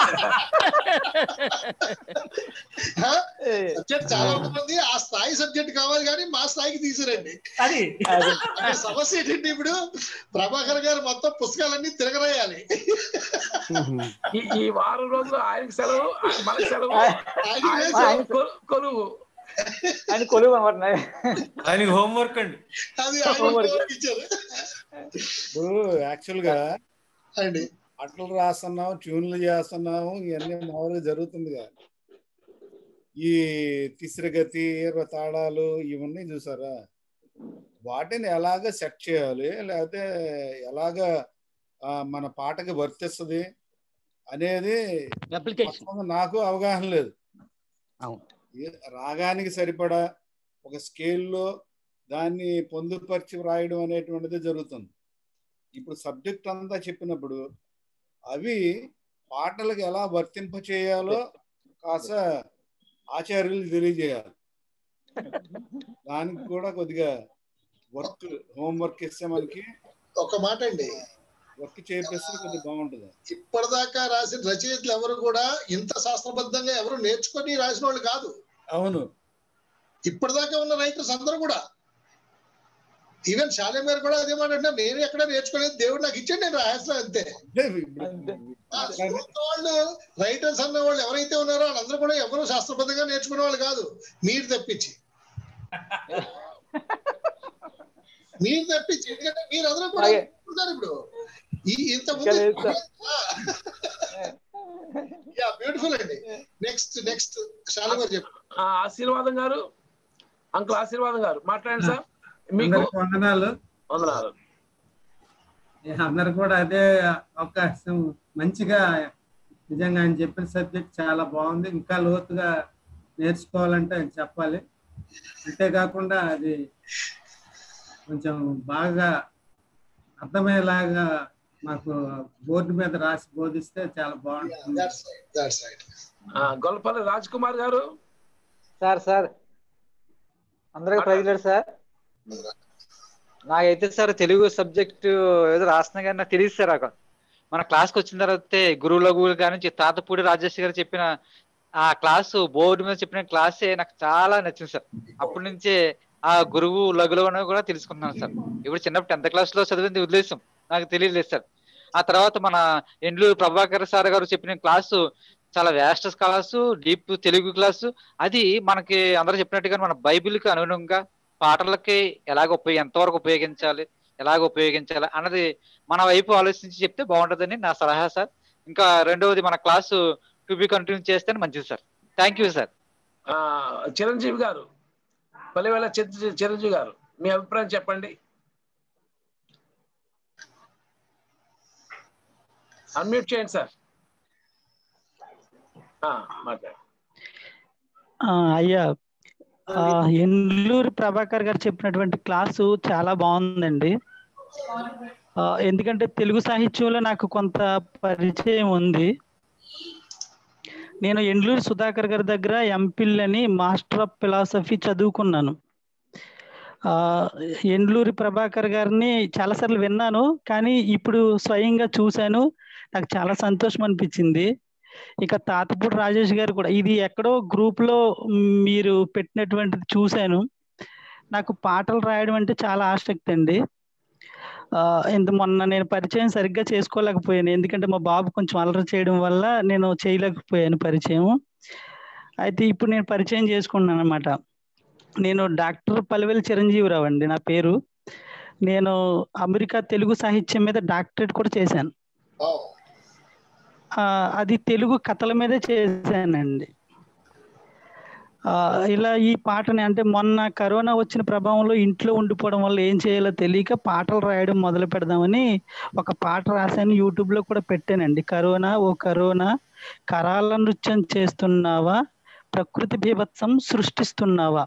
Speaker 3: సబ్జెక్ట్ చాలా ఉంటుంది ఆ స్థాయి సబ్జెక్ట్ కావాలి కానీ మా స్థాయికి తీసుకురండి
Speaker 10: అది
Speaker 3: అంటే సమస్య ఏంటంటే ఇప్పుడు ప్రభాకర్ గారు మొత్తం పుస్తకాలన్నీ తిరగరేయాలి
Speaker 2: ఈ ఈ వారం రోజులు ఆయనకి సెలవు ఆయన మనకి సెలవు
Speaker 3: ఆయనకి
Speaker 2: ఆయన
Speaker 3: లేదు.
Speaker 2: సెలవు, కొలు- కొలువు
Speaker 4: ఆయన కొలువు అన్నమాట
Speaker 9: ఆయనకి హోంవర్క్ అండి
Speaker 3: అది ఆయన ఇచ్చారు
Speaker 1: ఇప్పుడు యాక్చువల్ గా
Speaker 3: అండి
Speaker 1: పాటలు రాస్తున్నాం ట్యూన్లు చేస్తున్నాము ఇవన్నీ మామూలుగా జరుగుతుందిగా ఈ తిస్రగతి ఇరవై తాళాలు ఇవన్నీ చూసారా వాటిని ఎలాగ సెట్ చేయాలి లేకపోతే ఎలాగ ఆ, మన పాటకి వర్తిస్తుంది అనేది
Speaker 7: అప్లికేషన్
Speaker 1: వాస్తవంగా నాకు అవగాహన లేదు
Speaker 7: అవును
Speaker 1: ఏ- రాగానికి సరిపడా ఒక స్కేల్లో దాన్ని పొందుపరిచి వ్రాయడం అనేటువంటిది జరుగుతుంది ఇప్పుడు సబ్జెక్ట్ అంతా చెప్పినప్పుడు అవి పాటలకు ఎలా వర్తింప చేయాలో కాస్త ఆచార్యులు తెలియజేయాలి దానికి కూడా కొద్దిగా వర్క్ హోంవర్క్ ఇస్తే మనకి
Speaker 3: ఒక మాట అండి
Speaker 1: వర్క్ చేపిస్తే కొద్దిగా బాగుంటుంది
Speaker 3: ఇప్పటిదాకా రాసిన రచయితలు ఎవరు కూడా ఇంత శాస్త్రబద్ధంగా ఎవరు నేర్చుకొని రాసిన వాళ్ళు కాదు
Speaker 1: అవును
Speaker 3: ఇప్పటిదాకా ఉన్న రైటర్స్ అందరూ కూడా ఈవెన్ శాలేం గారు కూడా అదే మాట అంటున్నారు నేను ఎక్కడ నేర్చుకోలేదు దేవుడు నాకు ఇచ్చాడు నేను రాస్తాను అంతే ఆ కొత్త వాళ్ళు రైటర్స్ అన్న వాళ్ళు ఎవరైతే ఉన్నారో వాళ్ళందరూ కూడా ఎవరు శాస్త్రబద్ధంగా నేర్చుకునే వాళ్ళు కాదు మీరు తప్పించి మీరు తప్పించి ఎందుకంటే మీరు అందరూ కూడా
Speaker 4: అలాగే.
Speaker 3: నేర్చుకుంటారు ఇప్పుడు ఈ ఇంత
Speaker 4: ఇంకా లేదు
Speaker 3: ముందు
Speaker 4: సార్.
Speaker 3: యా బ్యూటిఫుల్ అండి నెక్స్ట్ నెక్స్ట్ శాలం గారు చెప్పు
Speaker 2: ఆ, ఆశీర్వాదం గారు అంకుల్ ఆశీర్వాదం గారు మాట్లాడండి సార్ మీకు
Speaker 11: అందరికి వందనాలు
Speaker 2: వందనాలు
Speaker 11: అందరు కూడా అదే అవకాశం మంచిగా నిజంగా ఆయన చెప్పిన సబ్జెక్ట్ చాలా బాగుంది ఇంకా లోతుగా నేర్చుకోవాలంటే ఆయన చెప్పాలి అంతేకాకుండా అది కొంచెం బాగా అర్థమయ్యేలాగా మాకు బోర్డు మీద రాసి బోధిస్తే చాలా బాగుంటుంది
Speaker 3: దట్స్ రైట్
Speaker 2: ఆ, గొల్లపల్లి రాజ్ కుమార్ గారు
Speaker 4: సార్ సార్ అందరికి ప్రైజ్ సార్ నాకైతే సార్ తెలుగు సబ్జెక్ట్ ఏదో రాస్తున్నా కానీ నాకు తెలియదు సార్ అక్కడ మన క్లాస్కి వచ్చిన తర్వాత గురువుల గురువు గారి నుంచి తాతపూడి రాజేష్ గారు చెప్పిన ఆ క్లాసు బోర్డు మీద చెప్పిన క్లాసే నాకు చాలా నచ్చింది సార్ అప్పటి నుంచే ఆ గురువు లఘులు అనేవి కూడా తెలుసుకున్నాను సార్ ఇప్పుడు చిన్నప్పుడు టెన్త్ క్లాస్ లో చదివింది వదిలేసాం నాకు తెలియలేదు సార్ ఆ తర్వాత మన ఎండ్లూరు ప్రభాకర్ సార్ గారు చెప్పిన క్లాసు చాలా vast class deep Telugu class అది మనకి అందరూ చెప్పినట్టుగా మన బైబిల్కి అనుగుణంగా పాటలకి ఎలాగ ఉపయోగ ఎంతవరకు ఉపయోగించాలి ఎలాగ ఉపయోగించాలి అన్నది మన వైపు ఆలోచించి చెప్తే బాగుంటుందని నా సలహా సార్ ఇంకా రెండవది మన క్లాసు టు బి కంటిన్యూ చేస్తే మంచిది సార్ థ్యాంక్ యూ సార్
Speaker 2: ఆ, చిరంజీవి గారు పల్లెవేళ చిరంజీ- చిరంజీవి గారు మీ అభిప్రాయం చెప్పండి అన్మ్యూట్ చేయండి సార్ ఆ, మాట్లాడండి
Speaker 8: ఆ, అయ్యా ఆ, ఎండ్లూరు ప్రభాకర్ గారు చెప్పినటువంటి క్లాసు చాలా బాగుందండి ఆ, ఎందుకంటే తెలుగు సాహిత్యంలో నాకు కొంత పరిచయం ఉంది నేను ఎండ్లూరు సుధాకర్ గారి దగ్గర ఎంపిల్ అని మాస్టర్ ఆఫ్ ఫిలాసఫీ చదువుకున్నాను ఆ, ఎండ్లూరి ప్రభాకర్ గారిని చాలాసార్లు విన్నాను కానీ ఇప్పుడు స్వయంగా చూశాను నాకు చాలా సంతోషం అనిపించింది ఇక తాతపూడి రాజేష్ గారు కూడా ఇది ఎక్కడో గ్రూప్ లో మీరు పెట్టినటువంటిది చూశాను నాకు పాటలు రాయడం అంటే చాలా ఆసక్తి అండి ఆ, ఇంత మొన్న నేను పరిచయం సరిగ్గా చేసుకోలేకపోయాను ఎందుకంటే మా బాబు కొంచెం అలరి చేయడం వల్ల నేను చేయలేకపోయాను పరిచయం అయితే ఇప్పుడు నేను పరిచయం చేసుకున్నాను అనమాట నేను డాక్టర్ పలివెల్ చిరంజీవిరావు అండి నా పేరు నేను అమెరికా తెలుగు సాహిత్యం మీద డాక్టరేట్ కూడా చేశాను ఆ, అది తెలుగు కథల మీదే చేశానండి ఆ, ఇలా ఈ పాటని అంటే మొన్న కరోనా వచ్చిన ప్రభావంలో ఇంట్లో ఉండిపోవడం వల్ల ఏం చేయాలో తెలియక పాటలు రాయడం మొదలు పెడదామని ఒక పాట రాశాను యూట్యూబ్ లో కూడా పెట్టానండి కరోనా ఓ కరోనా కరాల నృత్యం చేస్తున్నావా ప్రకృతి బీభత్సం సృష్టిస్తున్నావా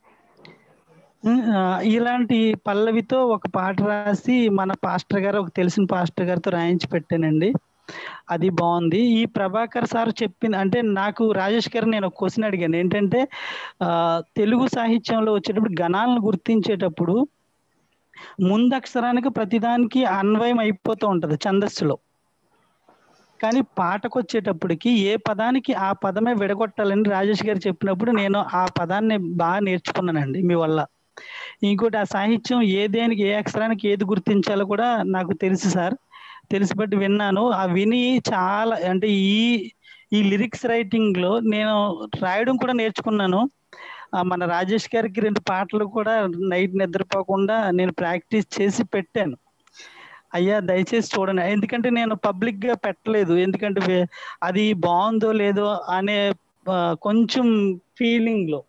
Speaker 8: ఉమ్, ఆ, ఇలాంటి పల్లవితో ఒక పాట రాసి మన పాస్టర్ గారు ఒక తెలిసిన పాస్టర్ గారితో రాయించి పెట్టానండి అది బాగుంది ఈ ప్రభాకర్ సార్ చెప్పింది అంటే నాకు రాజేష్ గారు నేను ఒక క్వశ్చన్ అడిగాను ఏంటంటే ఆ, తెలుగు సాహిత్యంలో వచ్చేటప్పుడు గణాలను గుర్తించేటప్పుడు ముందక్షరానికి ప్రతిదానికి అన్వయం అయిపోతూ ఉంటది ఛందస్సులో కానీ పాటకు వచ్చేటప్పటికి ఏ పదానికి ఆ పదమే విడగొట్టాలని రాజేష్ గారు చెప్పినప్పుడు నేను ఆ పదాన్ని బాగా నేర్చుకున్నానండి మీ వల్ల ఇంకోటి ఆ సాహిత్యం ఏ దేనికి ఏ అక్షరానికి ఏది గుర్తించాలో కూడా నాకు తెలుసు సార్ తెలిసి బట్టి విన్నాను ఆ విని చాలా అంటే ఈ ఈ లిరిక్స్ రైటింగ్ లో నేను రాయడం కూడా నేర్చుకున్నాను ఆ మన రాజేష్ గారికి రెండు పాటలు కూడా నైట్ నిద్రపోకుండా నేను ప్రాక్టీస్ చేసి పెట్టాను అయ్యా దయచేసి చూడండి ఎందుకంటే నేను పబ్లిక్ గా పెట్టలేదు ఎందుకంటే వే- అది బాగుందో లేదో అనే ఆ, కొంచెం ఫీలింగ్ లో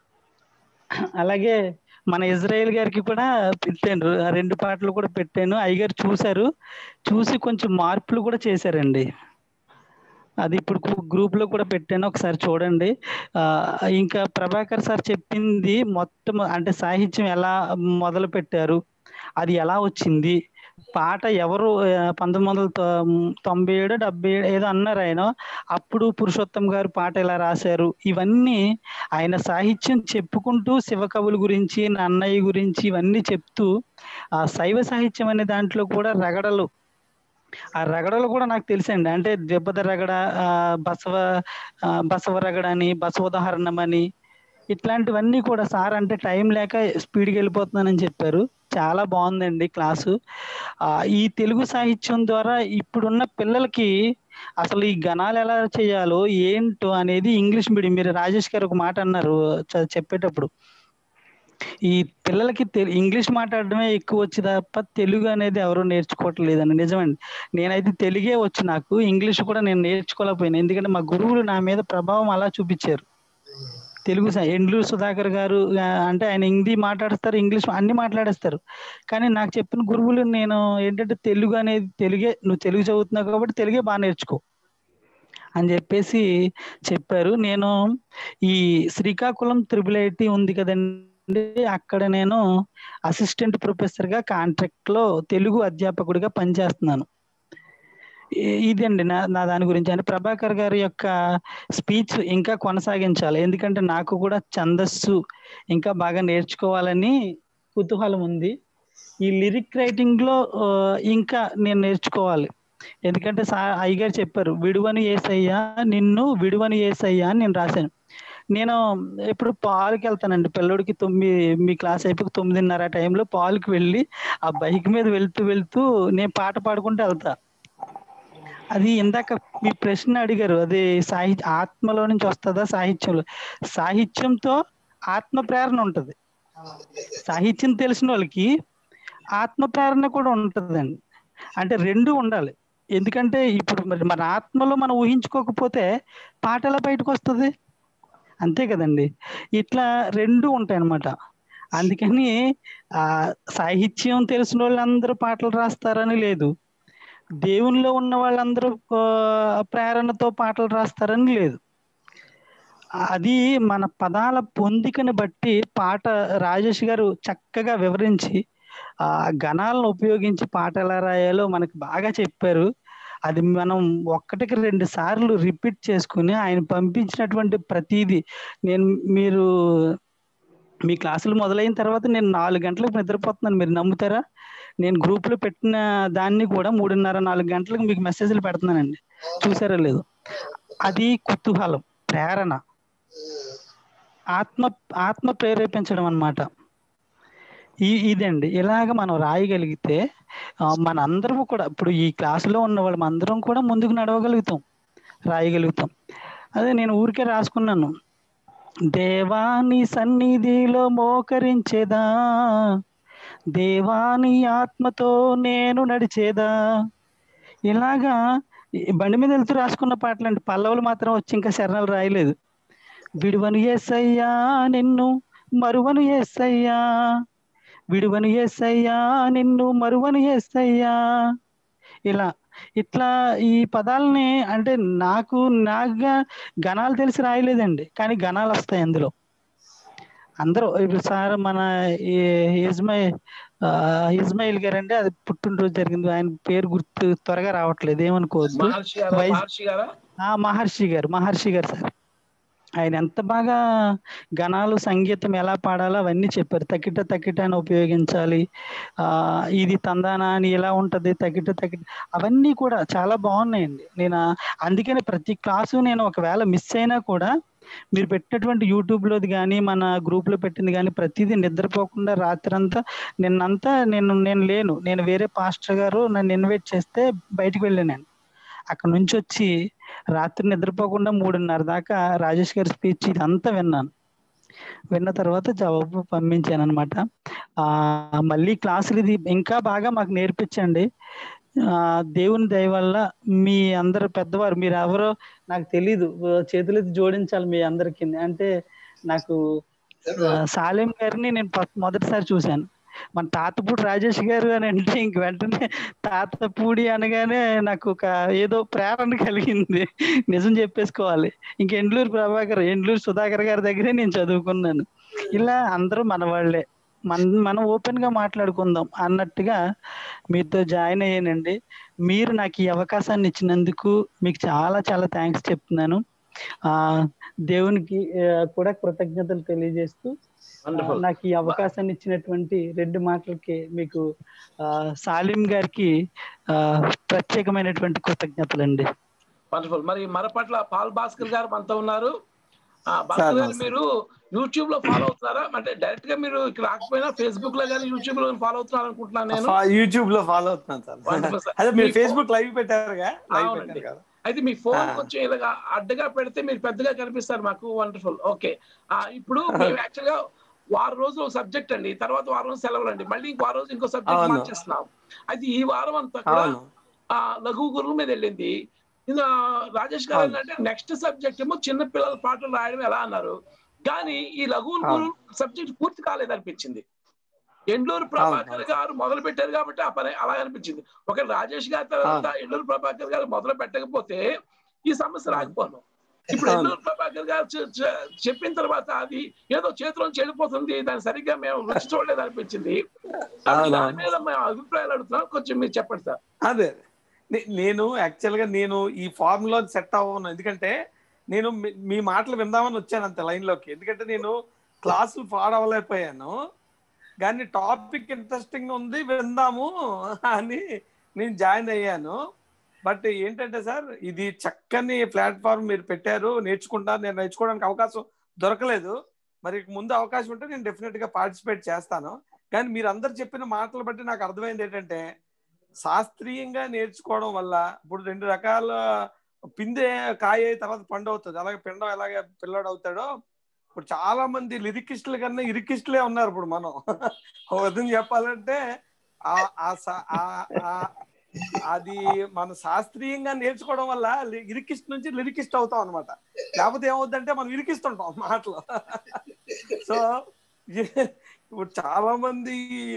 Speaker 8: అలాగే మన ఇజ్రాయెల్ గారికి కూడా పెట్టాను ఆ రెండు పాటలు కూడా పెట్టాను అయ్యగారు చూశారు చూసి కొంచెం మార్పులు కూడా చేశారండి అది ఇప్పుడు గ్రూప్ లో కూడా పెట్టాను ఒకసారి చూడండి ఆ ఇంకా ప్రభాకర్ సార్ చెప్పింది మొత్తం అంటే సాహిత్యం ఎలా మొదలు పెట్టారు అది ఎలా వచ్చింది పాట ఎవరు ఆ, పంతొమ్మిది వందల తొ- తొంభై ఏడు డెబ్బై ఏడు ఏదో అన్నారు ఆయన అప్పుడు పురుషోత్తం గారు పాట ఎలా రాశారు ఇవన్నీ ఆయన సాహిత్యం చెప్పుకుంటూ శివకవుల గురించి నన్నయ్య గురించి ఇవన్నీ చెప్తూ ఆ శైవ సాహిత్యం అనే దాంట్లో కూడా రగడలు ఆ రగడలు కూడా నాకు తెలుసండి అంటే దెబ్బద రగడ ఆ, బసవ ఆ, బసవ రగడ అని బసవోదాహరణం అని ఇట్లాంటివన్నీ కూడా సార్ అంటే టైం లేక స్పీడ్కి వెళ్ళిపోతున్నానని చెప్పారు చాలా బాగుందండి క్లాసు ఆ, ఈ తెలుగు సాహిత్యం ద్వారా ఇప్పుడున్న పిల్లలకి అసలు ఈ గణాలు ఎలా చేయాలో ఏంటో అనేది ఇంగ్లీష్ మీడియం మీరు రాజేష్ గారు ఒక మాట అన్నారు చ- చెప్పేటప్పుడు ఈ పిల్లలకి తెలు- ఇంగ్లీష్ మాట్లాడడమే ఎక్కువ వచ్చి తప్ప తెలుగు అనేది ఎవరు నేర్చుకోవట్లేదండి నిజమండి నేనైతే తెలుగే వచ్చు నాకు ఇంగ్లీష్ కూడా నేను నేర్చుకోలేకపోయాను ఎందుకంటే మా గురువులు నా మీద ప్రభావం అలా చూపించారు తెలుగు సా- ఎండ్లూరు సుధాకర్ గారు ఆ, అంటే ఆయన హిందీ మాట్లాడతారు ఇంగ్లీష్ అన్ని మాట్లాడేస్తారు కానీ నాకు చెప్పిన గురువులు నేను ఏంటంటే తెలుగు అనేది తెలుగే నువ్వు తెలుగు చదువుతున్నావు కాబట్టి తెలుగే బాగా నేర్చుకో అని చెప్పేసి చెప్పారు నేను ఈ శ్రీకాకుళం త్రిబుల్ ఐటీ ఉంది కదండి అక్కడ నేను అసిస్టెంట్ ప్రొఫెసర్ గా కాంట్రాక్ట్ లో తెలుగు అధ్యాపకుడిగా పనిచేస్తున్నాను ఇ- ఇదండి నా నా దాని గురించి అంటే ప్రభాకర్ గారి యొక్క స్పీచ్ ఇంకా కొనసాగించాలి ఎందుకంటే నాకు కూడా ఛందస్సు ఇంకా బాగా నేర్చుకోవాలని కుతూహలం ఉంది ఈ లిరిక్ రైటింగ్ లో ఆ, ఇంకా నేను నేర్చుకోవాలి ఎందుకంటే సా అయ్యగారు చెప్పారు విడువని ఏసయ్యా నిన్ను విడువని ఏసయ్యా అని నేను రాశాను నేను ఇప్పుడు పాలుకి వెళ్తానండి పిల్లోడికి తొమ్మిది మీ క్లాస్ అయిపోయి తొమ్మిదిన్నర టైంలో పాలుకి వెళ్ళి ఆ బైక్ మీద వెళ్తూ వెళ్తూ నేను పాట పాడుకుంటూ వెళ్తా అది ఇందాక మీ ప్రశ్న అడిగారు అది సాహిత్య ఆత్మలో నుంచి వస్తుందా సాహిత్యంలో సాహిత్యంతో ఆత్మ ప్రేరణ ఉంటది సాహిత్యం తెలిసిన వాళ్ళకి ఆత్మ ప్రేరణ కూడా ఉంటదండి అంటే రెండు ఉండాలి ఎందుకంటే ఇప్పుడు మరి మన ఆత్మలో మనం ఊహించుకోకపోతే పాట ఎలా బయటకు వస్తుంది అంతే కదండి ఇట్లా రెండు ఉంటాయి అన్నమాట అందుకని ఆ సాహిత్యం తెలిసిన వాళ్ళందరూ పాటలు రాస్తారని లేదు దేవునిలో ఉన్న వాళ్ళందరూ ఆ, ప్రేరణతో పాటలు రాస్తారని లేదు అది మన పదాల పొందికని బట్టి పాట రాజేష్ గారు చక్కగా వివరించి ఆ గణాలను ఉపయోగించి పాట ఎలా రాయాలో మనకు బాగా చెప్పారు అది మనం ఒక్కటికి రెండు సార్లు రిపీట్ చేసుకుని ఆయన పంపించినటువంటి ప్రతిదీ నేను మీరు మీ క్లాసులు మొదలైన తర్వాత నేను నాలుగు గంటలకు నిద్రపోతున్నాను మీరు నమ్ముతారా నేను గ్రూప్ లో పెట్టిన దాన్ని కూడా మూడున్నర నాలుగు గంటలకు మీకు మెసేజ్లు పెడుతున్నానండి చూసారా లేదు అది కుతూహలం ప్రేరణ ఆత్మ ఆత్మ ప్రేరేపించడం అన్నమాట ఈ ఇదండి ఇలాగ మనం రాయగలిగితే ఆ, మనందరం కూడా ఇప్పుడు ఈ క్లాసులో ఉన్న వాళ్ళం అందరం కూడా ముందుకు నడవగలుగుతాం రాయగలుగుతాం అదే నేను ఊరికే రాసుకున్నాను దేవాని సన్నిధిలో మోకరించేదా దేవాని ఆత్మతో నేను నడిచేదా ఇలాగా ఈ బండి మీద వెళ్తూ రాసుకున్న పాటలండి పల్లవులు మాత్రం వచ్చి ఇంకా శరణాలు రాయలేదు విడువను ఏసయ్యా నిన్ను మరువను ఏసయ్యా విడువను ఏసయ్యా నిన్ను మరువను ఏసయ్యా ఇలా ఇట్లా ఈ పదాలని అంటే నాకు నాకుగా గణాలు తెలిసి రాయలేదండి కానీ గణాలు వస్తాయి అందులో అందరూ ఇప్పుడు సార్ మన ఈ- ఇజ్మాయి ఆ, ఇజ్మాయిల్ గారు అంటే అది పుట్టినరోజు జరిగింది ఆయన పేరు గుర్తు త్వరగా రావట్లేదు ఏమనుకోవద్దు
Speaker 2: మహర్షి గారా
Speaker 8: వైస్
Speaker 2: మహర్షి గారా
Speaker 8: ఆ మహర్షి గారు మహర్షి గారు సార్ ఆయన ఎంత బాగా గణాలు సంగీతం ఎలా పాడాలో అవన్నీ చెప్పారు తకిట తకిట అని ఉపయోగించాలి ఆ ఇది తందాన అని ఎలా ఉంటది తకిట తకిట అవన్నీ కూడా చాలా బాగున్నాయండి నేను ఆ- అందుకని ప్రతి క్లాసు నేను ఒకవేళ మిస్ అయినా కూడా మీరు పెట్టినటువంటి యూట్యూబ్ లోది కానీ మన గ్రూప్ లో పెట్టింది కానీ ప్రతిదీ నిద్రపోకుండా రాత్రంతా నిన్నంతా నేను నేను లేను నేను వేరే పాస్టర్ గారు నన్ను ఇన్వైట్ చేస్తే బయటికి వెళ్ళాను అక్కడ నుంచి వచ్చి రాత్రి నిద్రపోకుండా మూడున్నర దాకా రాజేష్ గారి స్పీచ్ ఇదంతా విన్నాను విన్న తర్వాత జవాబు పంపించాను అనమాట ఆ మళ్ళీ క్లాసులు ఇది ఇంకా బాగా మాకు నేర్పించండి ఆ దేవుని దయ వల్ల మీ అందరు పెద్దవారు మీరు ఎవరో నాకు తెలీదు చేతులెత్తి జోడించాలి మీ అందరికి అంటే నాకు ఆ, సాలేం గారిని నేను ఫస్ట్ మొదటిసారి చూశాను మన తాతపూడి రాజేష్ గారు అని అంటే ఇంక వెంటనే తాతపూడి అనగానే నాకు ఒక ఏదో ప్రేరణ కలిగింది నిజం చెప్పేసుకోవాలి ఇంక ఎండ్లూరు ప్రభాకర్ ఎండ్లూరు సుధాకర్ గారి దగ్గరే నేను చదువుకున్నాను ఇలా అందరూ మన వాళ్ళే మన మనం ఓపెన్ గా మాట్లాడుకుందాం అన్నట్టుగా మీతో జాయిన్ అయ్యానండి మీరు నాకు ఈ అవకాశాన్ని ఇచ్చినందుకు మీకు చాలా చాలా థ్యాంక్స్ చెప్తున్నాను ఆ దేవునికి ఆ, కూడా కృతజ్ఞతలు తెలియజేస్తూ ఆ,
Speaker 2: Wonderful.
Speaker 8: నాకు ఈ అవకాశాన్ని ఇచ్చినటువంటి రెండు మాటలకి మీకు ఆ, సాలిం గారికి ఆ, ప్రత్యేకమైనటువంటి కృతజ్ఞతలు అండి
Speaker 2: వండర్ఫుల్ మరి మరపట్ల పాల్ భాస్కర్ గారు మనతో ఉన్నారు ఆ, భాస్కర్ గారు
Speaker 12: నమస్తే.
Speaker 2: మీరు యూట్యూబ్ లో ఫాలో అవుతున్నారా అంటే డైరెక్ట్ గా మీరు ఇక్కడ రాకపోయినా ఫేస్బుక్ లో కానీ యూట్యూబ్ లో ఫాలో అవుతున్నారు అనుకుంటున్నాను నేను
Speaker 12: యూట్యూబ్ లో ఫాలో అవుతున్నాను
Speaker 2: Wonderful,
Speaker 12: సార్
Speaker 2: sir.
Speaker 12: అదే మీరు
Speaker 2: మీ
Speaker 12: ఫేస్బుక్ లైవ్ పెట్టారుగా లైవ్
Speaker 2: అవునండి.
Speaker 12: పెట్టారు కదా
Speaker 2: అయితే మీ ఫోన్
Speaker 12: ఆ.
Speaker 2: కొంచెం ఇలాగా అడ్డగా పెడితే మీరు పెద్దగా కనిపిస్తారు మాకు వండర్ఫుల్ ఓకే ఆ ఇప్పుడు మేము యాక్చువల్ గా వారం రోజులు ఒక సబ్జెక్ట్ అండి తర్వాత వారం రోజు సెలవులు అండి మళ్ళీ ఇంకో వారం రోజు ఇంకో సబ్జెక్ట్
Speaker 12: అవును.
Speaker 2: మార్చేస్తున్నాం అయితే ఈ వారం అంతా కూడా
Speaker 12: అవును
Speaker 2: ఆ లఘు గురువు మీద వెళ్ళింది ఇంకా రాజేష్ గారు
Speaker 12: అవును.
Speaker 2: ఏంటంటే నెక్స్ట్ సబ్జెక్ట్ ఏమో చిన్న పిల్లల పాటలు రాయడం ఎలా అన్నారు కానీ ఈ లఘు
Speaker 12: అవును.
Speaker 2: గురు సబ్జెక్ట్ పూర్తి కాలేదు అనిపించింది ఎండ్లూరు ప్రభాకర్ గారు మొదలు పెట్టారు కాబట్టి ఆ పని అలా అనిపించింది ఒక రాజేష్ గారి తర్వాత ఎండ్లూరు ప్రభాకర్ గారు మొదలు పెట్టకపోతే ఈ సమస్య రాకపోను ఇప్పుడు
Speaker 12: అవును.
Speaker 2: ఎండ్లూరు ప్రభాకర్ గారు చె- చె- చెప్పిన తర్వాత అది ఏదో చేతిలోంచి వెళ్ళిపోతుంది దాన్ని సరిగ్గా మేము రుచి చూడలేదు అనిపించింది
Speaker 12: అవును.
Speaker 2: దాని మీద మేము అభిప్రాయాలు అడుగుతున్నాం కొంచెం మీరు చెప్పండి సార్
Speaker 12: అదే నే- నేను యాక్చువల్ గా నేను ఈ ఫార్మ్ లో సెట్ అవ్వను ఎందుకంటే నేను మీ- మీ మాటలు విందామని వచ్చాను అంత లైన్ లోకి ఎందుకంటే నేను క్లాసులు ఫాడ్ అవ్వలేకపోయాను కానీ టాపిక్ ఇంట్రెస్టింగ్ ఉంది విందాము అని నేను జాయిన్ అయ్యాను బట్ ఏంటంటే సార్ ఇది చక్కని ప్లాట్ఫామ్ మీరు పెట్టారు నేర్చుకుంటాను నేను నేర్చుకోవడానికి అవకాశం దొరకలేదు మరి ముందు అవకాశం ఉంటే నేను డెఫినెట్ గా పార్టిసిపేట్ చేస్తాను కానీ మీరు అందరు చెప్పిన మాటలు బట్టి నాకు అర్థమైంది ఏంటంటే శాస్త్రీయంగా నేర్చుకోవడం వల్ల ఇప్పుడు రెండు రకాల పిందే కాయ అయి తర్వాత పండు అవుతుంది అలాగే పిండం ఎలాగే పిల్లడు అవుతాడో ఇప్పుడు చాలా మంది లిరికిస్టుల కన్నా ఇరికిస్టులే ఉన్నారు ఇప్పుడు మనం ఓ విధంగా చెప్పాలంటే ఆ- ఆ సా- ఆ- ఆ- అది మన శాస్త్రీయంగా నేర్చుకోవడం వల్ల లి- ఇరికిస్ట్ నుంచి లిరికిస్ట్ అవుతాం అనమాట లేకపోతే ఏమవుతుందంటే మనం ఇరికిస్తుంటాం మాటలు సో ఇప్పుడు చాలా మంది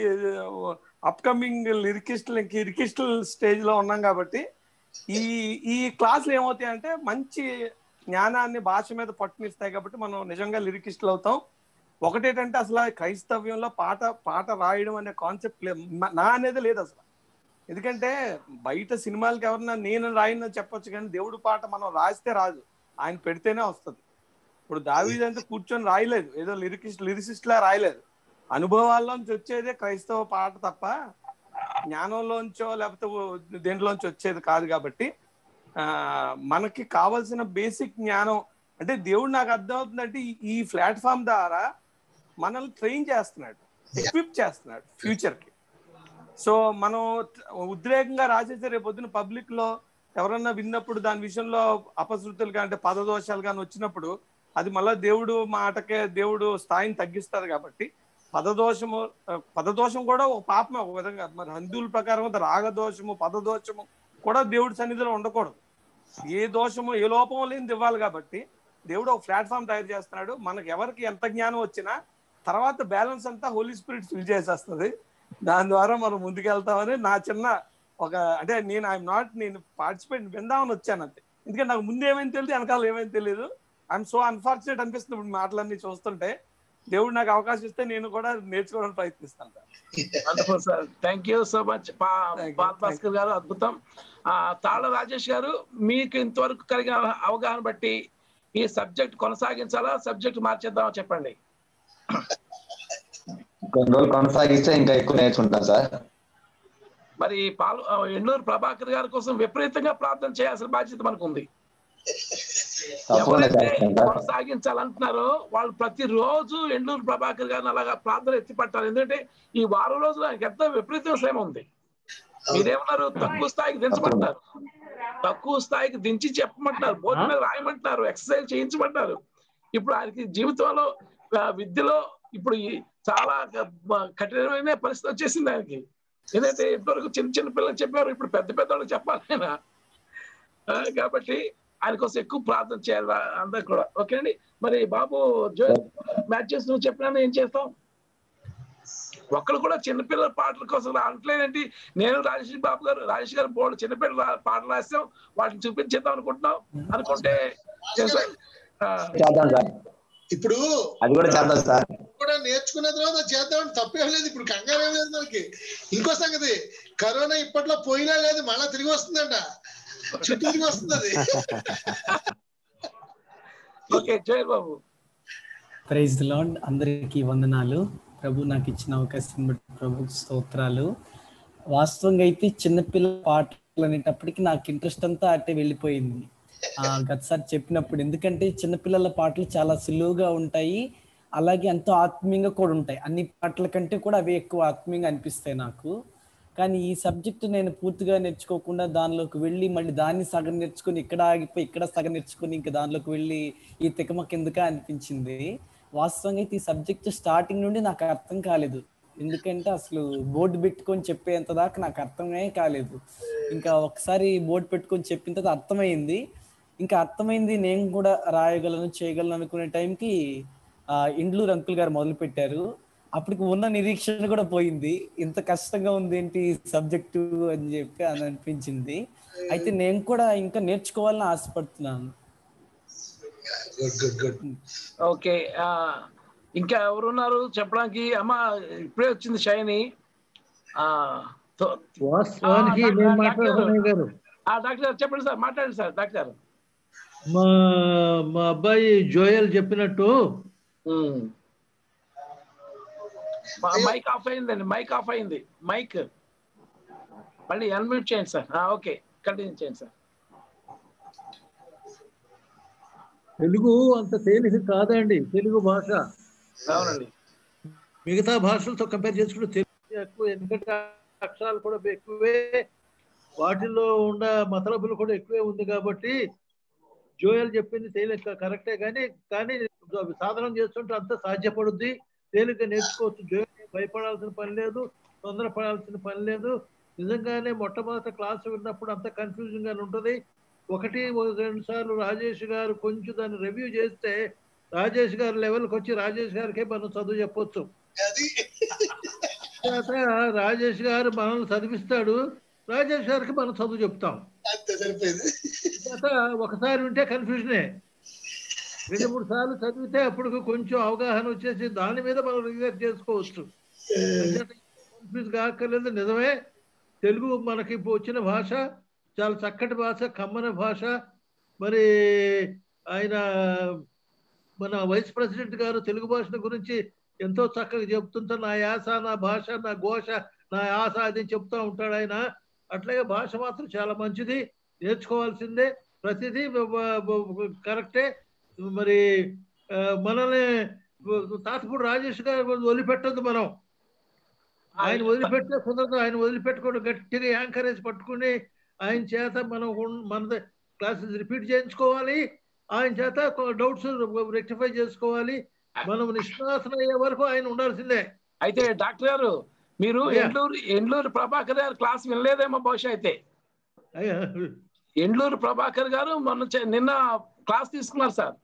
Speaker 12: అప్కమింగ్ లిరికిస్టులు ఇంక ఇరికిస్టుల స్టేజ్ లో ఉన్నాం కాబట్టి ఈ ఈ క్లాసులు ఏమవుతాయంటే మంచి జ్ఞానాన్ని భాష మీద పట్టునిస్తాయి కాబట్టి మనం నిజంగా లిరికిస్టులు అవుతాం ఒకటేంటంటే అసలు ఆ క్రైస్తవ్యంలో పాట పాట రాయడం అనే కాన్సెప్ట్ లేదు నా అనేది లేదు అసలు ఎందుకంటే బయట సినిమాలకి ఎవరన్నా నేను రాయనని చెప్పొచ్చు కానీ దేవుడు పాట మనం రాస్తే రాదు ఆయన పెడితేనే వస్తుంది ఇప్పుడు దావీద్ అంటే కూర్చొని రాయలేదు ఏదో లిరికిస్ట్ లిరిసిస్ట్ లా రాయలేదు అనుభవాల్లోంచి వచ్చేదే క్రైస్తవ పాట తప్ప జ్ఞానంలోంచో లేకపోతే ఓ- దేంట్లోంచి వచ్చేది కాదు కాబట్టి ఆ మనకి కావలసిన బేసిక్ జ్ఞానం అంటే దేవుడు నాకు అర్థమవుతుందంటే ఈ- ఈ ప్లాట్ఫామ్ ద్వారా మనల్ని ట్రైన్ చేస్తున్నాడు ఎక్విప్ చేస్తున్నాడు ఫ్యూచర్ కి సో మనం ఉద్రేకంగా రాసేసే రేపు పొద్దున పబ్లిక్ లో ఎవరన్నా విన్నప్పుడు దాని విషయంలో అపశృతులు అంటే పదదోషాలు కానీ వచ్చినప్పుడు అది మళ్ళీ దేవుడు మాటకే దేవుడు స్థాయిని తగ్గిస్తారు కాబట్టి పదదోషము ఆ, పదదోషం కూడా ఒక పాపమే ఒక విధంగా మరి హిందువుల ప్రకారం అయితే రాగదోషము పదదోషము కూడా దేవుడి సన్నిధిలో ఉండకూడదు ఏ దోషము ఏ లోపం లేనిది ఇవ్వాలి కాబట్టి దేవుడు ఒక ప్లాట్ఫామ్ తయారు చేస్తున్నాడు మనకి ఎవరికి ఎంత జ్ఞానం వచ్చినా తర్వాత బ్యాలెన్స్ అంతా హోలీ స్పిరిట్ ఫిల్ చేసేస్తుంది దాని ద్వారా మనం ముందుకెళ్తామని నా చిన్న ఒక అంటే నేను ఐఎమ్ నాట్ నేను పార్టిసిపేట్ విందామని వచ్చాను అంతే ఎందుకంటే నాకు ముందు ఏమైంది తెలియదు వెనకాల ఏమైంది తెలియదు ఐఎమ్ సో అన్ఫార్చునేట్ అనిపిస్తుంది ఇప్పుడు మాటలన్నీ చూస్తుంటే దేవుడు నాకు అవకాశం ఇస్తే నేను కూడా నేర్చుకోవడానికి ప్రయత్నిస్తాను sir
Speaker 2: wonderful sir thank you so much Paul Bhaskar గారు అద్భుతం ఆ, తాళ్ళ రాజేష్ గారు మీకు ఇంతవరకు కలిగిన అవగాహన బట్టి ఈ సబ్జెక్ట్ కొనసాగించాలా సబ్జెక్ట్ మార్చేద్దామా చెప్పండి
Speaker 13: కొన్ని రోజులు కొనసాగిస్తే ఇంకా ఎక్కువ నేర్చుకుంటాను సార్
Speaker 2: మరి పాలు ఆ, ఎండూరు ప్రభాకర్ గారి కోసం విపరీతంగా ప్రార్థన చేయాల్సిన బాధ్యత మనకు ఉంది
Speaker 13: తప్పకుండా
Speaker 2: ఎవరైతే
Speaker 13: చేస్తాను సార్
Speaker 2: కొనసాగించాలంటున్నారో వాళ్ళు ప్రతిరోజు ఎండూరు ప్రభాకర్ గారిని అలాగా ప్రార్థన ఎత్తి పట్టాలి ఎందుకంటే ఈ వారం రోజులు ఆయనకి ఎంత విపరీతమైన శ్రమ ఉంది మీరేమన్నారు తక్కువ స్థాయికి దించమంటారు తక్కువ స్థాయికి దించి చెప్పమంటున్నారు బోర్డు మీద రాయమంటున్నారు ఎక్సర్సైజ్ చేయించమంటారు ఇప్పుడు ఆయనకి జీవితంలో ఆ, విద్యలో ఇప్పుడు ఈ చాలా క- కఠినమైన పరిస్థితి వచ్చేసింది ఆయనకి ఎందుకంటే ఇప్పటివరకు చిన్న చిన్న పిల్లలు చెప్పారు ఇప్పుడు పెద్ద పెద్ద వాళ్ళకి చెప్పాలి ఆయన ఆ, కాబట్టి ఆయన కోసం ఎక్కువ ప్రార్థన చేయాలి అందరు కూడా ఓకే అండి మరి బాబు జో మ్యాచెస్ నువ్వు చెప్పినా ఏం చేస్తాం ఒక్కరు కూడా చిన్నపిల్లల పాటల కోసం అంటలేదండి నేను రాజేష్ బాబు గారు రాజేష్ గారు బోర్డు చిన్నపిల్లల పాటలు రాసాం వాటిని చూపించేద్దాం అనుకుంటున్నాం అనుకుంటే ఏం సార్? ఆ,
Speaker 13: చేద్దాం సార్
Speaker 3: ఇప్పుడు
Speaker 13: అది కూడా చేద్దాం సార్
Speaker 3: కూడా నేర్చుకున్న తర్వాత చేద్దాం తప్పేం లేదు ఇప్పుడు కంగారు ఏం లేదు మనకి ఇంకో సంగతి కరోనా ఇప్పట్లో పోయినా లేదు మళ్ళా తిరిగి వస్తుందంట చుట్టూ తిరిగి వస్తుంది అది
Speaker 2: okay Jaya Babu
Speaker 5: praise Lord అందరికీ వందనాలు ప్రభు నాకు ఇచ్చిన అవకాశం బట్టి ప్రభు స్తోత్రాలు వాస్తవంగా అయితే చిన్నపిల్లల పాటలు అనేటప్పటికి నాకు ఇంట్రెస్ట్ అంతా అటే వెళ్ళిపోయింది ఆ గతసారి చెప్పినప్పుడు ఎందుకంటే చిన్నపిల్లల పాటలు చాలా సులువుగా ఉంటాయి అలాగే ఎంతో ఆత్మీయంగా కూడా ఉంటాయి అన్ని పాటల కంటే కూడా అవి ఎక్కువ ఆత్మీయంగా అనిపిస్తాయి నాకు కానీ ఈ సబ్జెక్ట్ నేను పూర్తిగా నేర్చుకోకుండా దానిలోకి వెళ్ళి మళ్ళీ దాన్ని సగం నేర్చుకొని ఇక్కడ ఆగిపోయి ఇక్కడ సగం నేర్చుకొని ఇంకా దానిలోకి వెళ్ళి ఈ తికమ కిందగా అనిపించింది వాస్తవంగా అయితే ఈ సబ్జెక్ట్ స్టార్టింగ్ నుండి నాకు అర్థం కాలేదు ఎందుకంటే అసలు బోర్డు పెట్టుకొని చెప్పేంత దాకా నాకు అర్థమే కాలేదు ఇంకా ఒకసారి బోర్డు పెట్టుకొని చెప్పిన తర్వాత అర్థమైంది ఇంకా అర్థమైంది నేను కూడా రాయగలను చేయగలను అనుకునే టైంకి ఆ ఇండ్లూరు అంకుల్ గారు మొదలు పెట్టారు అప్పటికి ఉన్న నిరీక్షణ కూడా పోయింది ఇంత కష్టంగా ఉంది ఏంటి సబ్జెక్టు అని చెప్పి అని అనిపించింది అయితే నేను కూడా ఇంకా నేర్చుకోవాలని ఆశపడుతున్నాను
Speaker 3: గుడ్ గుడ్ గుడ్
Speaker 2: ఓకే ఆ, ఇంకా ఎవరున్నారు చెప్పడానికి అమ్మ ఇప్పుడే వచ్చింది షైని ఆ, తో-
Speaker 14: వాస్తవానికి
Speaker 2: ఆ,
Speaker 14: నేను
Speaker 2: డాక్టర్
Speaker 14: మాట్లాడుతున్నా గారు
Speaker 2: ఆ, డాక్టర్ గారు చెప్పండి సార్ మాట్లాడండి సార్ డాక్టర్ గారు
Speaker 14: మా మా అబ్బాయి జోయల్ చెప్పినట్టు
Speaker 2: మా- మైక్ ఆఫ్ అయిందండి మైక్ ఆఫ్ అయింది మైక్ మళ్ళీ అన్మ్యూట్ చేయండి సార్ ఆ, ఓకే కంటిన్యూ చేయండి సార్
Speaker 14: తెలుగు అంత తేలిక కాదండి తెలుగు భాష
Speaker 2: అవునండి
Speaker 14: మిగతా భాషలతో కంపేర్ చేసుకుంటే తెలుగు ఎక్కువ ఎందుకంటే అక్షరాలు కూడా ఎక్కువే వాటిల్లో ఉన్న మతలబులు కూడా ఎక్కువే ఉంది కాబట్టి జోయల్ చెప్పింది తేలిక కరెక్టే కానీ కానీ సాధనం చేస్తుంటే అంత సాధ్యపడుద్ది తేలిక నేర్చుకోవచ్చు జోయల్ భయపడాల్సిన పని లేదు తొందరపడాల్సిన పని లేదు నిజంగానే మొట్టమొదటి క్లాస్ విన్నప్పుడు అంత కన్ఫ్యూజన్ గానే ఉంటుంది ఒకటి రెండు సార్లు రాజేష్ గారు కొంచెం దాన్ని రివ్యూ చేస్తే రాజేష్ గారి లెవెల్కి వచ్చి రాజేష్ గారికే మనం చదువు చెప్పొచ్చు తర్వాత రాజేష్ గారు మనల్ని చదివిస్తాడు రాజేష్ గారికి మనం చదువు చెప్తాం
Speaker 3: అంతే సరిపోయింది
Speaker 14: తర్వాత ఒకసారి వింటే కన్ఫ్యూజనే రెండు మూడు సార్లు చదివితే అప్పుడు కొంచెం అవగాహన వచ్చేసి దాని మీద మనం రిజర్వ్ చేసుకోవచ్చు కన్ఫ్యూజ్ కాక్కర్లేదు నిజమే తెలుగు మనకి ఇప్పుడు వచ్చిన భాష చాలా చక్కటి భాష కమ్మన భాష మరి ఆయన మన వైస్ ప్రెసిడెంట్ గారు తెలుగు భాష గురించి ఎంతో చక్కగా చెప్తుంటే నా యాస నా భాష నా ఘోష నా యాస అది చెప్తా ఉంటాడు ఆయన అట్లాగే భాష మాత్రం చాలా మంచిది నేర్చుకోవాల్సిందే ప్రతిదీ కరెక్టే మరి ఆ, మనల్ని తాతపూడి రాజేష్ గారు వదిలిపెట్టద్దు మనం ఆయన వదిలిపెట్టే కుదరదు ఆయన వదిలిపెట్టుకోండి గట్టిగా యాంకరేజ్ పట్టుకుని ఆయన చేత మనం ఉన్- మన క్లాసెస్ రిపీట్ చేయించుకోవాలి ఆయన చేత డౌట్స్ రెక్టిఫై చేసుకోవాలి మనం నిష్ణాసన అయ్యే వరకు ఆయన ఉండాల్సిందే
Speaker 2: అయితే డాక్టర్ గారు మీరు
Speaker 14: అయ్యా.
Speaker 2: ఎండ్లూరు ఎండ్లూరు ప్రభాకర్ గారు క్లాస్ వినలేదేమో బహుశా అయితే ఎండ్లూరు ప్రభాకర్ గారు మొన్న చే- నిన్న క్లాస్ తీసుకున్నారు సార్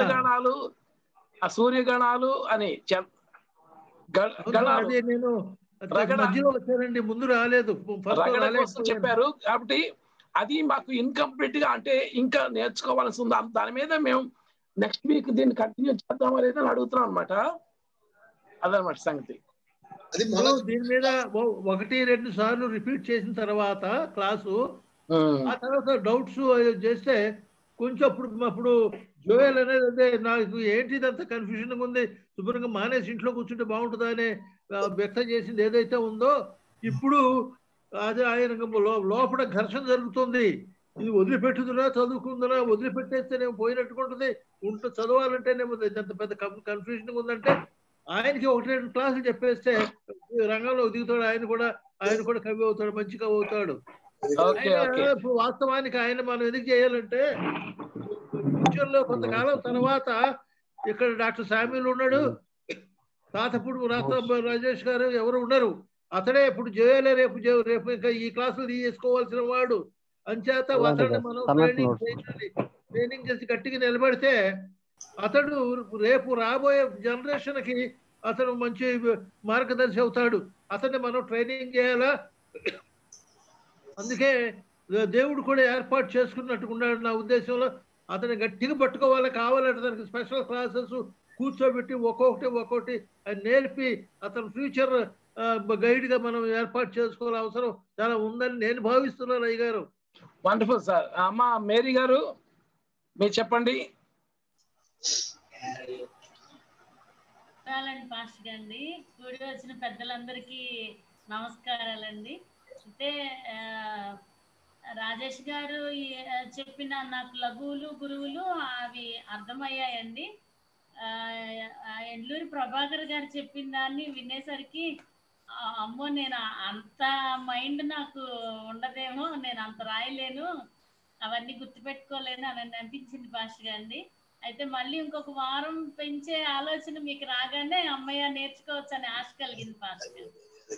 Speaker 2: ఇంద్రగణాలు ఆ సూర్యగణాలు అని చె- గ-
Speaker 14: అవును,
Speaker 2: గణాలు
Speaker 14: అదే నేను అది
Speaker 2: రగడ
Speaker 14: మధ్యలో వచ్చారండి ముందు రాలేదు ఫస్ట్
Speaker 2: రగడ కోసం
Speaker 14: రాలేకపోయాను
Speaker 2: చెప్పారు కాబట్టి అది మాకు ఇన్కంప్లీట్ గా అంటే ఇంకా నేర్చుకోవాల్సి ఉంది అంత- దాని మీద మేము నెక్స్ట్ వీక్ దీన్ని కంటిన్యూ చేద్దామా లేదా అని అడుగుతున్నాం అనమాట అదనమాట సంగతి
Speaker 14: ఇప్పుడు దీని మీద ఓ- ఒకటి రెండు సార్లు రిపీట్ చేసిన తర్వాత క్లాసు ఆ తర్వాత డౌట్స్ చేస్తే కొంచెం అప్పుడు అప్పుడు జోయల్ అనేది అదే నాకు ఏంటి ఇదంతా కన్ఫ్యూజన్ ఉంది శుభ్రంగా మానేసి ఇంట్లో కూర్చుంటే బాగుంటుందా అని ఆ, వ్యక్తం చేసింది ఏదైతే ఉందో ఇప్పుడు అదే ఆయన లో- లోపల ఘర్షణ జరుగుతుంది ఇది వదిలిపెట్టుదురా చదువుకుందురా వదిలిపెట్టేస్తేనేమో పోయినట్టుకుంటుంది ఉంటూ చదవాలంటేనేమో ఎంత పెద్ద కన్ఫ్యూజన్ ఉందంటే ఆయనకి ఒకటి రెండు క్లాసులు చెప్పేస్తే రంగంలో దిగుతాడు ఆయన కూడా ఆయన కూడా కవి అవుతాడు మంచి కవి అవుతాడు
Speaker 2: ఓకే,
Speaker 14: ఆయన
Speaker 2: ఓకే.
Speaker 14: ఇప్పుడు వాస్తవానికి ఆయన మనం ఎందుకు చేయాలంటే ఫ్యూచర్ లో కొంతకాలం తర్వాత ఇక్కడ డాక్టర్ శామ్యుల్ ఉన్నాడు తాతప్పుడు రాత రాజేష్ గారు ఎవరు ఉన్నారు అతడే ఇప్పుడు చేయాలి రేపు జే- రేపు ఇంకా ఈ క్లాసులు తీసుకోవాల్సిన వాడు అంచేత
Speaker 6: అలాగే
Speaker 14: అతన్ని
Speaker 6: సార్.
Speaker 14: మనం
Speaker 6: సన్నటి
Speaker 14: ట్రైనింగ్
Speaker 6: నోట్స్.
Speaker 14: చేయాలి ట్రైనింగ్ చేసి గట్టిగా నిలబడితే అతడు రేపు రాబోయే జనరేషన్ కి అతను మంచి మార్గదర్శి అవుతాడు అతన్ని మనం ట్రైనింగ్ చేయాలా అందుకే దేవుడు కూడా ఏర్పాటు చేసుకున్నట్టుకున్నాడు నా ఉద్దేశంలో అతన్ని గట్టిగా పట్టుకోవాలి కావాలంటే దానికి స్పెషల్ క్లాసెస్ కూర్చోబెట్టి ఒక్కొక్కటి ఒక్కొక్కటి అది నేర్పి అతను ఫ్యూచర్ గైడ్ గా మనం ఏర్పాటు చేసుకోవాలి అవసరం చాలా ఉందని నేను భావిస్తున్నాను అయ్య గారు
Speaker 2: వండర్ఫుల్ సార్ అమ్మ మేరీ గారు మీరు చెప్పండి
Speaker 15: నమస్కారాలండి పాస్టర్ గారండి కూడి వచ్చిన పెద్దలందరికీ నమస్కారాలండి అయితే ఆ, రాజేష్ గారు ఈ, ఆ, చెప్పిన నాకు లఘువులు గురువులు అవి అర్థమయ్యాయండి ఆ, ఆ ఎండ్లూరి ప్రభాకర్ గారు చెప్పిన దాన్ని వినేసరికి ఆ, అమ్మో నేను అంత మైండ్ నాకు ఉండదేమో నేను అంత రాయలేను అవన్నీ గుర్తుపెట్టుకోలేను అని అనిపించింది పాస్టర్ గారండి అయితే మళ్ళీ ఇంకొక వారం పెంచే ఆలోచన మీకు రాగానే అమ్మయ్య నేర్చుకోవచ్చు అని ఆశ కలిగింది పాస్టర్ గారు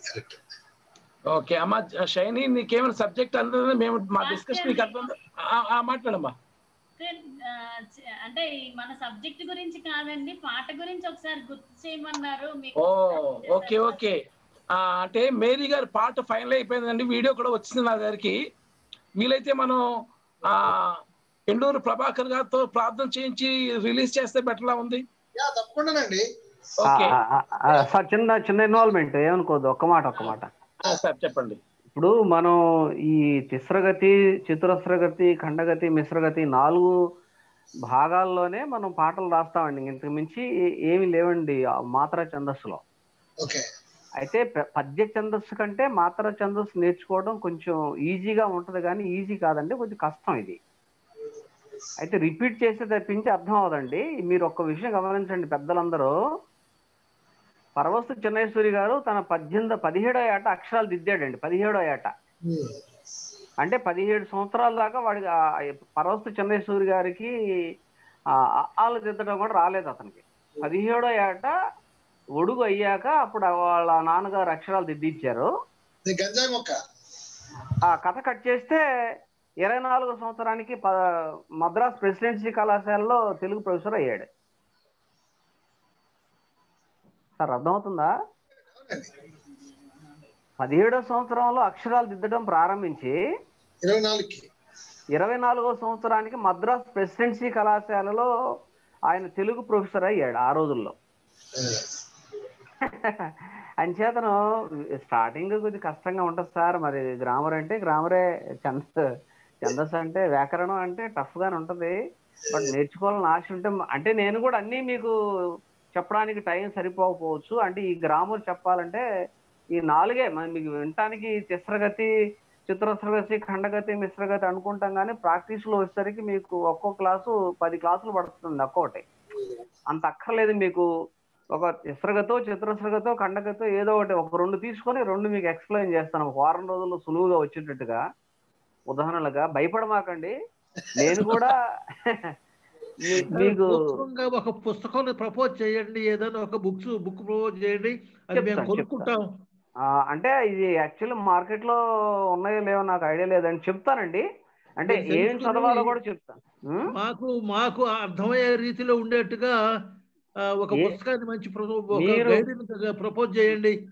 Speaker 2: ఓకే అమ్మ షైని నీకేమైనా సబ్జెక్ట్ అందరూ మేము మా డిస్కషన్ నీకు అర్థం మాట్లాడమ్మా
Speaker 15: అయితే, ఆ, చ- అంటే ఈ మన సబ్జెక్ట్ గురించి కాదండి పాట గురించి ఒకసారి గుర్తు చేయమన్నారు మీకు
Speaker 2: ఓ ఓకే ఓకే ఆ, అంటే మేరీ గారి పాట ఫైనల్ అయిపోయిందండి వీడియో కూడా వచ్చింది నా దగ్గరికి వీలైతే మనం ఆ ఎండూరు ప్రభాకర్ గారితో ప్రార్థన చేయించి రిలీజ్ చేస్తే బెటర్లా ఉంది
Speaker 3: తప్పకుండానండి
Speaker 2: ఓకే
Speaker 6: ఆ, ఆ, ఆ, సార్ చిన్న చిన్న ఇన్వాల్వ్మెంట్ ఏమనుకోవద్దు ఒక్క మాట ఒక్క మాట
Speaker 2: సార్ చెప్పండి
Speaker 6: ఇప్పుడు మనం ఈ తిస్రగతి చతురస్రగతి ఖండగతి మిశ్రగతి నాలుగు భాగాల్లోనే మనం పాటలు రాస్తామండి ఇంతకు మించి ఏ- ఏమీ లేవండి ఆ మాత్ర ఛందస్సులో
Speaker 3: ఓకే
Speaker 6: అయితే ప- పద్య ఛందస్సు కంటే మాత్ర ఛందస్సు నేర్చుకోవడం కొంచెం ఈజీగా ఉంటది కానీ ఈజీ కాదండి కొంచెం కష్టం ఇది అయితే రిపీట్ చేస్తే తప్పించి అర్థం అవదండి మీరు ఒక్క విషయం గమనించండి పెద్దలందరూ పరవస్తు చిన్నేశ్వరి గారు తన పద్దెనిమిది పదిహేడో ఏట అక్షరాలు దిద్దాడండి పదిహేడో ఏట అంటే పదిహేడు సంవత్సరాల దాకా వాడి ఆ పరవస్తు చంద్రేశ్వరి గారికి ఆ ఆలు దిద్దడం కూడా రాలేదు అతనికి పదిహేడో ఏట ఒడుగు అయ్యాక అప్పుడు వాళ్ళ నాన్నగారు అక్షరాలు దిద్దిచ్చారు
Speaker 3: ఇది గంజాయి మొక్క
Speaker 6: ఆ కథ కట్ చేస్తే ఇరవై నాలుగో సంవత్సరానికి ప మద్రాస్ ప్రెసిడెన్సీ కళాశాలలో తెలుగు ప్రొఫెసర్ అయ్యాడు సార్ అర్థమవుతుందా పదిహేడో సంవత్సరంలో అక్షరాలు దిద్దడం ప్రారంభించి
Speaker 3: ఇరవై నాలుగుకి
Speaker 6: ఇరవై నాలుగో సంవత్సరానికి మద్రాస్ ప్రెసిడెన్సీ కళాశాలలో ఆయన తెలుగు ప్రొఫెసర్ అయ్యాడు ఆ రోజుల్లో అంచేతను స్టార్టింగ్ కొద్దిగా కష్టంగా ఉంటుంది సార్ మరి గ్రామర్ అంటే గ్రామరే ఛంద ఛందస్సు అంటే వ్యాకరణం అంటే టఫ్ గానే ఉంటది బట్ నేర్చుకోవాలని ఆశ ఉంటే అంటే నేను కూడా అన్నీ మీకు చెప్పడానికి టైం సరిపోకపోవచ్చు అంటే ఈ గ్రామర్ చెప్పాలంటే ఈ నాలుగే మన మీకు వినటానికి తిస్రగతి చిత్రస్రగతి ఖండగతి మిశ్రగతి అనుకుంటాం కానీ ప్రాక్టీస్ లో వచ్చేసరికి మీకు ఒక్కో క్లాసు పది క్లాసులు పడుతుంది ఒక్కొక్కటి అంత అక్కర్లేదు మీకు ఒక ఇస్రగతో చిత్రస్రగతో ఖండగతో ఏదో ఒకటి ఒక రెండు తీసుకొని రెండు మీకు ఎక్స్ప్లెయిన్ చేస్తాను ఒక వారం రోజుల్లో సులువుగా వచ్చేటట్టుగా ఉదాహరణలుగా భయపడమాకండి నేను కూడా మీ- మీకు
Speaker 14: పుస్తకంగా ఒక పుస్తకం ప్రపోజ్ చేయండి ఏదైనా ఒక బుక్స్ బుక్ ప్రపోజ్ చేయండి అది మేము
Speaker 6: చెప్తాను,
Speaker 14: కొనుక్కుంటాం
Speaker 6: ఆ, అంటే ఇది యాక్చువల్లీ మార్కెట్ లో ఉన్నాయో లేవో నాకు ఐడియా లేదండి చెప్తానండి అంటే
Speaker 14: నేను
Speaker 6: ఏం
Speaker 14: తెలుసుకుని
Speaker 6: చదవాలో కూడా చెప్తాను ఉం?
Speaker 14: మాకు మాకు అర్థమయ్యే రీతిలో ఉండేట్టుగా ఆ, ఒక
Speaker 6: ఏ-
Speaker 14: పుస్తకాన్ని మంచి ప్రో- ఒక
Speaker 6: మీరు-
Speaker 14: గైడ్ ప్రపోజ్ చేయండి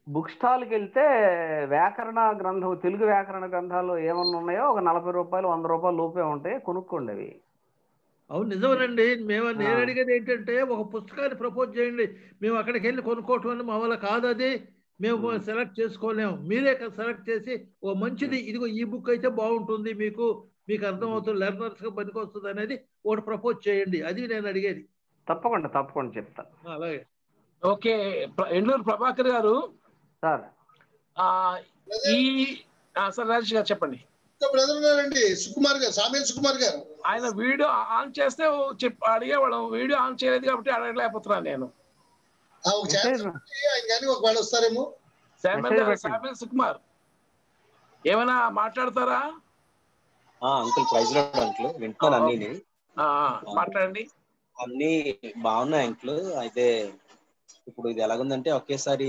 Speaker 6: బుక్ స్టాల్కి వెళ్తే వ్యాకరణ గ్రంథం తెలుగు వ్యాకరణ గ్రంథాలు ఏమన్నా ఉన్నాయో ఒక నలభై రూపాయలు వంద రూపాయలు లోపే ఉంటాయి కొనుక్కోండి అవి
Speaker 14: అవును నిజమేనండి మేము నేను
Speaker 6: ఆ.
Speaker 14: అడిగేది ఏంటంటే ఒక పుస్తకాన్ని ప్రపోజ్ చేయండి మేము అక్కడికి వెళ్ళి కొనుక్కోవటం అని మా వల్ల కాదు అది మేము సెలెక్ట్ చేసుకోలేము మీరే సెలెక్ట్ చేసి ఓ మంచిది ఇదిగో ఈ బుక్ అయితే బాగుంటుంది మీకు మీకు అర్థమవుతుంది లెర్నర్స్ గా పనికొస్తుంది అనేది ఒకటి ప్రపోజ్ చేయండి అది నేను అడిగేది
Speaker 6: తప్పకుండా తప్పకుండా చెప్తా
Speaker 14: అలాగే
Speaker 2: ఓకే ప్ర- ఎండూరు ప్రభాకర్ గారు
Speaker 6: సార్
Speaker 2: ఆ, ఈ ఆ, సార్ రాజేష్ గారు చెప్పండి
Speaker 3: బ్రదర్ ఉన్నారండి సుకుమార్ గారు సామేల్ సుకుమార్ గారు
Speaker 2: ఆయన వీడియో ఆన్ చేస్తే చెప్ అడిగేవాళ్ళం వీడియో ఆన్ చేయలేదు కాబట్టి అడగలేకపోతున్నాను నేను
Speaker 3: ఆ, ఒక ఛాన్స్ ఉంది. ఆయన కానీ ఒకవేళ వస్తారేమో
Speaker 2: శామ్యుల్ గారు, శామ్యుల్ సుకుమార్ ఏమైనా మాట్లాడతారా
Speaker 16: ఆ అంకుల్ ప్రైజ్ రాడ్ అంకుల్ వింటున్నాను అన్ని
Speaker 2: ఆ, మాట్లాడండి
Speaker 16: అన్ని బాగున్నాయి అంకుల్ అయితే ఇప్పుడు ఇది ఎలాగుందంటే ఒకేసారి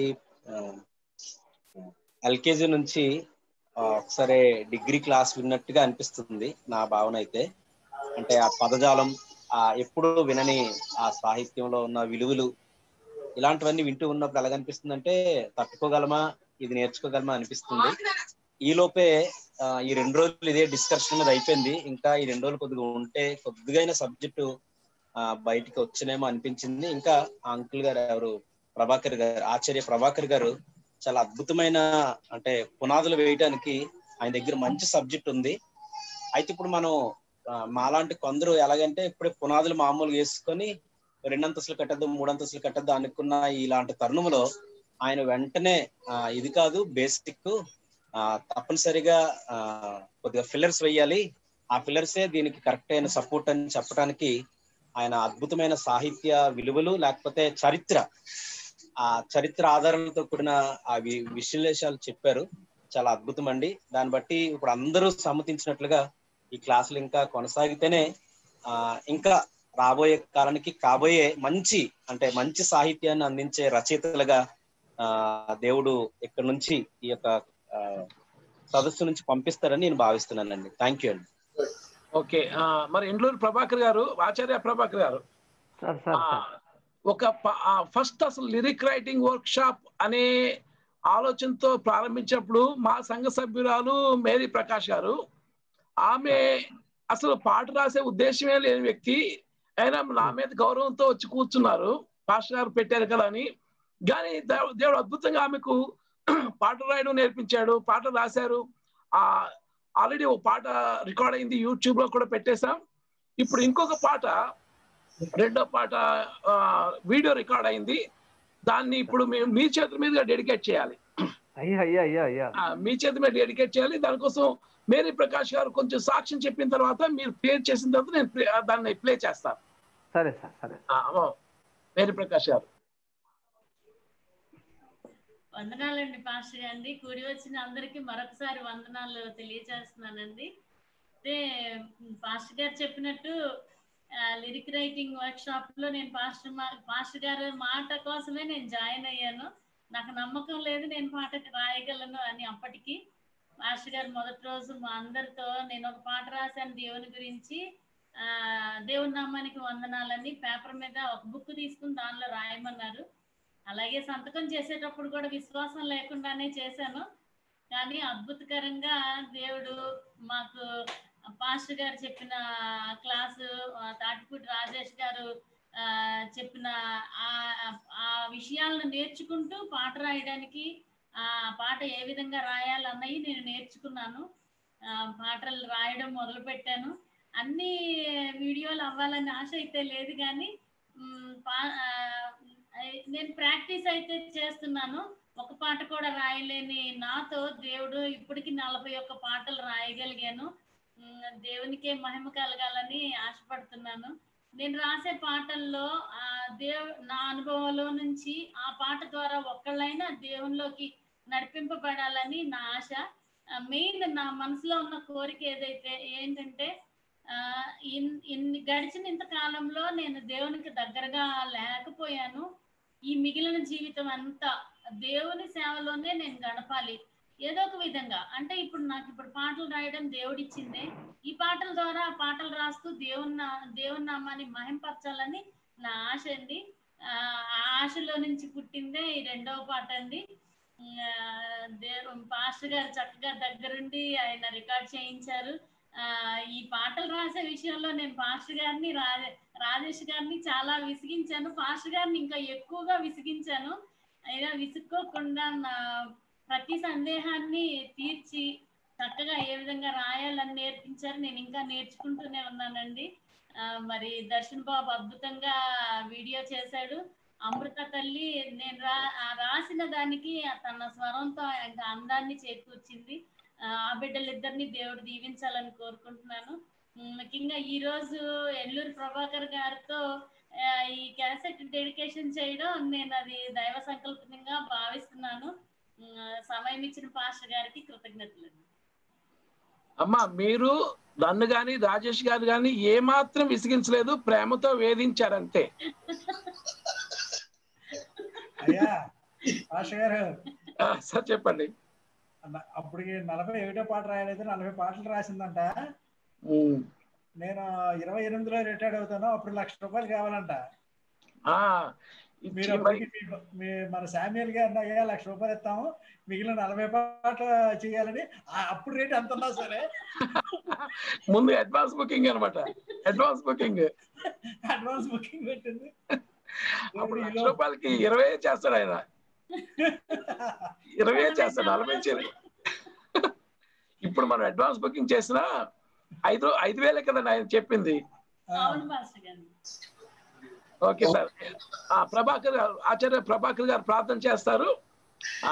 Speaker 16: ఎల్కేజీ నుంచి ఆ, ఒకసారి డిగ్రీ క్లాస్ విన్నట్టుగా అనిపిస్తుంది నా భావన అయితే అంటే ఆ పదజాలం ఆ ఎప్పుడూ వినని ఆ సాహిత్యంలో ఉన్న విలువలు ఇలాంటివన్నీ వింటూ ఉన్నప్పుడు ఎలాగనిపిస్తుంది అంటే తట్టుకోగలమా ఇది నేర్చుకోగలమా అనిపిస్తుంది ఈ లోపే ఆ, ఈ రెండు రోజులు ఇదే డిస్కషన్ మీద అయిపోయింది ఇంకా ఈ రెండు రోజులు కొద్దిగా ఉంటే కొద్దిగా సబ్జెక్టు బయటికి వచ్చినేమో అనిపించింది ఇంకా ఆ అంకుల్ గారు ఎవరు ప్రభాకర్ గారు ఆచార్య ప్రభాకర్ గారు చాలా అద్భుతమైన అంటే పునాదులు వేయడానికి ఆయన దగ్గర మంచి సబ్జెక్ట్ ఉంది అయితే ఇప్పుడు మనం ఆ, మాలాంటి కొందరు ఎలాగంటే ఇప్పుడే పునాదులు మామూలుగా వేసుకొని రెండంతస్తులు కట్టద్దు మూడంతస్తులు కట్టద్దు అనుకున్న ఇలాంటి తరుణంలో ఆయన వెంటనే ఆ, ఇది కాదు బేసిక్ తప్పనిసరిగా ఆ, కొద్దిగా ఫిల్లర్స్ వేయాలి ఆ ఫిల్లర్సే దీనికి కరెక్ట్ అయిన సపోర్ట్ అని చెప్పడానికి ఆయన అద్భుతమైన సాహిత్య విలువలు లేకపోతే చరిత్ర ఆ చరిత్ర ఆధారాలతో కూడిన ఆ వి- విశ్లేషాలు చెప్పారు చాలా అద్భుతం అండి దాన్ని బట్టి ఇప్పుడు అందరూ సమ్మతించినట్లుగా ఈ క్లాసులు ఇంకా కొనసాగితేనే ఆ ఇంకా రాబోయే కాలానికి కాబోయే మంచి అంటే మంచి సాహిత్యాన్ని అందించే రచయితలుగా ఆ దేవుడు ఇక్కడ నుంచి ఈ యొక్క ఆ, సదస్సు నుంచి పంపిస్తారని నేను భావిస్తున్నానండి థ్యాంక్ యూ అండి
Speaker 2: ఓకే ఆ, మరి ఎండ్లూరు ప్రభాకర్ గారు ఆచార్య ప్రభాకర్ గారు
Speaker 6: సార్ సార్
Speaker 2: ఆ, ఒక ఫస్ట్ అసలు లిరిక్ రైటింగ్ వర్క్ షాప్ అనే ఆలోచనతో ప్రారంభించినప్పుడు మా సంఘ సభ్యురాలు మేరీ ప్రకాష్ గారు ఆమె అసలు పాట రాసే ఉద్దేశమే లేని వ్యక్తి అయినా నా మీద గౌరవంతో వచ్చి కూర్చున్నారు పాస్టర్ గారు పెట్టారు కదా అని కానీ దేవ- దేవుడు అద్భుతంగా ఆమెకు పాట రాయడం నేర్పించాడు పాట రాశారు ఆ ఆల్రెడీ ఒక పాట రికార్డ్ అయింది యూట్యూబ్ లో కూడా పెట్టేశాం ఇప్పుడు ఇంకొక పాట రెండో పాట ఆ, వీడియో రికార్డ్ అయింది దాన్ని ఇప్పుడు మేము మీ చేతుల మీదుగా డెడికేట్ చేయాలి
Speaker 6: అయ్యా అయ్యా అయ్యా అయ్యా
Speaker 2: ఆ, మీ చేతి మీద డెడికేట్ చేయాలి దానికోసం మేరీ ప్రకాష్ గారు కొంచెం సాక్ష్యం చెప్పిన తర్వాత మీరు ప్లే చేసిన తర్వాత నేను play- ఆ, దాన్ని ప్లే చేస్తాను
Speaker 6: సరే సార్ సరే
Speaker 2: ఆ, అమ్మో. మేరీ ప్రకాష్ గారు
Speaker 15: వందనాలండి పాస్టర్ గాండి కూడి వచ్చిన అందరికీ మరొకసారి వందనాలు తెలియజేస్తున్నానండి అయితే పాస్టర్ గారు చెప్పినట్టు లిరిక్ రైటింగ్ వర్క్ షాప్ లో నేను పాస్టర్ మా- పాస్టర్ గారు మాట కోసమే నేను జాయిన్ అయ్యాను నాకు నమ్మకం లేదు నేను పాట రాయగలను అని అప్పటికి మాస్టర్ గారు మొదటి రోజు మా అందరితో నేను ఒక పాట రాశాను దేవుని గురించి ఆ దేవుని నామానికి వందనాలని పేపర్ మీద ఒక బుక్ తీసుకుని దానిలో రాయమన్నారు అలాగే సంతకం చేసేటప్పుడు కూడా విశ్వాసం లేకుండానే చేశాను కానీ అద్భుతకరంగా దేవుడు మాకు పాస్టర్ గారు చెప్పిన క్లాసు ఆ, తాటిపూడి రాజేష్ గారు ఆ, చెప్పిన ఆ ఆ విషయాలను నేర్చుకుంటూ పాట రాయడానికి ఆ పాట ఏ విధంగా రాయాలన్నవి నేను నేర్చుకున్నాను ఆ, పాటలు రాయడం మొదలు పెట్టాను అన్ని వీడియోలు అవ్వాలని ఆశ అయితే లేదు కానీ మ్, పా- ఆ, నేను ప్రాక్టీస్ అయితే చేస్తున్నాను ఒక పాట కూడా రాయలేని నాతో దేవుడు ఇప్పటికి నలభై ఒక్క పాటలు రాయగలిగాను మ్, దేవునికే మహిమ కలగాలని ఆశపడుతున్నాను నేను రాసే పాటల్లో ఆ దేవ్ నా అనుభవంలో నుంచి ఆ పాట ద్వారా ఒక్కళ్ళైనా దేవునిలోకి నడిపింపబడాలని నా ఆశ మెయిన్ నా మనసులో ఉన్న కోరిక ఏదైతే ఏంటంటే ఆ, ఇన్- ఇన్ని గడిచిన ఇంత కాలంలో నేను దేవునికి దగ్గరగా లేకపోయాను ఈ మిగిలిన జీవితం అంతా దేవుని సేవలోనే నేను గడపాలి ఏదో ఒక విధంగా అంటే ఇప్పుడు నాకు ఇప్పుడు పాటలు రాయడం దేవుడిచ్చిందే ఈ పాటల ద్వారా ఆ పాటలు రాస్తూ దేవుని నా- దేవుని నామాన్ని మహింపరచాలని నా ఆశ అండి ఆ ఆ ఆశలో నుంచి పుట్టిందే ఈ రెండవ పాట అండి ఉమ్, ఆ, దేవ్ పాస్టర్ గారు చక్కగా దగ్గరుండి ఆయన రికార్డ్ చేయించారు ఆ, ఈ పాటలు రాసే విషయంలో నేను పాస్టర్ గారిని రాజే రాజేష్ గారిని చాలా విసిగించాను పాస్టర్ గారిని ఇంకా ఎక్కువగా విసిగించాను అయినా విసుక్కోకుండా నా ప్రతి సందేహాన్ని తీర్చి చక్కగా ఏ విధంగా రాయాలని నేర్పించారు నేను ఇంకా నేర్చుకుంటూనే ఉన్నానండి ఆ, మరి దర్శన్ బాబు అద్భుతంగా వీడియో చేశాడు అమృత తల్లి నేను రా ఆ రాసిన దానికి తన స్వరంతో ఇంకా అందాన్ని చేకూర్చింది ఆ ఆ బిడ్డలిద్దరిని దేవుడు దీవించాలని కోరుకుంటున్నాను ఉమ్, ముఖ్యంగా ఈ రోజు ఎల్లూరు ప్రభాకర్ గారితో ఆ, ఈ క్యాసెట్ డెడికేషన్ చేయడం నేను అది దైవ సంకల్పంగా భావిస్తున్నాను ఉమ్, సమయం ఇచ్చిన పాస్టర్ గారికి కృతజ్ఞతలు
Speaker 2: అమ్మా మీరు నన్ను గాని రాజేష్ గారు గాని ఏమాత్రం విసిగించలేదు ప్రేమతో వేధించారంతే
Speaker 10: అయ్యా ఆశ గారు
Speaker 2: ఆ, సార్ చెప్పండి
Speaker 10: అన్న- అప్పటికి నలభై ఒకటో పాట రాయలేదు నలభై పాటలు రాసిందంట
Speaker 2: ఉమ్,
Speaker 10: నేను ఇరవై ఎనిమిదిలో రిటైర్డ్ అవుతాను అప్పుడు లక్ష రూపాయలు కావాలంట
Speaker 2: ఆ,
Speaker 10: మీరు
Speaker 2: ఇచ్చి మరి-
Speaker 10: అప్పటికి మీ- మీ మన శామ్యుల్ గారిని అయ్యా లక్ష రూపాయలు ఇస్తాము మిగిలిన నలభై పాటలు చేయాలని ఆ- అప్పుడు రేట్ ఎంత ఉన్నా సరే
Speaker 2: ముందు అడ్వాన్స్ బుకింగ్ అన్నమాట అడ్వాన్స్ బుకింగ్
Speaker 10: అడ్వాన్స్ బుకింగ్ పెట్టింది
Speaker 2: అప్పుడు లక్ష రూపాయలకి ఇరవై చేస్తాడు ఆయన ఇరవై చేస్తాడు నలభై చేయరు ఇప్పుడు మనం అడ్వాన్స్ బుకింగ్ చేసినా ఐదు ఐదు వేలే కదండి ఆయన చెప్పింది
Speaker 15: అవును పాస్టర్ గారు
Speaker 2: ఓకే సార్ ఆ ప్రభాకర్ గారు ఆచార్య ప్రభాకర్ గారు ప్రార్థన చేస్తారు ఆ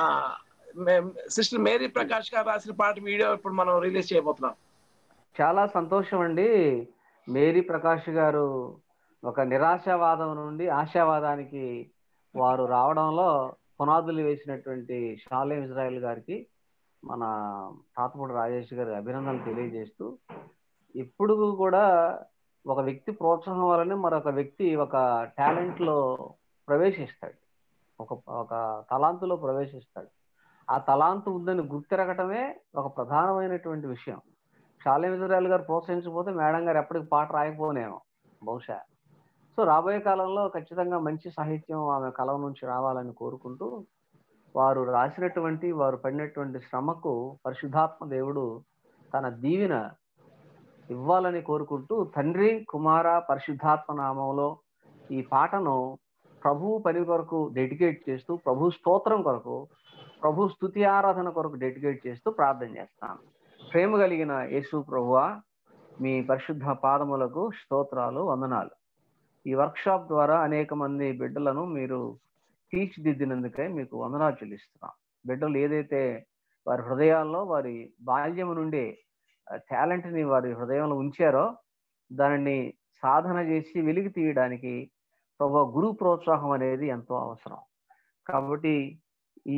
Speaker 2: సిస్టర్ మేరీ ప్రకాష్ గారు రాసిన పాట వీడియో ఇప్పుడు మనం రిలీజ్ చేయబోతున్నాం
Speaker 6: చాలా సంతోషం అండి మేరీ ప్రకాష్ గారు ఒక నిరాశావాదం నుండి ఆశావాదానికి వారు రావడంలో పునాదులు వేసినటువంటి షాలేం ఇజ్రాయెల్ గారికి మన తాతపూడి రాజేష్ గారి అభినందనలు తెలియజేస్తూ ఇప్పుడు కూడా ఒక వ్యక్తి ప్రోత్సాహం వలన మరొక వ్యక్తి ఒక టాలెంట్ లో ప్రవేశిస్తాడు ఒక ఒక తలాంతులో ప్రవేశిస్తాడు ఆ తలాంతు ఉందని గుర్తిరగటమే ఒక ప్రధానమైనటువంటి విషయం షాలేం ఇజ్రాయల్ గారు ప్రోత్సహించకపోతే మేడం గారు ఎప్పటికి పాట రాయకపోనేమో బహుశా సో రాబోయే కాలంలో ఖచ్చితంగా మంచి సాహిత్యం ఆమె కలం నుంచి రావాలని కోరుకుంటూ వారు రాసినటువంటి వారు పడినటువంటి శ్రమకు పరిశుద్ధాత్మ దేవుడు తన దీవెన ఇవ్వాలని కోరుకుంటూ తండ్రి కుమార పరిశుద్ధాత్మ నామంలో ఈ పాటను ప్రభు పని కొరకు డెడికేట్ చేస్తూ ప్రభు స్తోత్రం కొరకు ప్రభు స్తుతి ఆరాధన కొరకు డెడికేట్ చేస్తూ ప్రార్థన చేస్తాను ప్రేమ కలిగిన యేసు ప్రభువా మీ పరిశుద్ధ పాదములకు స్తోత్రాలు వందనాలు ఈ వర్క్షాప్ ద్వారా అనేక మంది బిడ్డలను మీరు తీర్చిదిద్దినందుకై మీకు వందనాలు చెల్లిస్తున్నాం బిడ్డలు ఏదైతే వారి హృదయాల్లో వారి బాల్యం నుండే టాలెంట్ ని వారి హృదయంలో ఉంచారో దానిని సాధన చేసి వెలికి తీయడానికి ప్రభు గురు ప్రోత్సాహం అనేది ఎంతో అవసరం కాబట్టి ఈ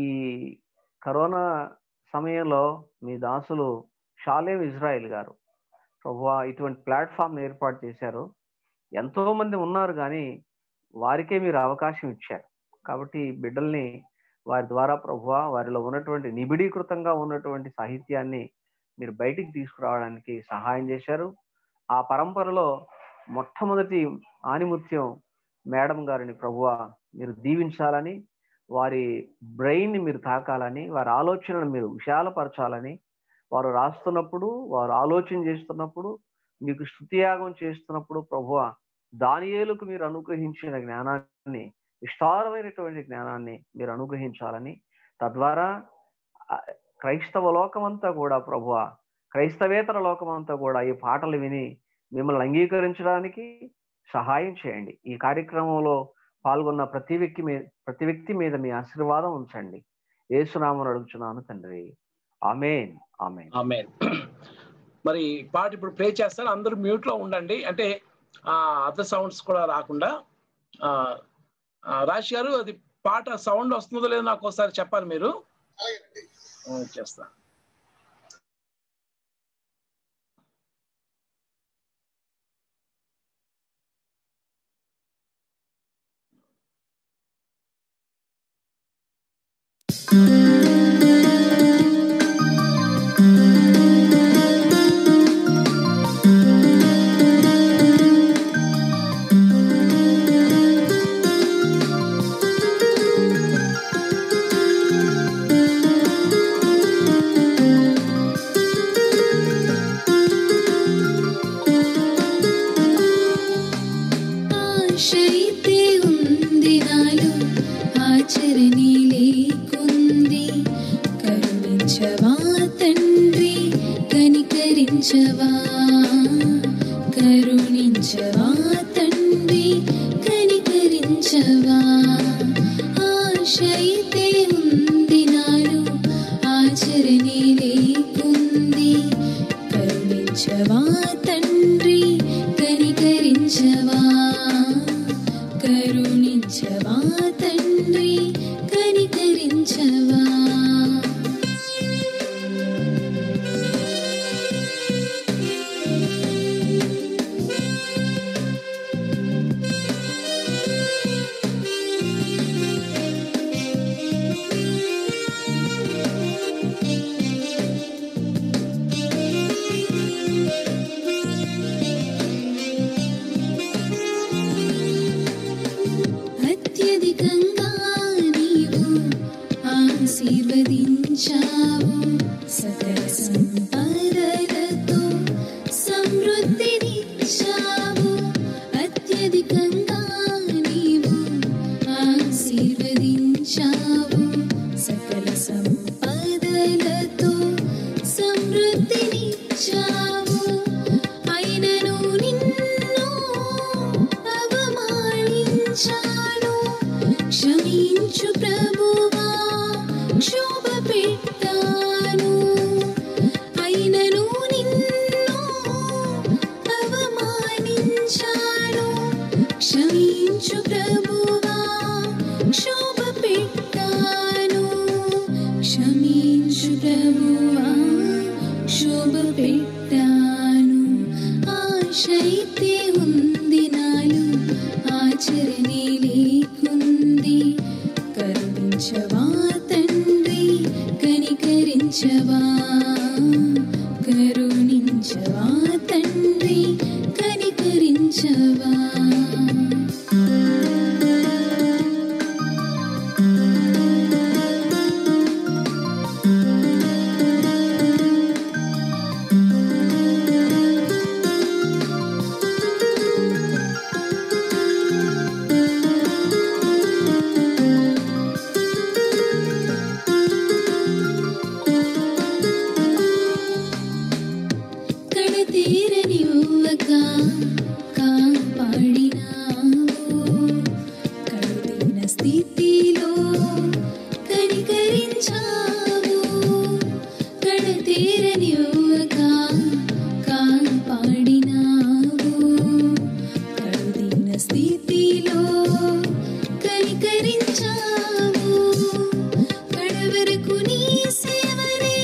Speaker 6: కరోనా సమయంలో మీ దాసులు షాలేం ఇజ్రాయిల్ గారు ప్రభు ఇటువంటి ప్లాట్ఫామ్ ఏర్పాటు చేశారు ఎంతో మంది ఉన్నారు కానీ వారికే మీరు అవకాశం ఇచ్చారు కాబట్టి బిడ్డల్ని వారి ద్వారా ప్రభు వారిలో ఉన్నటువంటి నిబిడీకృతంగా ఉన్నటువంటి సాహిత్యాన్ని మీరు బయటికి తీసుకురావడానికి సహాయం చేశారు ఆ పరంపరలో మొట్టమొదటి ఆనిముత్యం మేడం గారిని ప్రభువ మీరు దీవించాలని వారి బ్రెయిన్ ని మీరు తాకాలని వారి ఆలోచనను మీరు విశాలపరచాలని వారు రాస్తున్నప్పుడు వారు ఆలోచన చేస్తున్నప్పుడు మీకు స్థుతియాగం చేస్తున్నప్పుడు ప్రభువ దానియేలుకు మీరు అనుగ్రహించిన జ్ఞానాన్ని విస్తారమైనటువంటి జ్ఞానాన్ని మీరు అనుగ్రహించాలని తద్వారా ఆ, క్రైస్తవ లోకమంతా కూడా ప్రభువ క్రైస్తవేతర లోకమంతా కూడా ఈ పాటలు విని మిమ్మల్ని అంగీకరించడానికి సహాయం చేయండి ఈ కార్యక్రమంలో పాల్గొన్న ప్రతి వ్యక్తి మీద ప్రతి వ్యక్తి మీద మీ ఆశీర్వాదం ఉంచండి ఏసునామని అడుగుచున్నాను తండ్రి ఆమెన్ ఆమెన్
Speaker 2: ఆమెన్ మరి పాట ఇప్పుడు ప్లే చేస్తాను అందరూ మ్యూట్ లో ఉండండి అంటే ఆ అదర్ సౌండ్స్ కూడా రాకుండా ఆ ఆ, రాజు గారు అది పాట సౌండ్ వస్తుందో లేదో నాకు ఒకసారి చెప్పాలి మీరు ఆ, చేస్తా
Speaker 17: Thank ఆశైతే ఉంది నాలో ఆచరణి లేకుంది కరుణించవా తండ్రి కనికరించవా కరుణించవా తండ్రి కనికరించవా ఆశైతే ఉంది నాలో ఆచరణి లేకుంది కరుణించవా తండ్రి కనికరించవా కరుణించవా తండ్రి కనికరించవా అత్యధికంగా నీవు ఆశీర్వదించావు సకల సంపదలతో సమృద్ధినిచ్చావు అత్యధికంగా నీవు ఆశీర్వదించావు సకల సంపదలతో సమృద్ధినిచ్చావు అయినను నిన్ను అవమానించాను క్షమించు ప్రభువా క్షోభ పెట్టాను అయినను నిన్ను అవమానించాను క్షమించు ప్రభువా క్షోభ పెట్టాను క్షమించు ప్రభువా క్షోభ పెట్టాను ఆశైతే ఉంది నాలో ఆచరణి లేకుంది కరుణించవా తండ్రి కనికరించవా కరుణించవా తండ్రి కనికరించవా కడతీరనివ్వక కాపాడినావు కడుదిన స్థితిలో కనికరించావు కడతీరనివ్వక కాపాడినావు కడుదిన స్థితిలో కనికరించావు కడవరకు నీ సేవనే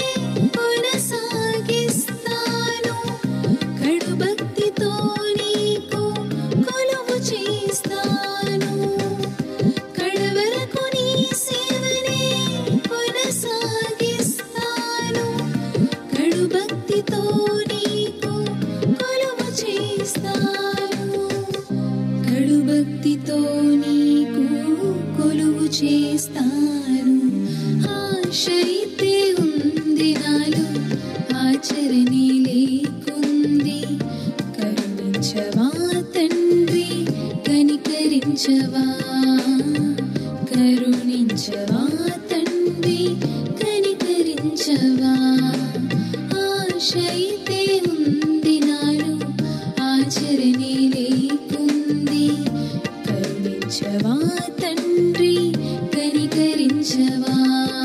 Speaker 17: కొనసాగిస్తాను కడు భక్తితో నీకు కొలువు చేస్తాను కడవరకు నీ సేవనే కొనసాగిస్తాను కడు భక్తితో నీకు కొలువు చేస్తాను కడు భక్తితో నీకు కొలువు చేస్తాను ఆశైతే ఉంది నాలో ఆచరణి లేకుంది కరుణించవా తండ్రి కనికరించవా కరుణించవా తండ్రి కనికరించవా ఆశైతే ఉంది నాలో ఆచరణి లేకుంది కరుణించవా తండ్రి కనికరించవా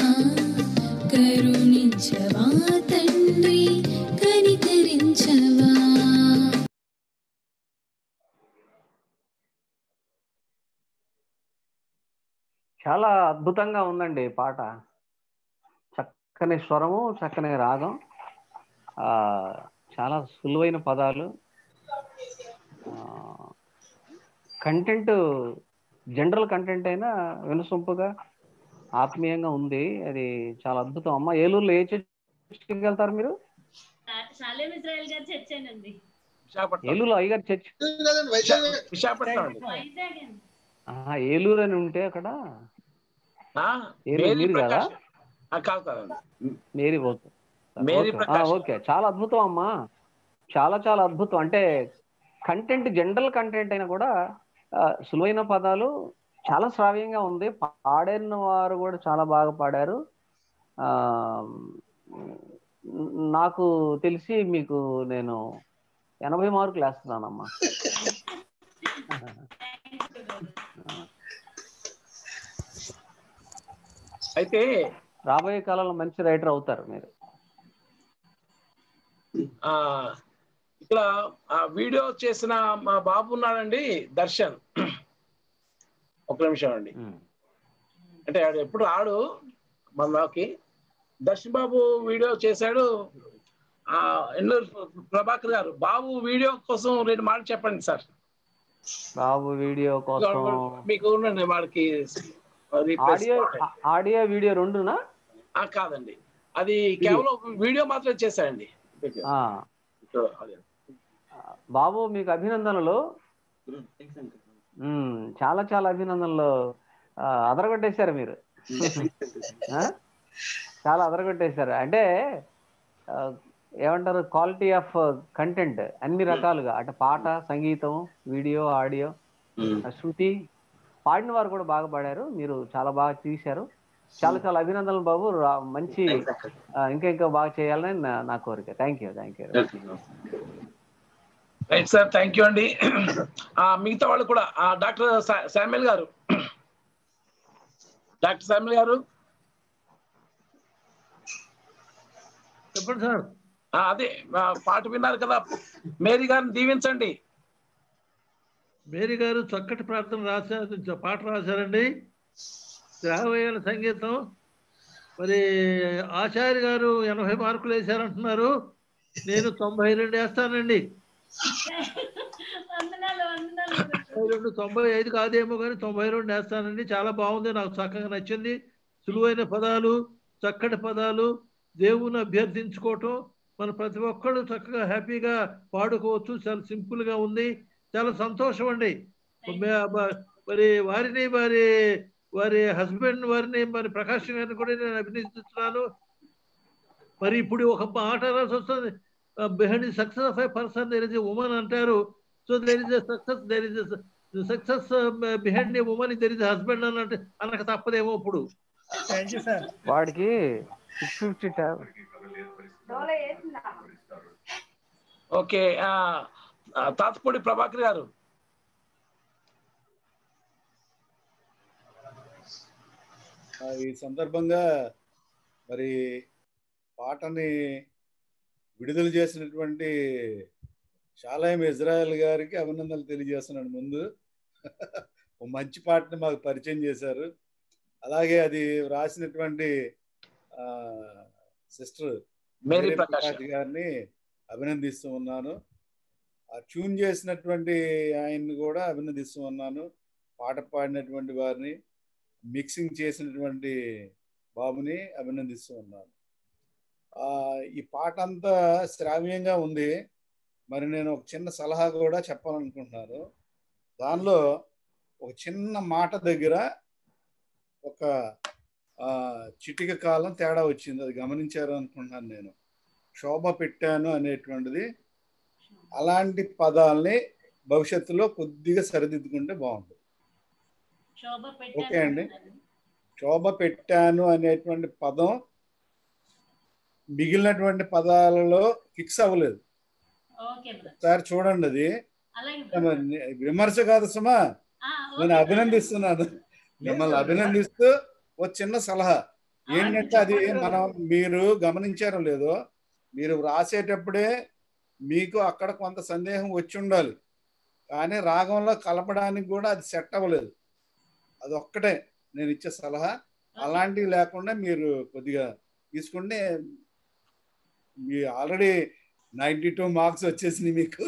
Speaker 17: కరుణించవా తండ్రి కనికరించవా
Speaker 6: చాలా అద్భుతంగా ఉందండి ఈ పాట చక్కని స్వరము చక్కని రాగం ఆ చాలా సులువైన పదాలు కంటెంట్ జనరల్ కంటెంట్ అయినా వినసొంపుగా ఆత్మీయంగా ఉంది అది చాలా అద్భుతం అమ్మ ఏలూరులో ఏ చర్చికి వెళ్తారు మీరు
Speaker 15: షాలేం ఇజ్రాయల్ గారు చచ్చానండి
Speaker 6: ఏలూరులో అయ్యగారు చర్చ్
Speaker 2: విశాఖపట్నం అండి
Speaker 15: వైజాగ్ అండి
Speaker 6: ఆహా, ఏలూరు అని ఉంటే అక్కడ
Speaker 2: ఆ,
Speaker 6: ఏలూరు
Speaker 2: మేరీ
Speaker 6: మీరు కదా
Speaker 2: ప్రకాష్ ఆ, కాదు కాదండి
Speaker 6: మేరీ ఓకే
Speaker 2: మేరీ
Speaker 6: ఓకే. ఆ,
Speaker 2: ప్రకాష్
Speaker 6: ఓకే చాలా అద్భుతం అమ్మా చాలా చాలా అద్భుతం అంటే కంటెంట్ జనరల్ కంటెంట్ అయినా కూడా ఆ, సులువైన పదాలు చాలా శ్రావ్యంగా ఉంది పాడిన వారు కూడా చాలా బాగా పాడారు ఆ నాకు తెలిసి మీకు నేను ఎనభై మార్కులు వేస్తున్నానమ్మా
Speaker 2: అయితే
Speaker 6: రాబోయే కాలంలో మంచి రైటర్ అవుతారు మీరు
Speaker 2: ఆ ఇక్కడ ఆ వీడియో చేసిన మా బాబు ఉన్నాడండి దర్శన్ ఒక నిమిషం అండి అంటే ఆడు ఎప్పుడు ఆడు మన మాకి దర్శన్ బాబు వీడియో చేశాడు ఆ ఎన్నూరు ప్రభాకర్ గారు బాబు వీడియో కోసం రెండు మాటలు చెప్పండి సార్
Speaker 6: బాబు వీడియో కోసం
Speaker 2: మీకు ఉండండి వాడికి
Speaker 6: ఆడియో ఆడియో వీడియో రెండునా
Speaker 2: ఆ, కాదండి అది కేవలం వీడియో మాత్రమే చేశాడండి
Speaker 6: ఆ, బాబు మీకు అభినందనలు ఉమ్, చాలా చాలా అభినందనలు ఆ, అదరగొట్టేశారు మీరు ఆ? చాలా అదరగొట్టేశారు అంటే ఆ, ఏమంటారు క్వాలిటీ ఆఫ్ కంటెంట్ అన్ని రకాలుగా అంటే పాట సంగీతం వీడియో ఆడియో ఆ, శృతి పాడిన వారు కూడా బాగా పాడారు మీరు చాలా బాగా తీశారు చాలా చాలా అభినందనలు బాబు రా- మంచి ఆ, ఇంకా ఇంకా బాగా చేయాలని నా- నా కోరిక thank you thank you
Speaker 2: right sir thank you అండి ఆ, మిగతా వాళ్ళు కూడా ఆ, డాక్టర్ శా- శామ్యుల్ గారు డాక్టర్ శామ్యుల్ గారు
Speaker 14: చెప్పండి సార్
Speaker 2: ఆ, అదే ఆ, పాట విన్నారు కదా మేరీ గారిని దీవించండి
Speaker 14: మేరీ గారు చక్కటి ప్రార్థన రాశారు చ- పాట రాశారండి శ్రావయ్యాల సంగీతం మరి ఆచార్య గారు ఎనభై మార్కులు వేశారంటున్నారు నేను తొంభై రెండు వేస్తానండి
Speaker 15: వందనాలు వందనాలు
Speaker 14: తొంభై రెండు తొంభై ఐదు కాదేమో కానీ తొంభై రెండు వేస్తానండి చాలా బాగుంది నాకు చక్కగా నచ్చింది సులువైన పదాలు చక్కటి పదాలు దేవుని అభ్యర్థించుకోవటం మన ప్రతి ఒక్కళ్ళు చక్కగా హ్యాపీగా పాడుకోవచ్చు చాలా సింపుల్ గా ఉంది చాలా సంతోషం అండి మే- బ- మరి వారిని వారి వారి హస్బెండ్ వారిని మరి ప్రకాష్ గారిని కూడా నేను అభినందిస్తున్నాను మరి ఇప్పుడు ఒక మాట రాసి వస్తుంది behind success of a person there is a woman అంటారు so there is a success there is success behind a woman there is husband అని అంటే అనక తప్పదేమో ఇప్పుడు
Speaker 10: థ్యాంక్ యూ సార్
Speaker 6: వాడికి సిక్స్ ఫిఫ్టీ ట్యాబ్
Speaker 2: ఓకే ఆ, ఆ, తాతపూడి ప్రభాకర్ గారు
Speaker 1: ఆ, ఈ సందర్భంగా మరి పాటని విడుదల చేసినటువంటి షాలయం ఇజ్రాయెల్ గారికి అభినందనలు తెలియజేస్తున్నాను ముందు ఓ మంచి పాటని మాకు పరిచయం చేశారు అలాగే అది రాసినటువంటి సిస్టర్
Speaker 2: మేరీ ప్రకాష్
Speaker 1: గారిని అభినందిస్తూ ఉన్నాను ఆ ట్యూన్ చేసినటువంటి ఆయన్ని కూడా అభినందిస్తూ ఉన్నాను పాట పాడినటువంటి వారిని మిక్సింగ్ చేసినటువంటి బాబుని అభినందిస్తూ ఉన్నాను ఆ, ఈ పాట అంతా శ్రావ్యంగా ఉంది మరి నేను ఒక చిన్న సలహా కూడా చెప్పాలనుకుంటున్నాను దానిలో ఒక చిన్న మాట దగ్గర ఒక ఆ, చిటిక కాలం తేడా వచ్చింది అది గమనించారు అనుకుంటున్నాను నేను శోభ పెట్టాను అనేటువంటిది అలాంటి పదాల్ని భవిష్యత్తులో కొద్దిగా సరిదిద్దుకుంటే బాగుంటుంది
Speaker 15: శోభ
Speaker 1: ఓకే అండి
Speaker 15: పెట్టాను
Speaker 1: శోభ పెట్టాను అనేటువంటి పదం మిగిలినటువంటి పదాలలో ఫిక్స్ అవ్వలేదు
Speaker 15: ఓకే బ్రదర్
Speaker 1: ఒకసారి చూడండి అది
Speaker 15: అలాగే
Speaker 1: మరి విమర్శ కాదు సుమా
Speaker 15: ఆ,
Speaker 1: నేను అభినందిస్తున్నాను మిమ్మల్ని అభినందిస్తూ ఓ చిన్న సలహా ఏంటంటే అది మనం మీరు గమనించారో లేదో మీరు రాసేటప్పుడే మీకు అక్కడ కొంత సందేహం వచ్చి ఉండాలి కానీ రాగంలో కలపడానికి కూడా అది సెట్ అవ్వలేదు అది ఒక్కటే నేను ఇచ్చే సలహా అలాంటివి లేకుండా మీరు కొద్దిగా తీసుకుంటే మీ ఆల్రెడీ నైంటీ టూ మార్క్స్ వచ్చేసినాయి మీకు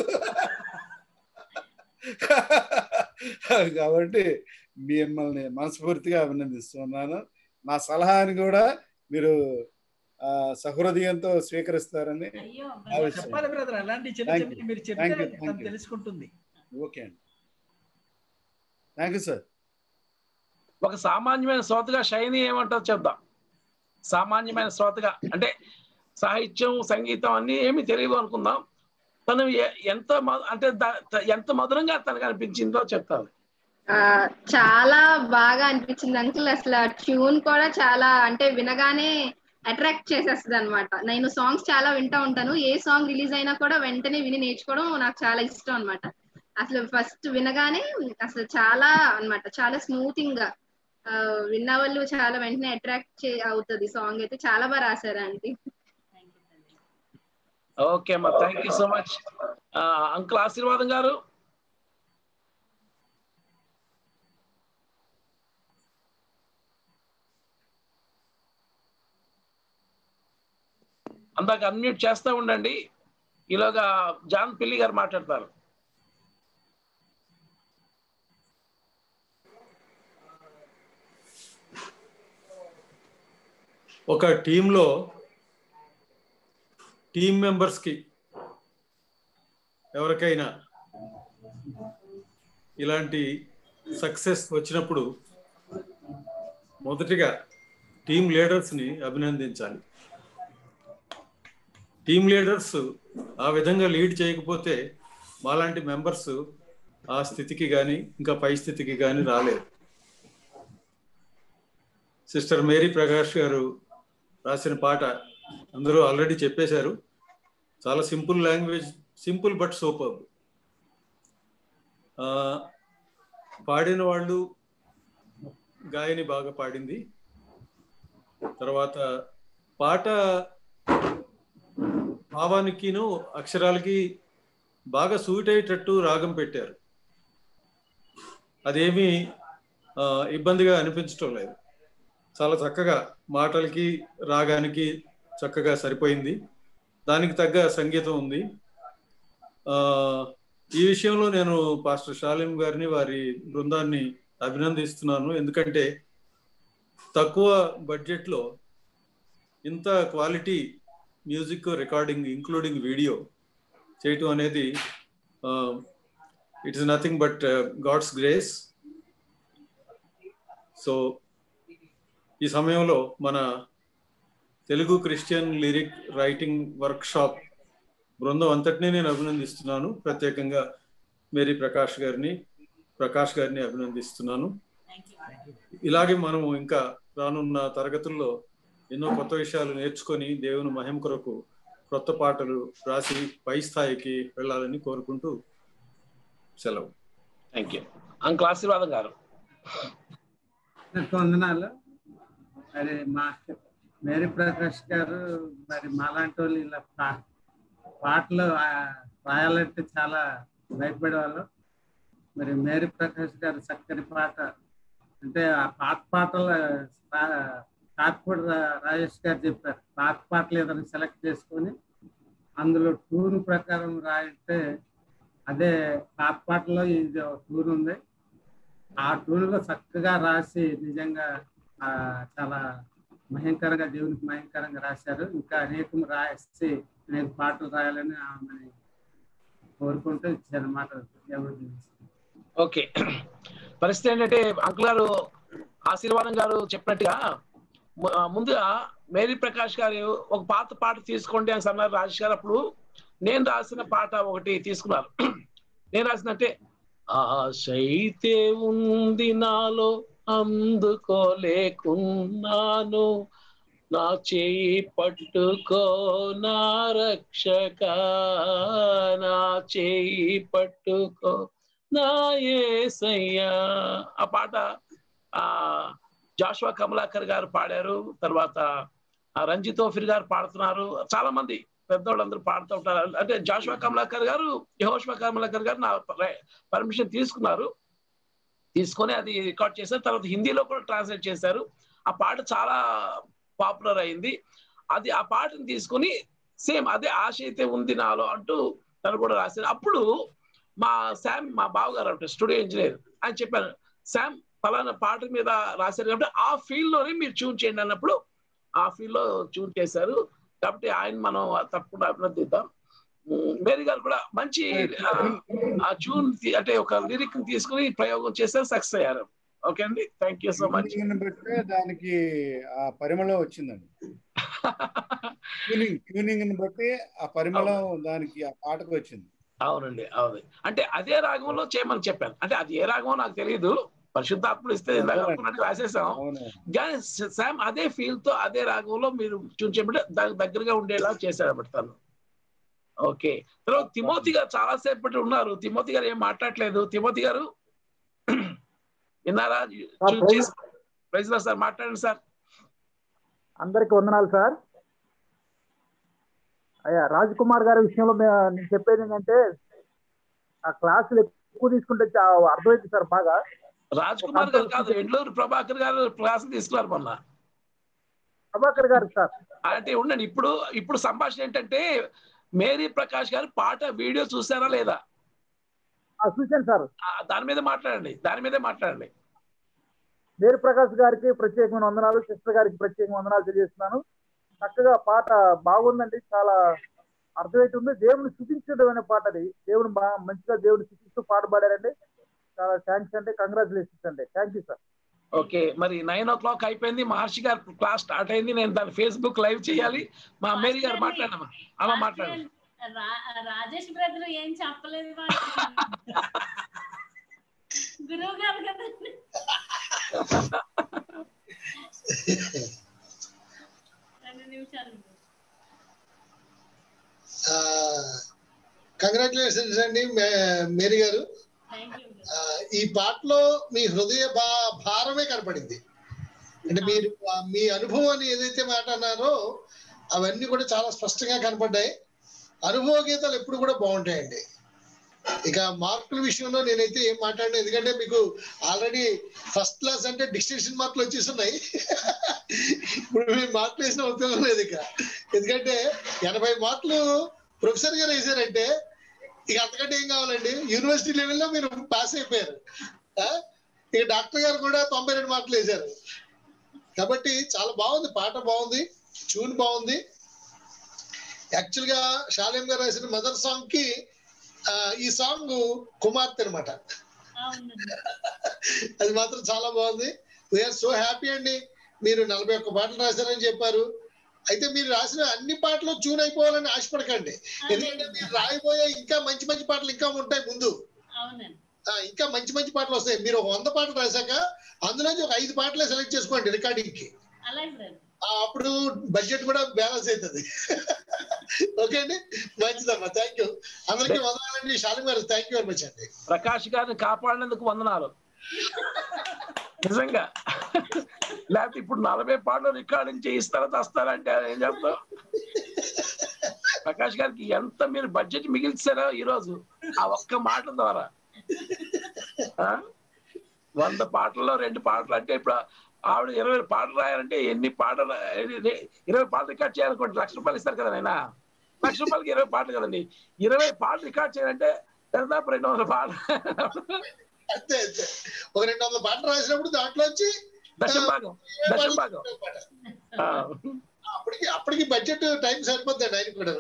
Speaker 1: కాబట్టి మిమ్మల్ని మనస్ఫూర్తిగా అభినందిస్తున్నాను నా సలహాని కూడా మీరు ఆ, సహృదయంతో స్వీకరిస్తారని భావిస్తున్నాను.
Speaker 10: చెప్పాలి బ్రదర్ అలాంటి చిన్న
Speaker 1: Thank
Speaker 10: చిన్న
Speaker 1: you.
Speaker 10: మీరు
Speaker 1: Thank
Speaker 10: చెప్తే
Speaker 1: you, thank
Speaker 10: తను
Speaker 1: you.
Speaker 10: తెలుసుకుంటుంది
Speaker 1: ఓకే అండి థ్యాంక్ యూ సార్
Speaker 2: ఒక సామాన్యమైన శ్రోతగా శైని ఏమంటారు చెప్దాం సామాన్యమైన శ్రోతగా అంటే సాహిత్యం సంగీతం అన్ని ఏమి తెలియదు అనుకుందాం తను ఎ- ఎంత మ- అంటే ద- త- ఎంత మధురంగా తనకు అనిపించిందో చెప్తాను
Speaker 18: ఆ, చాలా బాగా అనిపించింది అంకుల్ అసలు ట్యూన్ కూడా చాలా అంటే వినగానే అట్రాక్ట్ చేసేస్తుంది అనమాట నేను సాంగ్స్ చాలా వింటా ఉంటాను ఏ సాంగ్ రిలీజ్ అయినా కూడా వెంటనే విని నేర్చుకోవడం నాకు చాలా ఇష్టం అన్నమాట అసలు ఫస్ట్ వినగానే అసలు చాలా అన్నమాట చాలా స్మూతింగ్ గా ఆ, విన్న వాళ్ళు చాలా వెంటనే అట్రాక్ట్ చే అవుతుంది సాంగ్ అయితే చాలా బాగా రాశారు ఆంటీ
Speaker 2: ఓకే అమ్మా thank you so much uncle Ashirvadam గారు అందాక అన్మ్యూట్ చేస్తూ ఉండండి ఈలోగా జాన్ పిల్లి గారు మాట్లాడతారు
Speaker 9: ఒక టీంలో టీం మెంబర్స్కి ఎవరికైనా ఇలాంటి సక్సెస్ వచ్చినప్పుడు మొదటిగా టీం లీడర్స్ని అభినందించాలి టీం లీడర్స్ ఆ విధంగా లీడ్ చేయకపోతే మాలాంటి మెంబర్స్ ఆ స్థితికి కానీ ఇంకా పై స్థితికి కానీ రాలేదు సిస్టర్ మేరీ ప్రకాష్ గారు రాసిన పాట అందరూ ఆల్రెడీ చెప్పేశారు చాలా simple language simple but super పాడిన వాళ్ళు గాయని బాగా పాడింది తర్వాత పాట భావానికిను అక్షరాలకి బాగా సూట్ అయ్యేటట్టు రాగం పెట్టారు అదేమీ ఆ, ఇబ్బందిగా అనిపించటం లేదు చాలా చక్కగా మాటలకి రాగానికి చక్కగా సరిపోయింది దానికి తగ్గ సంగీతం ఉంది ఆ, ఈ విషయంలో నేను పాస్టర్ షాలిం గారిని వారి బృందాన్ని అభినందిస్తున్నాను ఎందుకంటే తక్కువ బడ్జెట్లో ఇంత quality music recording including video చేయటం అనేది it is nothing but God's grace so ఈ సమయంలో మన Telugu Christian lyric writing workshop బృందం అంతటినీ నేను అభినందిస్తున్నాను ప్రత్యేకంగా మేరీ ప్రకాష్ గారిని ప్రకాష్ గారిని అభినందిస్తున్నాను ఇలాగే మనం ఇంకా రానున్న తరగతుల్లో ఎన్నో కొత్త విషయాలు నేర్చుకొని దేవుని మహిమ కొరకు కొత్త పాటలు రాసి పై స్థాయికి వెళ్ళాలని కోరుకుంటూ సెలవు
Speaker 2: థ్యాంక్ యూ అంకుల్ ఆశీర్వాదం గారు
Speaker 11: నాకు వందనాలు మరి మా మేరీ ప్రకాష్ గారు మరి మాలాంటి వాళ్ళు ఇలా పా- పాటలు ఆ, రాయాలంటే చాలా భయపడేవాళ్ళం మరి మేరీ ప్రకాష్ గారు చక్కని పాట అంటే ఆ పాత పాటలు కాకపోతే రాజేష్ గారు చెప్పారు పాత పాటలు ఏదైనా సెలెక్ట్ చేసుకొని అందులో టూన్ ప్రకారం రాయంటే అదే పాత పాటలో ఇది టూన్ ఉంది ఆ టూన్లో చక్కగా రాసి నిజంగా ఆ, చాలా మహింకరంగా దేవునికి మహింకరంగా రాశారు ఇంకా అనేకం రాసి అనేక పాటలు రాయాలని ఆమెని కోరుకుంటూ ఇచ్చాను మాట దేవుడు దీవించాడు.
Speaker 2: ఓకే పరిస్థితి ఏంటంటే అంకుల్ గారు ఆశీర్వాదం గారు చెప్పినట్టుగా ము- ఆ, ముందుగా మేరీ ప్రకాష్ గారు ఒక పాత పాట తీసుకోండి అని అన్నారు రాజేష్ గారు అప్పుడు నేను రాసిన పాట ఒకటి తీసుకున్నారు నేను రాసినట్టే ఆశ అయితే ఉంది నాలో అందుకోలేకున్నాను నా చేయి పట్టుకో నా రక్షక నా చేయి పట్టుకో నా యేసయ్యా ఆ పాట ఆ జాషువా కమలాకర్ గారు పాడారు తర్వాత ఆ రంజిత్ ఓఫిర్ గారు పాడుతున్నారు చాలా మంది పెద్దవాళ్ళందరూ పాడుతూ ఉంటారు అంటే జాషువా కమలాకర్ గారు యహోష్వా కమలాకర్ గారు నా పర్మిషన్ తీసుకున్నారు తీసుకొని అది రికార్డ్ చేశారు తర్వాత హిందీలో కూడా ట్రాన్స్లేట్ చేశారు ఆ పాట చాలా పాపులర్ అయింది అది ఆ పాటను తీసుకొని సేమ్ అదే ఆశ అయితే ఉంది నాలో అంటూ తను కూడా రాశారు అప్పుడు మా శామ్ మా బావగారు అంటే స్టూడియో ఇంజనీర్ ఆయన చెప్పారు శామ్ ఫలానా పాట మీద రాశారు కాబట్టి ఆ ఫీల్డ్ లోనే మీరు ట్యూన్ చేయండి అన్నప్పుడు ఆ ఫీల్డ్ లో ట్యూన్ చేశారు కాబట్టి ఆయన మనం తప్పకుండా అభినందిద్దాం ఉమ్, మేరీ గారు కూడా మంచి ఆ, ఆ ట్యూన్ అంటే ఒక లిరిక్ తీసుకుని ప్రయోగం చేశారు సక్సెస్ అయ్యారు ఓకే అండి thank you so much
Speaker 1: tuning బట్టే దానికి ఆ పరిమళం వచ్చిందండి ట్యూనింగ్ ట్యూనింగ్ ని బట్టి ఆ పరిమళం దానికి ఆ పాటకు వచ్చింది
Speaker 2: అవునండి అవును అంటే అదే రాగంలో చేయమని చెప్పాను అంటే అది ఏ రాగమో నాకు తెలియదు పరిశుద్ధాత్ముడు ఇస్తే ఇందాక అనుకున్నట్టు రాసేసాం కానీ శామ్ అదే ఫీల్ తో అదే రాగంలో మీరు ట్యూన్ చేయమంటే దానికి దగ్గరగా ఉండేలా చేశాడు అన్నమాట తను ఓకే తర్వాత తిమోతి గారు చాలా సేపటి ఉన్నారు తిమోతి గారు ఏం మాట్లాడలేదు తిమోతి గారు విన్నారా ప్రైజ్ సార్ మాట్లాడండి సార్
Speaker 19: అందరికి వందనాలు సార్ అయ్యా రాజ్ కుమార్ గారి విషయంలో మే- నేను చెప్పేది ఏంటంటే ఆ క్లాసులు ఎక్కువ తీసుకుంటే చా- అర్థమైంది సార్ బాగా
Speaker 2: రాజ్ కుమార్ గారు కాదు ఎండ్లూరు ప్రభాకర్ గారు క్లాస్ తీసుకున్నారు మొన్న
Speaker 19: ప్రభాకర్ గారు సార్
Speaker 2: అంటే ఉండండి ఇప్పుడు ఇప్పుడు సంభాషణ ఏంటంటే మేరీ ప్రకాష్ గారు పాట వీడియో చూసారా లేదా
Speaker 19: ఆ, చూశాను సార్
Speaker 2: ఆ, దాని మీద మాట్లాడండి దాని మీదే మాట్లాడండి
Speaker 19: మేరు ప్రకాష్ గారికి ప్రత్యేకమైన వందనాలు సిస్టర్ గారికి ప్రత్యేకమైన వందనాలు తెలియజేస్తున్నాను చక్కగా పాట బాగుందండి చాలా అర్థమవుతుంది దేవుని స్థుతించడం అనే పాట అది దేవుని బాగా మంచిగా దేవుని స్థుతిస్తూ పాట పాడారండి చాలా థ్యాంక్స్ అండి కంగ్రాచులేషన్స్ అండి థ్యాంక్ యూ సార్
Speaker 2: ఓకే మరి నైన్ ఓ క్లాక్ అయిపోయింది మహర్షి గారు క్లాస్ స్టార్ట్ అయింది నేను దాన్ని ఫేస్బుక్ లైవ్ చేయాలి మా మేరీ గారు మాట్లాడమ్మా అమ్మ మాట్లాడండి
Speaker 15: రా- రాజేష్ బ్రదర్ ఏం చెప్పలేదు వాడు. గురువు గారు కదండి రెండు నిమిషాలు
Speaker 3: కంగ్రాచులేషన్స్ అండి మే- మేరీ గారు
Speaker 15: థ్యాంక్ యూ
Speaker 3: ఆ, ఈ పాటలో మీ హృదయ భా భారమే కనపడింది అంటే మీరు ఆ, మీ అనుభవాన్ని ఏదైతే మాట అన్నారో అవన్నీ కూడా చాలా స్పష్టంగా కనపడ్డాయి అనుభవ గీతాలు ఎప్పుడు కూడా బాగుంటాయండి ఇక మార్కుల విషయంలో నేనైతే ఏం మాట్లాడను ఎందుకంటే మీకు ఆల్రెడీ ఫస్ట్ క్లాస్ అంటే డిస్టింక్షన్ మార్కులు వచ్చేస్తున్నాయి ఇప్పుడు మీరు మార్కులు వేసిన అవసరం లేదు ఇక ఎందుకంటే ఎనభై మార్కులు ప్రొఫెసర్ గారు వేసారంటే ఇక అంతకంటే ఏం కావాలండి యూనివర్సిటీ లెవెల్లో మీరు పాస్ అయిపోయారు ఆ? ఇక డాక్టర్ గారు కూడా తొంభై రెండు మార్కులు వేశారు కాబట్టి చాలా బాగుంది పాట బాగుంది ట్యూన్ బాగుంది యాక్చువల్ గా శాలేం గారు రాసిన మదర్ సాంగ్ కి ఆ, ఈ సాంగ్ కుమార్తె అనమాట అది మాత్రం చాలా బాగుంది వీఆర్ సో హ్యాపీ అండి మీరు నలభై ఒక్క పాటలు రాశారని చెప్పారు అయితే మీరు రాసిన అన్ని పాటలు ట్యూన్ అయిపోవాలని ఆశపడకండి ఎందుకంటే మీరు రాయిపోయే ఇంకా మంచి మంచి పాటలు ఇంకా ఉంటాయి ముందు
Speaker 15: అవునండి
Speaker 3: ఆ, ఇంకా మంచి మంచి పాటలు వస్తాయి మీరు ఒక వంద పాటలు రాశాక అందులోంచి ఒక ఐదు పాటలే సెలెక్ట్ చేసుకోండి రికార్డింగ్ కి
Speaker 15: అలాగే బ్రదర్
Speaker 3: ఆ, అప్పుడు బడ్జెట్ కూడా బ్యాలెన్స్ అవుతుంది ఓకే అండి మంచిదమ్మా థ్యాంక్ యూ అందరికీ వందనాలండి శాలిం గారు థ్యాంక్ యూ వెరీ మచ్ అండి
Speaker 2: ప్రకాష్ గారిని కాపాడినందుకు వందనాలు నిజంగా లేకపోతే ఇప్పుడు నలభై పాటలు రికార్డింగ్ చేయిస్తారా తెస్తారంటే ఏం చెప్తాం ప్రకాష్ గారికి ఎంత మీరు బడ్జెట్ మిగిల్చారో ఈ రోజు ఆ ఒక్క మాట ద్వారా ఆ? వంద పాటల్లో రెండు పాటలు అంటే ఇప్పుడు ఆవిడ ఇరవై పాటలు రాయాలంటే ఎన్ని పాటలు ఇరవై పాటలు రికార్డ్ చేయాలనుకోండి లక్ష రూపాయలు ఇస్తారు కదా నాయన లక్ష రూపాయలకి ఇరవై పాటలు కదండి ఇరవై పాటలు రికార్డ్ చేయాలంటే దాదాపు రెండు వందల పాటలు
Speaker 3: అంతే అంతే ఒక రెండు వందల పాటలు రాసినప్పుడు దాంట్లో వచ్చి
Speaker 2: దశభాగం దశభాగం ఆ.
Speaker 3: అప్పటికి అప్పటికి బడ్జెట్ టైం సరిపోద్దండి ఆయన కూడా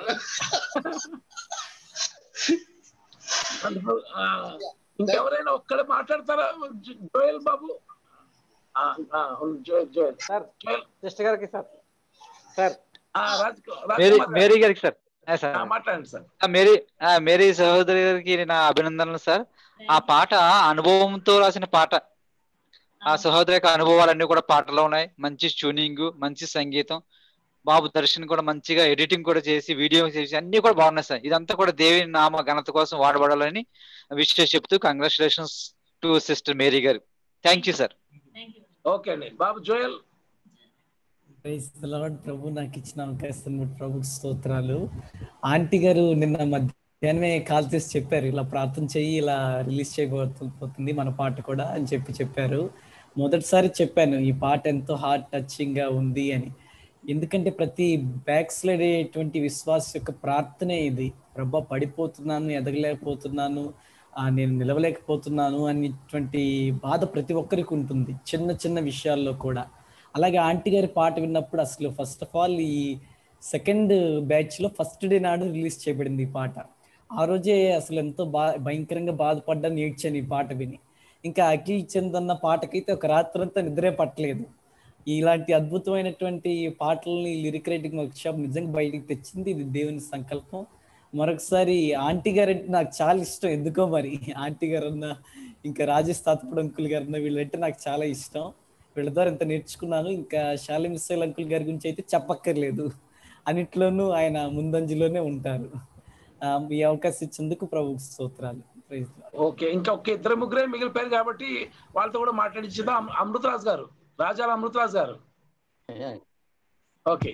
Speaker 2: అందుకు, ఆ, ఇంకెవరైనా ఒక్కడ మాట్లాడతారా జో- జోయల్ బాబు ఆ, ఆ, అవును, Joel Joel
Speaker 4: sir
Speaker 2: Joel
Speaker 4: sister గారికి సార్ సార్
Speaker 2: ఆ, రాజ్ రాజ్
Speaker 4: మేరీ
Speaker 2: కుమార్ గారు.
Speaker 4: మేరీ గారికి సార్ ఆ, సార్
Speaker 2: ఆ, మాట్లాడండి సార్
Speaker 4: ఆ, మేరీ ఆ, మేరీ సహోదరి గారికి నా అభినందనలు సార్ ఆ పాట అనుభవంతో రాసిన పాట ఆ సహోదరి యొక్క అనుభవాలన్నీ కూడా పాటలో ఉన్నాయి మంచి ట్యూనింగ్ మంచి సంగీతం బాబు దర్శన్ కూడా మంచిగా ఎడిటింగ్ కూడా చేసి వీడియో చేసి అన్ని కూడా బాగున్నాయి సార్ ఇదంతా కూడా దేవి నామ ఘనత కోసం వాడబడాలని విషయం చెప్తూ కంగ్రాచులేషన్స్ టు సిస్టర్ మేరీ గారు థ్యాంక్ యూ సార్
Speaker 2: ఓకే అండి బాబు జోయల్
Speaker 20: ప్రైజ్ ద లార్డ్ ప్రభు నాకు ఇచ్చిన అవకాశం బట్టి ప్రభుకి స్తోత్రాలు ఆంటీ గారు నిన్న మధ్యాహ్నమే కాల్ చేసి చెప్పారు ఇలా ప్రార్థన చెయ్యి ఇలా రిలీజ్ చేయబోతుంది మన పాట కూడా అని చెప్పి చెప్పారు మొదటిసారి చెప్పాను ఈ పాట ఎంతో హార్ట్ టచింగ్ గా ఉంది అని ఎందుకంటే ప్రతి బ్యాక్ స్లైడ్ అయ్యేటువంటి విశ్వాస యొక్క ప్రార్థనే ఇది ప్రభా పడిపోతున్నాను ఎదగలేకపోతున్నాను ఆ, నేను నిలవలేకపోతున్నాను అనేటువంటి బాధ ప్రతి ఒక్కరికి ఉంటుంది చిన్న చిన్న విషయాల్లో కూడా అలాగే ఆంటీ గారి పాట విన్నప్పుడు అసలు ఫస్ట్ ఆఫ్ ఆల్ ఈ సెకండ్ బ్యాచ్ లో ఫస్ట్ డే నాడు రిలీజ్ చేయబడింది ఈ పాట ఆ రోజే అసలు ఎంతో బా భయంకరంగా బాధపడ్డాను ఏడ్చాను ఈ పాట విని ఇంకా అఖిల్ చంద్ అన్న పాటకైతే ఒక రాత్రంతా నిద్రే పట్టలేదు ఇలాంటి అద్భుతమైనటువంటి పాటల్ని లిరిక్ రైటింగ్ వర్క్ షాప్ నిజంగా బయటికి తెచ్చింది ఇది దేవుని సంకల్పం మరొకసారి ఆంటీ గారు అంటే నాకు చాలా ఇష్టం ఎందుకో మరి ఆంటీ గారు అన్న ఇంకా రాజేష్ తాతపుడు అంకుల్ గారు అన్న వీళ్ళంటే నాకు చాలా ఇష్టం వీళ్ళ ద్వారా ఇంత నేర్చుకున్నాను ఇంకా శాలి మిస్సైల్ అంకుల్ గారి గురించి అయితే చెప్పక్కర్లేదు అన్నిట్లోనూ ఆయన ముందంజలోనే ఉంటారు ఆ, ఈ అవకాశం ఇచ్చేందుకు ప్రభుకు స్తోత్రాలు Praise the Lord.
Speaker 2: ఓకే ఇంకా ఒక ఇద్దరు ముగ్గురే మిగిలిపోయారు కాబట్టి వాళ్ళతో కూడా మాట్లాడించుదాం అమ్- అమృతరాజు గారు రాజాల అమృతరాజు గారు ఓకే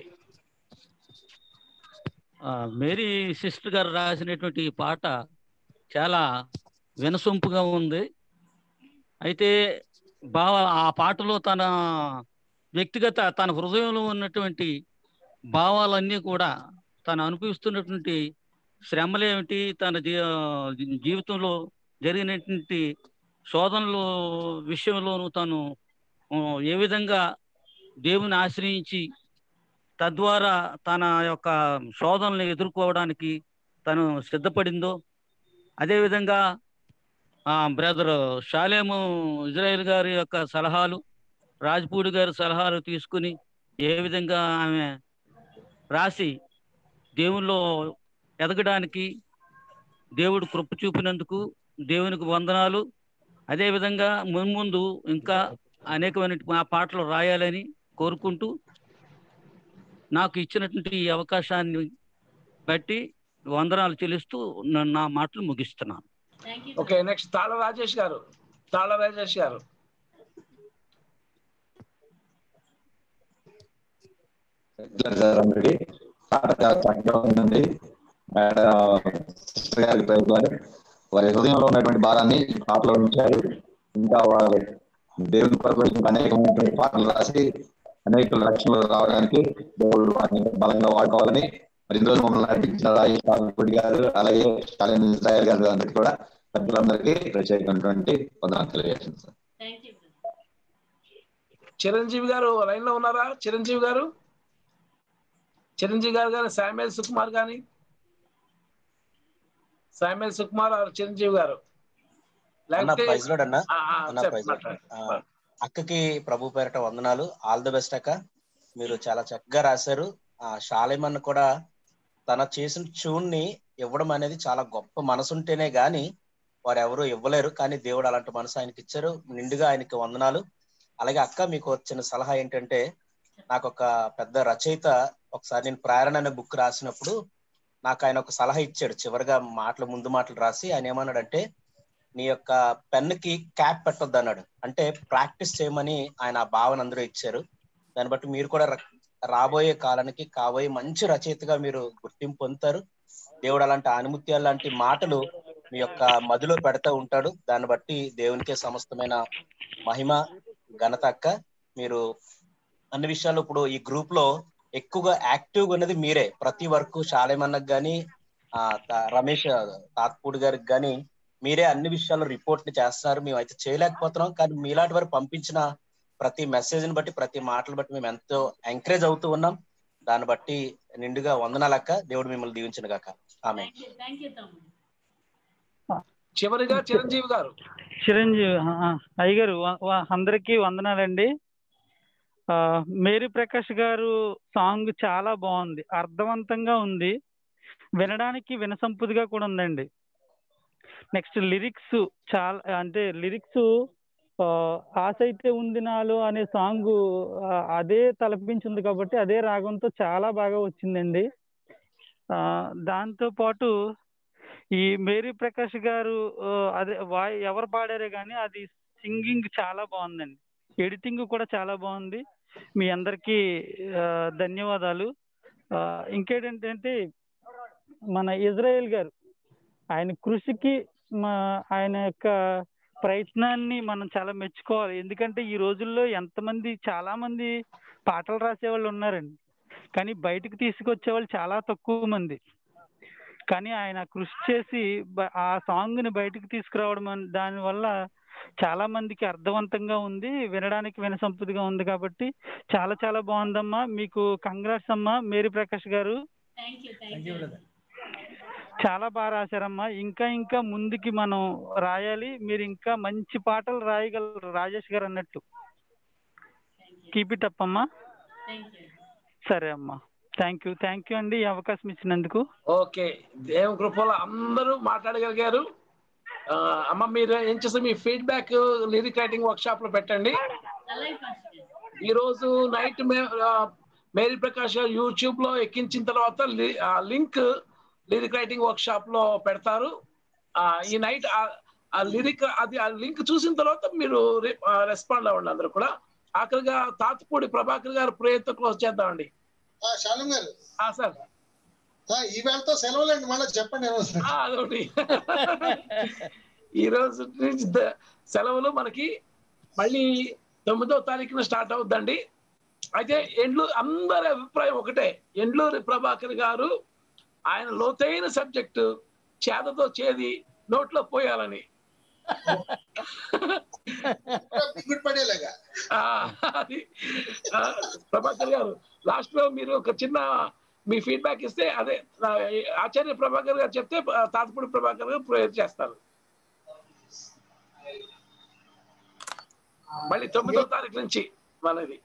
Speaker 7: ఆ, మేరీ సిస్టర్ గారు రాసినటువంటి ఈ పాట చాలా వినసొంపుగా ఉంది అయితే బావ ఆ పాటలో తన వ్యక్తిగత తన హృదయంలో ఉన్నటువంటి భావాలన్నీ కూడా తను అనుభవిస్తున్నటువంటి శ్రమలేమిటి తన జీ- జీవితంలో జరిగినటువంటి శోధనలు విషయంలోనూ తను ఆ, ఏ విధంగా దేవుని ఆశ్రయించి తద్వారా తన యొక్క శోధనలు ఎదుర్కోవడానికి తను సిద్ధపడిందో అదేవిధంగా బ్రదర్ షాలేము ఇజ్రాయెల్ గారి యొక్క సలహాలు రాజ్పూడి గారి సలహాలు తీసుకుని ఏ విధంగా ఆమె రాసి దేవుల్లో ఎదగడానికి దేవుడు కృప చూపినందుకు దేవునికి వందనాలు అదేవిధంగా మున్ముందు ఇంకా అనేకమైన ఆ పాటలు రాయాలని కోరుకుంటూ నాకు ఇచ్చినటువంటి ఈ అవకాశాన్ని బట్టి వందనాలు చెల్లిస్తూ నా- నా మాటలు ముగిస్తున్నాను
Speaker 2: ఓకే నెక్స్ట్ తాళ రాజేష్ గారు తాళ రాజేష్ గారు
Speaker 13: సార్ అందరికి పాట చాలా చక్కగా ఉందండి మేడం సిస్టర్ గారికి ప్రైజ్ గారు వారి హృదయంలో ఉన్నటువంటి భారాన్ని పాటలో ఉంచారు ఇంకా వారు దేవుని కొరకు ఇంకా అనేకమైనటువంటి పాటలు రాసి అనేక రక్షణలు రావడానికి దేవుడు వారిని బలంగా వాడుకోవాలని మరి ఇందులో మమ్మల్ని నడిపించిన రాజేష్ బాబు గారు అలాగే స్టాలిన్ ఇజ్రాయల్ గారు అందరికీ కూడా పెద్దలందరికీ ప్రత్యేకమైనటువంటి వందనాలు తెలియజేస్తుంది సార్
Speaker 2: చిరంజీవి గారు లైన్ లో ఉన్నారా చిరంజీవి గారు చిరంజీవి గారు కానీ శామ్యుల్ సుకుమార్ కానీ శామ్యుల్ సుకుమార్ ఆర్ చిరంజీవి గారు
Speaker 16: అన్న ప్రైజ్ లోడ్ అన్న
Speaker 2: ఆ, ఆ,
Speaker 16: అన్న
Speaker 2: చెప్పు,
Speaker 16: ప్రైజ్ లోడ్
Speaker 2: మాట్లాడు.
Speaker 16: అక్కకి ప్రభు పేరట వందనాలు ఆల్ ది బెస్ట్ అక్క మీరు చాలా చక్కగా రాశారు ఆ షాలేమన్ కూడా తన చేసిన ట్యూన్ ని ఇవ్వడం అనేది చాలా గొప్ప మనసు ఉంటేనే గాని వారు ఎవరు ఇవ్వలేరు కానీ దేవుడు అలాంటి మనసు ఆయనకి ఇచ్చారు నిండుగా ఆయనకి వందనాలు అలాగే అక్క మీకు వచ్చిన సలహా ఏంటంటే నాకు ఒక పెద్ద రచయిత ఒకసారి నేను ప్రేరణ అనే బుక్ రాసినప్పుడు నాకు ఆయన ఒక సలహా ఇచ్చాడు చివరిగా మాటలు ముందు మాటలు రాసి ఆయన ఏమన్నాడంటే నీ యొక్క పెన్ కి క్యాప్ పెట్టొద్దు అన్నాడు అంటే ప్రాక్టీస్ చేయమని ఆయన ఆ భావన అందరూ ఇచ్చారు దాన్ని బట్టి మీరు కూడా ర- రాబోయే కాలానికి కాబోయే మంచి రచయితగా మీరు గుర్తింపు పొందుతారు దేవుడు అలాంటి ఆనుమత్యాలు లాంటి మాటలు మీ యొక్క మదిలో పెడతా ఉంటాడు దాన్ని బట్టి దేవునికే సమస్తమైన మహిమ ఘనత అక్క మీరు అన్ని విషయాలు ఇప్పుడు ఈ గ్రూప్ లో ఎక్కువగా యాక్టివ్ గా ఉన్నది మీరే ప్రతి వర్క్ శాలేమన్నకు గాని ఆ త- రమేష్ తాత్పూడి గారికి గాని మీరే అన్ని విషయాల్లో రిపోర్ట్లు చేస్తున్నారు మేము అయితే చేయలేకపోతున్నాం కానీ మీలాంటి వారు పంపించిన ప్రతి మెసేజ్ ని బట్టి ప్రతి మాటలు బట్టి మేము ఎంతో ఎంకరేజ్ అవుతూ ఉన్నాం దాన్ని బట్టి నిండుగా వందనాలక్క దేవుడు మిమ్మల్ని దీవించిన గాక ఆమె
Speaker 15: థ్యాంక్ యూ తమ్ముడు
Speaker 2: చివరిగా చిరంజీవి గారు
Speaker 8: చిరంజీవి ఆ, ఆ, అయ్యగారు వ- వ- అందరికీ వందనాలండి ఆ, మేరీ ప్రకాష్ గారు సాంగ్ చాలా బాగుంది అర్థవంతంగా ఉంది వినడానికి వినసంపుదిగా కూడా ఉందండి నెక్స్ట్ లిరిక్స్ చాలా అంటే లిరిక్స్ ఆశ అయితే ఉంది నాలో అనే సాంగ్ అదే తలపించింది కాబట్టి అదే రాగంతో చాలా బాగా వచ్చిందండి ఆ, దాంతో పాటు ఈ మేరీ ప్రకాష్ గారు ఆ, అదే వాయ్ ఎవరు పాడారే కానీ అది సింగింగ్ చాలా బాగుందండి ఎడిటింగ్ కూడా చాలా బాగుంది మీ అందరికీ ఆ, ధన్యవాదాలు ఆ, ఇంకేంటంటే మన ఇజ్రాయెల్ గారు ఆయన కృషికి మా ఆయన యొక్క ప్రయత్నాన్ని మనం చాలా మెచ్చుకోవాలి ఎందుకంటే ఈ రోజుల్లో ఎంతమంది చాలా మంది పాటలు రాసే వాళ్ళు ఉన్నారండి కానీ బయటకు తీసుకొచ్చే వాళ్ళు చాలా తక్కువ మంది కానీ ఆయన కృషి చేసి బ- ఆ సాంగ్ ని బయటకు తీసుకురావడం అన్- దానివల్ల చాలా మందికి అర్థవంతంగా ఉంది వినడానికి వినసంపుదిగా ఉంది కాబట్టి చాలా చాలా బాగుందమ్మా మీకు కంగ్రాట్స్ అమ్మా మేరీ ప్రకాష్ గారు
Speaker 15: థ్యాంక్ యూ థ్యాంక్ యూ
Speaker 8: చాలా బాగా రాశారమ్మా ఇంకా ఇంకా ముందుకి మనం రాయాలి మీరు ఇంకా మంచి పాటలు రాయగలరు రాజేష్ గారు అన్నట్టు కీప్ ఇట్ అప్ అమ్మా
Speaker 15: థ్యాంక్ యూ
Speaker 8: సరే అమ్మా థ్యాంక్ యూ థ్యాంక్ యూ అండి ఈ అవకాశం ఇచ్చినందుకు
Speaker 2: ఓకే దేవ కృపలో అందరూ మాట్లాడగలిగారు ఆ, అమ్మ మీరు ఏం చేస్తే మీ feedback lyric writing workshop లో పెట్టండి ఈ రోజు నైట్ మేరీ ప్రకాష్ గారు యూట్యూబ్ లో ఎక్కించిన తర్వాత లి- ఆ link lyric writing workshop లో పెడతారు ఆ, ఈ నైట్ ఆ లిరిక్ అది ఆ లింక్ చూసిన తర్వాత మీరు రెస్పాండ్ అవ్వండి అందరూ కూడా ఆఖరిగా తాతపూడి ప్రభాకర్ గారు ప్రేయర్తో క్లోజ్ చేద్దామండి
Speaker 3: ఆ, శాలం గారు
Speaker 2: ఆ, సార్
Speaker 3: ఆ, ఈ వేళతో సెలవులండి మళ్ళీ చెప్పండి ఏమో
Speaker 2: ఆ, అదొకటి ఈ రోజు నుంచి ద- సెలవులు మనకి మళ్ళీ తొమ్మిదో తారీఖున స్టార్ట్ అవుద్దండి అయితే ఎండ్లూరు అందరి అభిప్రాయం ఒకటే ఎండ్లూరి ప్రభాకర్ గారు ఆయన లోతైన సబ్జెక్టు చేదతో చేది నోట్లో పోయాలని
Speaker 3: గుడ్ పడేలాగా
Speaker 2: ఆ, అది ఆ, ప్రభాకర్ గారు లాస్ట్ లో మీరు ఒక చిన్న మీ ఫీడ్బ్యాక్ ఇస్తే అదే ఆ, ఆచార్య ప్రభాకర్ గారు చెప్తే ఆ, తాతపూడి ప్రభాకర్ గారు ప్రేయర్ చేస్తారు మళ్ళీ తొమ్మిదో తారీఖు నుంచి మనది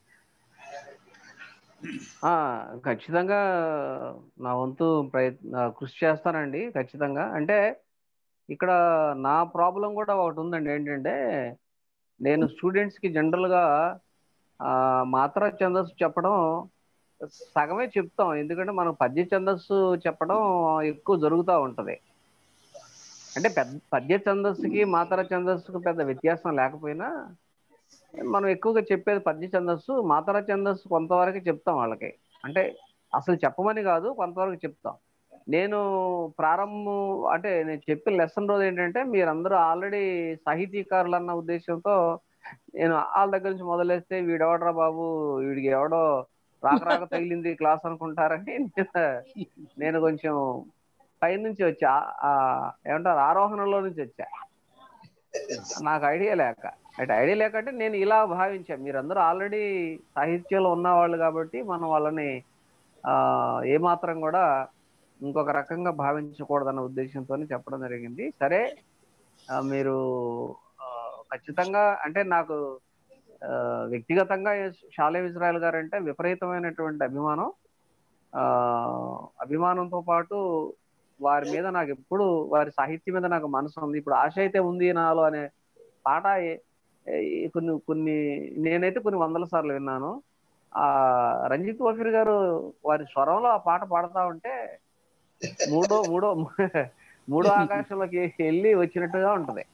Speaker 6: ఆ, ఖచ్చితంగా నా వంతు ప్రయత్న కృషి చేస్తానండి ఖచ్చితంగా అంటే ఇక్కడ నా ప్రాబ్లం కూడా ఒకటి ఉందండి ఏంటంటే నేను స్టూడెంట్స్కి జనరల్గా మాత్ర ఛందస్సు చెప్పడం సగమే చెప్తాం ఎందుకంటే మనం పద్య ఛందస్సు చెప్పడం ఎక్కువ జరుగుతూ ఉంటుంది అంటే పెద్ద పద్య ఛందస్సుకి మాతర ఛందస్సుకి పెద్ద వ్యత్యాసం లేకపోయినా మనం ఎక్కువగా చెప్పేది పద్య ఛందస్సు మాతర ఛందస్సు కొంతవరకు చెప్తాం వాళ్ళకి అంటే అసలు చెప్పమని కాదు కొంతవరకు చెప్తాం నేను ప్రారంభం అంటే నేను చెప్పిన లెసన్ రోజు ఏంటంటే మీరందరూ ఆల్రెడీ సాహితీకారులు అన్న ఉద్దేశంతో నేను వాళ్ళ దగ్గర నుంచి మొదలెస్తే వీడెవడరా బాబు వీడికి ఎవడో రాక రాక తగిలింది క్లాస్ అనుకుంటారని నేను- నేను కొంచెం పై నుంచి వచ్చా ఆ, ఏమంటారు ఆరోహణలో నుంచి వచ్చా నాకు ఐడియా లేక అంటే ఐడియా లేక అంటే నేను ఇలా భావించా మీరందరూ ఆల్రెడీ సాహిత్యంలో ఉన్నవాళ్ళు కాబట్టి మనం వాళ్ళని ఆ ఏమాత్రం కూడా ఇంకొక రకంగా భావించకూడదన్న ఉద్దేశంతో చెప్పడం జరిగింది సరే ఆ, మీరు ఆ, ఖచ్చితంగా అంటే నాకు ఆ, వ్యక్తిగతంగా షాలేం ఇజ్రాయల్ గారు అంటే విపరీతమైనటువంటి అభిమానం ఆ అభిమానంతో పాటు వారి మీద నాకు ఎప్పుడు వారి సాహిత్యం మీద నాకు మనసు ఉంది ఇప్పుడు ఆశ అయితే ఉంది నాలో అనే పాట ఏ- ఏ- కొన్ని కొన్ని నేనైతే కొన్ని వందల సార్లు విన్నాను ఆ రంజిత్ వఫీర్ గారు వారి స్వరంలో ఆ పాట పాడుతా ఉంటే మూడో మూడో మూడో ఆకాశంలోకి వెళ్ళి వచ్చినట్టుగా ఉంటది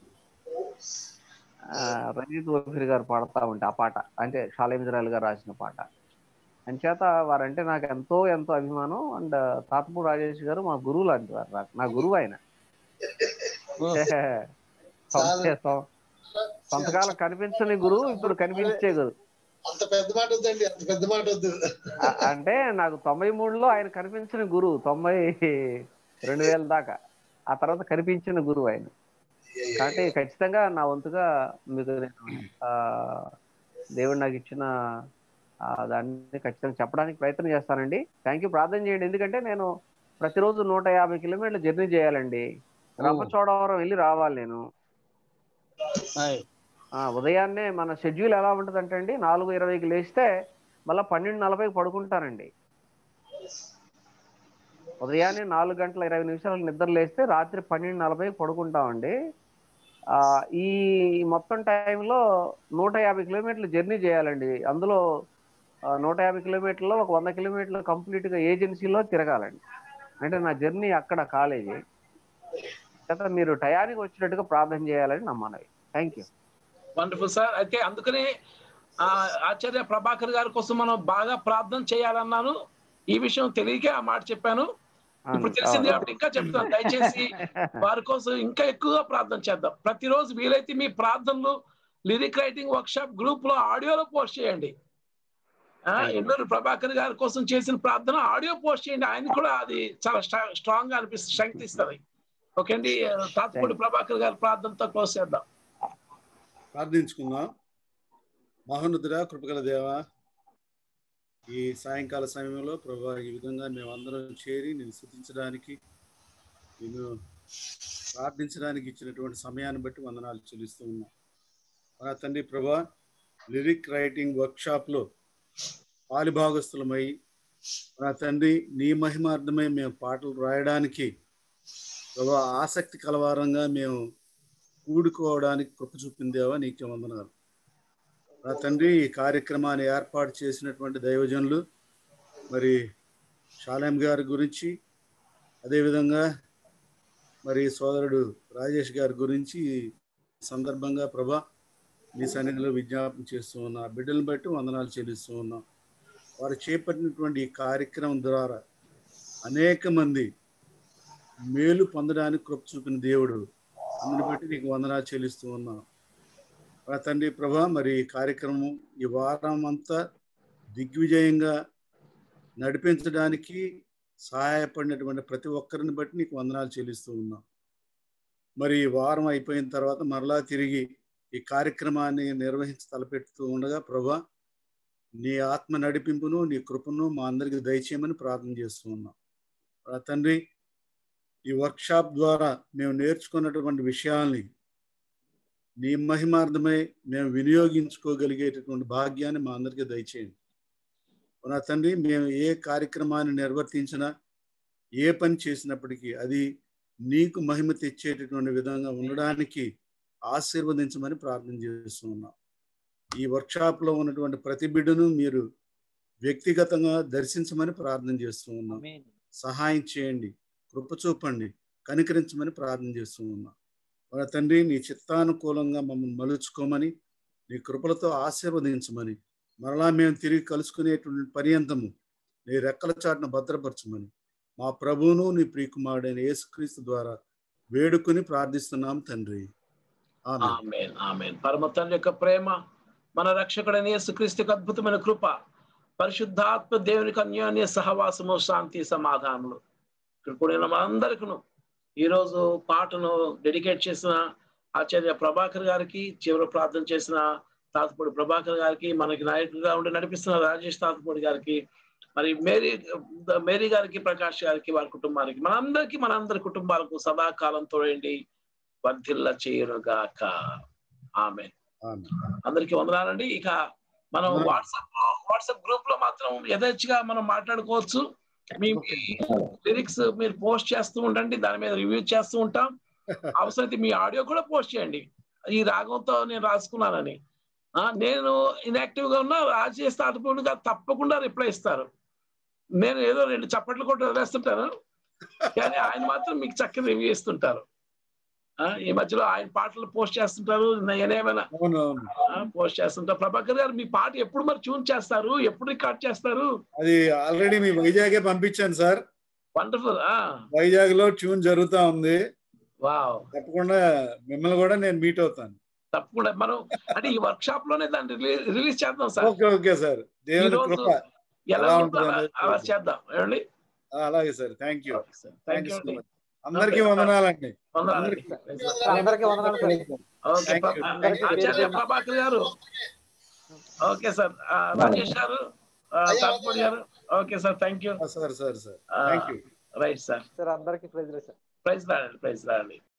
Speaker 6: ఆ, రంజిత్ వఫీర్ గారు పాడుతా ఉంటే ఆ పాట అంటే షాలేం ఇజ్రాయల్ గారు రాసిన పాట అంచేత వారంటే నాకు ఎంతో ఎంతో అభిమానం అండ్ తాతపూడి రాజేష్ గారు మా గురువు లాంటి వారు నాకు నా గురువు ఆయన సొంత- సొ- కొంతకాలం కనిపించని గురువు ఇప్పుడు కనిపించే గురువు
Speaker 3: అంత పెద్ద మాట వద్దండి అంత పెద్ద మాట వద్దు
Speaker 6: అ- అంటే నాకు తొంభై మూడులో ఆయన కనిపించిన గురువు తొంభై రెండు వేల దాకా ఆ తర్వాత కనిపించిన గురువు ఆయన కాబట్టి ఖచ్చితంగా నా వంతుగా మీకు నేను ఆ, దేవుడు నాకు ఇచ్చిన ఆ, దాన్ని ఖచ్చితంగా చెప్పడానికి ప్రయత్నం చేస్తానండి థ్యాంక్ యూ ప్రార్థన చేయండి ఎందుకంటే నేను ప్రతిరోజు నూట యాభై కిలోమీటర్ల జర్నీ చేయాలండి రంపచోడవరం వెళ్ళి రావాలి నేను ఆ, ఉదయాన్నే మన షెడ్యూల్ ఎలా ఉంటుందంటే అండి నాలుగు ఇరవైకి లేస్తే మళ్ళీ పన్నెండు నలభైకి పడుకుంటానండి ఉదయాన్నే నాలుగు గంటల ఇరవై నిమిషాలకు నిద్ర లేస్తే రాత్రి పన్నెండు నలభైకి పడుకుంటామండి ఆ, ఈ మొత్తం టైంలో నూట యాభై కిలోమీటర్లు జర్నీ చేయాలండి అందులో ఆ, నూట యాభై కిలోమీటర్లో ఒక వంద కిలోమీటర్లు కంప్లీట్గా ఏజెన్సీలో తిరగాలండి అంటే నా జర్నీ అక్కడ కాలేజీ తర్వాత మీరు టయానికి వచ్చినట్టుగా ప్రార్థన చేయాలని నా మనవి థ్యాంక్ యూ
Speaker 2: వండర్ఫుల్ సార్ అయితే అందుకనే ఆ, ఆచార్య ప్రభాకర్ గారి కోసం మనం బాగా ప్రార్థన చేయాలన్నాను ఈ విషయం తెలియకే ఆ మాట చెప్పాను ఇప్పుడు తెలిసింది కాబట్టి ఇంకా చెప్తాను దయచేసి వారి కోసం ఇంకా ఎక్కువగా ప్రార్థన చేద్దాం ప్రతిరోజు వీలైతే మీ ప్రార్థనలు lyric writing workshop group లో ఆడియోలో పోస్ట్ చేయండి ఆ, ఎన్నూరు ప్రభాకర్ గారి కోసం చేసిన ప్రార్థన ఆడియో పోస్ట్ చేయండి ఆయన కూడా అది చాలా స్ట్రాంగ్ గా అనిపిస్తుంది స్ట్రెంగ్త్ ఇస్తుంది ఓకే అండి తాతపూడి ప్రభాకర్ గారి ప్రార్థనతో క్లోజ్ చేద్దాం
Speaker 1: ప్రార్థించుకుందాం మహోన్నతుడా కృపగల దేవ ఈ సాయంకాల సమయంలో ప్రభా ఈ విధంగా మేమందరం చేరి నేను స్థుతించడానికి నేను ప్రార్థించడానికి ఇచ్చినటువంటి సమయాన్ని బట్టి వందనాలు చెల్లిస్తూ ఉన్నాం మన తండ్రి ప్రభా లిరిక్ రైటింగ్ వర్క్షాప్లో పాలిభాగస్థులమై నా తండ్రి నీ మహిమార్థమై మేము పాటలు రాయడానికి ప్రభా ఆసక్తి కలవారంగా మేము కూడుకోవడానికి కృప చూపిందేవా నీకే వందనాలు నా తండ్రి ఈ కార్యక్రమాన్ని ఏర్పాటు చేసినటువంటి దైవజనులు మరి షాలేం గారి గురించి అదేవిధంగా మరి సోదరుడు రాజేష్ గారి గురించి ఈ సందర్భంగా ప్రభా మీ సన్నిధిలో విజ్ఞాపన చేస్తూ ఉన్నా బిడ్డలను బట్టి వందనాలు చెల్లిస్తూ ఉన్నాం వారు చేపట్టినటువంటి ఈ కార్యక్రమం ద్వారా అనేక మంది మేలు పొందడానికి కృప చూపిన దేవుడు అందుని బట్టి నీకు వందనాలు చెల్లిస్తూ ఉన్నాం ఆ తండ్రి ప్రభా మరి ఈ కార్యక్రమం ఈ వారం అంతా దిగ్విజయంగా నడిపించడానికి సహాయపడినటువంటి ప్రతి ఒక్కరిని బట్టి నీకు వందనాలు చెల్లిస్తూ ఉన్నాం మరి ఈ వారం అయిపోయిన తర్వాత మరలా తిరిగి ఈ కార్యక్రమాన్ని నిర్వహించి తలపెడుతూ ఉండగా ప్రభా నీ ఆత్మ నడిపింపును నీ కృపను మా అందరికి దయచేయమని ప్రార్థన చేస్తూ ఉన్నాం ఆ తండ్రి ఈ వర్క్షాప్ ద్వారా మేము నేర్చుకున్నటువంటి విషయాల్ని నీ మహిమార్థమై మేము వినియోగించుకోగలిగేటటువంటి భాగ్యాన్ని మా అందరికీ దయచేయండి నా తండ్రి మేము ఏ కార్యక్రమాన్ని నిర్వర్తించినా ఏ పని చేసినప్పటికీ అది నీకు మహిమ తెచ్చేటటువంటి విధంగా ఉండడానికి ఆశీర్వదించమని ప్రార్థన చేస్తూ ఉన్నాం ఈ వర్క్షాప్లో ఉన్నటువంటి ప్రతి బిడ్డను మీరు వ్యక్తిగతంగా దర్శించమని ప్రార్థన చేస్తూ ఉన్నాం సహాయం చేయండి కృప చూపండి కనికరించమని ప్రార్థన చేస్తూ ఉన్నాం మన తండ్రి నీ చిత్తానుకూలంగా మమ్మల్ని మలుచుకోమని నీ కృపలతో ఆశీర్వదించమని మరలా మేము తిరిగి కలుసుకునేటువంటి పర్యంతము నీ రెక్కల చాటును భద్రపరచమని మా ప్రభువును నీ ప్రియకుమారుడైన యేసుక్రీస్తు ద్వారా వేడుకొని ప్రార్థిస్తున్నాం తండ్రి ఆమె
Speaker 2: ఆమేన్ ఆమేన్ పరమ తండ్రి యొక్క ప్రేమ మన రక్షకుడైన యేసుక్రీస్తు యొక్క అద్భుతమైన కృప పరిశుద్ధాత్మ దేవునికి అన్యోన్య సహవాసము శాంతి సమాధానములు ఇక్కడ కూడిన మనందరికను ఈరోజు పాటను డెడికేట్ చేసిన ఆచార్య ప్రభాకర్ గారికి చివరి ప్రార్థన చేసిన తాతపూడి ప్రభాకర్ గారికి మనకి నాయకుడిగా ఉండి నడిపిస్తున్న రాజేష్ తాతపూడి గారికి మరి మేరీ మేరీ గారికి ప్రకాష్ గారికి వారి కుటుంబానికి మనందరికీ మనందరి కుటుంబాలకు సదాకాలం తోడండి వర్ధిల్ల చేయునుగాక ఆమె అందరికీ వందనాలండి ఇక మనం వాట్సాప్ వాట్సాప్ గ్రూప్ లో మాత్రం యథేచ్ఛగా మనం మాట్లాడుకోవచ్చు మీ లిరిక్స్ మీరు పోస్ట్ చేస్తూ ఉండండి దాని మీద రివ్యూ చేస్తూ ఉంటాం అవసరమైతే మీ ఆడియో కూడా పోస్ట్ చేయండి ఈ రాగంతో నేను రాసుకున్నానని ఆ, నేను ఇన్యాక్టివ్ గా ఉన్నా రాజేష్ తాటపూడి గారు తప్పకుండా రిప్లై ఇస్తారు నేను ఏదో రెండు చప్పట్లు కొట్టి వదిలేస్తుంటాను కానీ ఆయన మాత్రం మీకు చక్కగా రివ్యూ ఇస్తుంటారు ఆ, ఈ మధ్యలో ఆయన పాటలు పోస్ట్ చేస్తుంటారు నేనేమైనా పోస్ట్ చేస్తుంటారు ప్రభాకర్ గారు మీ పాట ఎప్పుడు మరి ట్యూన్ చేస్తారు ఎప్పుడు రికార్డ్ చేస్తారు
Speaker 1: అది ఆల్రెడీ మీ వైజాగే పంపించాను సార్
Speaker 2: వండర్ఫుల్
Speaker 1: వైజాగ్ లో ట్యూన్ జరుగుతా ఉంది
Speaker 2: వావ్
Speaker 1: తప్పకుండా మిమ్మల్ని కూడా నేను మీట్ అవుతాను
Speaker 2: తప్పకుండా మనం అంటే ఈ వర్క్ షాప్ లోనే దాన్ని రిలీజ్ రిలీజ్ చేద్దాం సార్
Speaker 1: ఓకే ఓకే సార్
Speaker 2: ఈ
Speaker 1: దేవుని
Speaker 2: రోజు
Speaker 1: కృప
Speaker 2: ఎలా
Speaker 1: ఎలా
Speaker 2: ఉంటుందో
Speaker 1: ఉంటుంది
Speaker 2: అలా- అలా చేద్దాం ఏమండి
Speaker 1: ఆ, అలాగే sir thank you thank you so
Speaker 2: అండి.
Speaker 1: మచ్ అందరికీ వందనాలండి
Speaker 2: వందనాలండి.
Speaker 6: అందరికీ వందనాలు సార్.
Speaker 2: ఓకే
Speaker 1: Thank
Speaker 2: ప్ర-
Speaker 1: you.
Speaker 6: అందరికీ పేరు
Speaker 2: ఆచార్య
Speaker 6: పేరున.
Speaker 2: ప్రభాకర్ గారు ఓకే సార్ ఆ, రాజేష్ గారు తాత్పూడి గారు okay sir thank you
Speaker 1: sir sir sir thank you
Speaker 2: right sir
Speaker 6: sir అందరికీ ప్రైజ్ సార్
Speaker 2: ప్రైజ్ రాడండి ప్రైజ్ రాడండి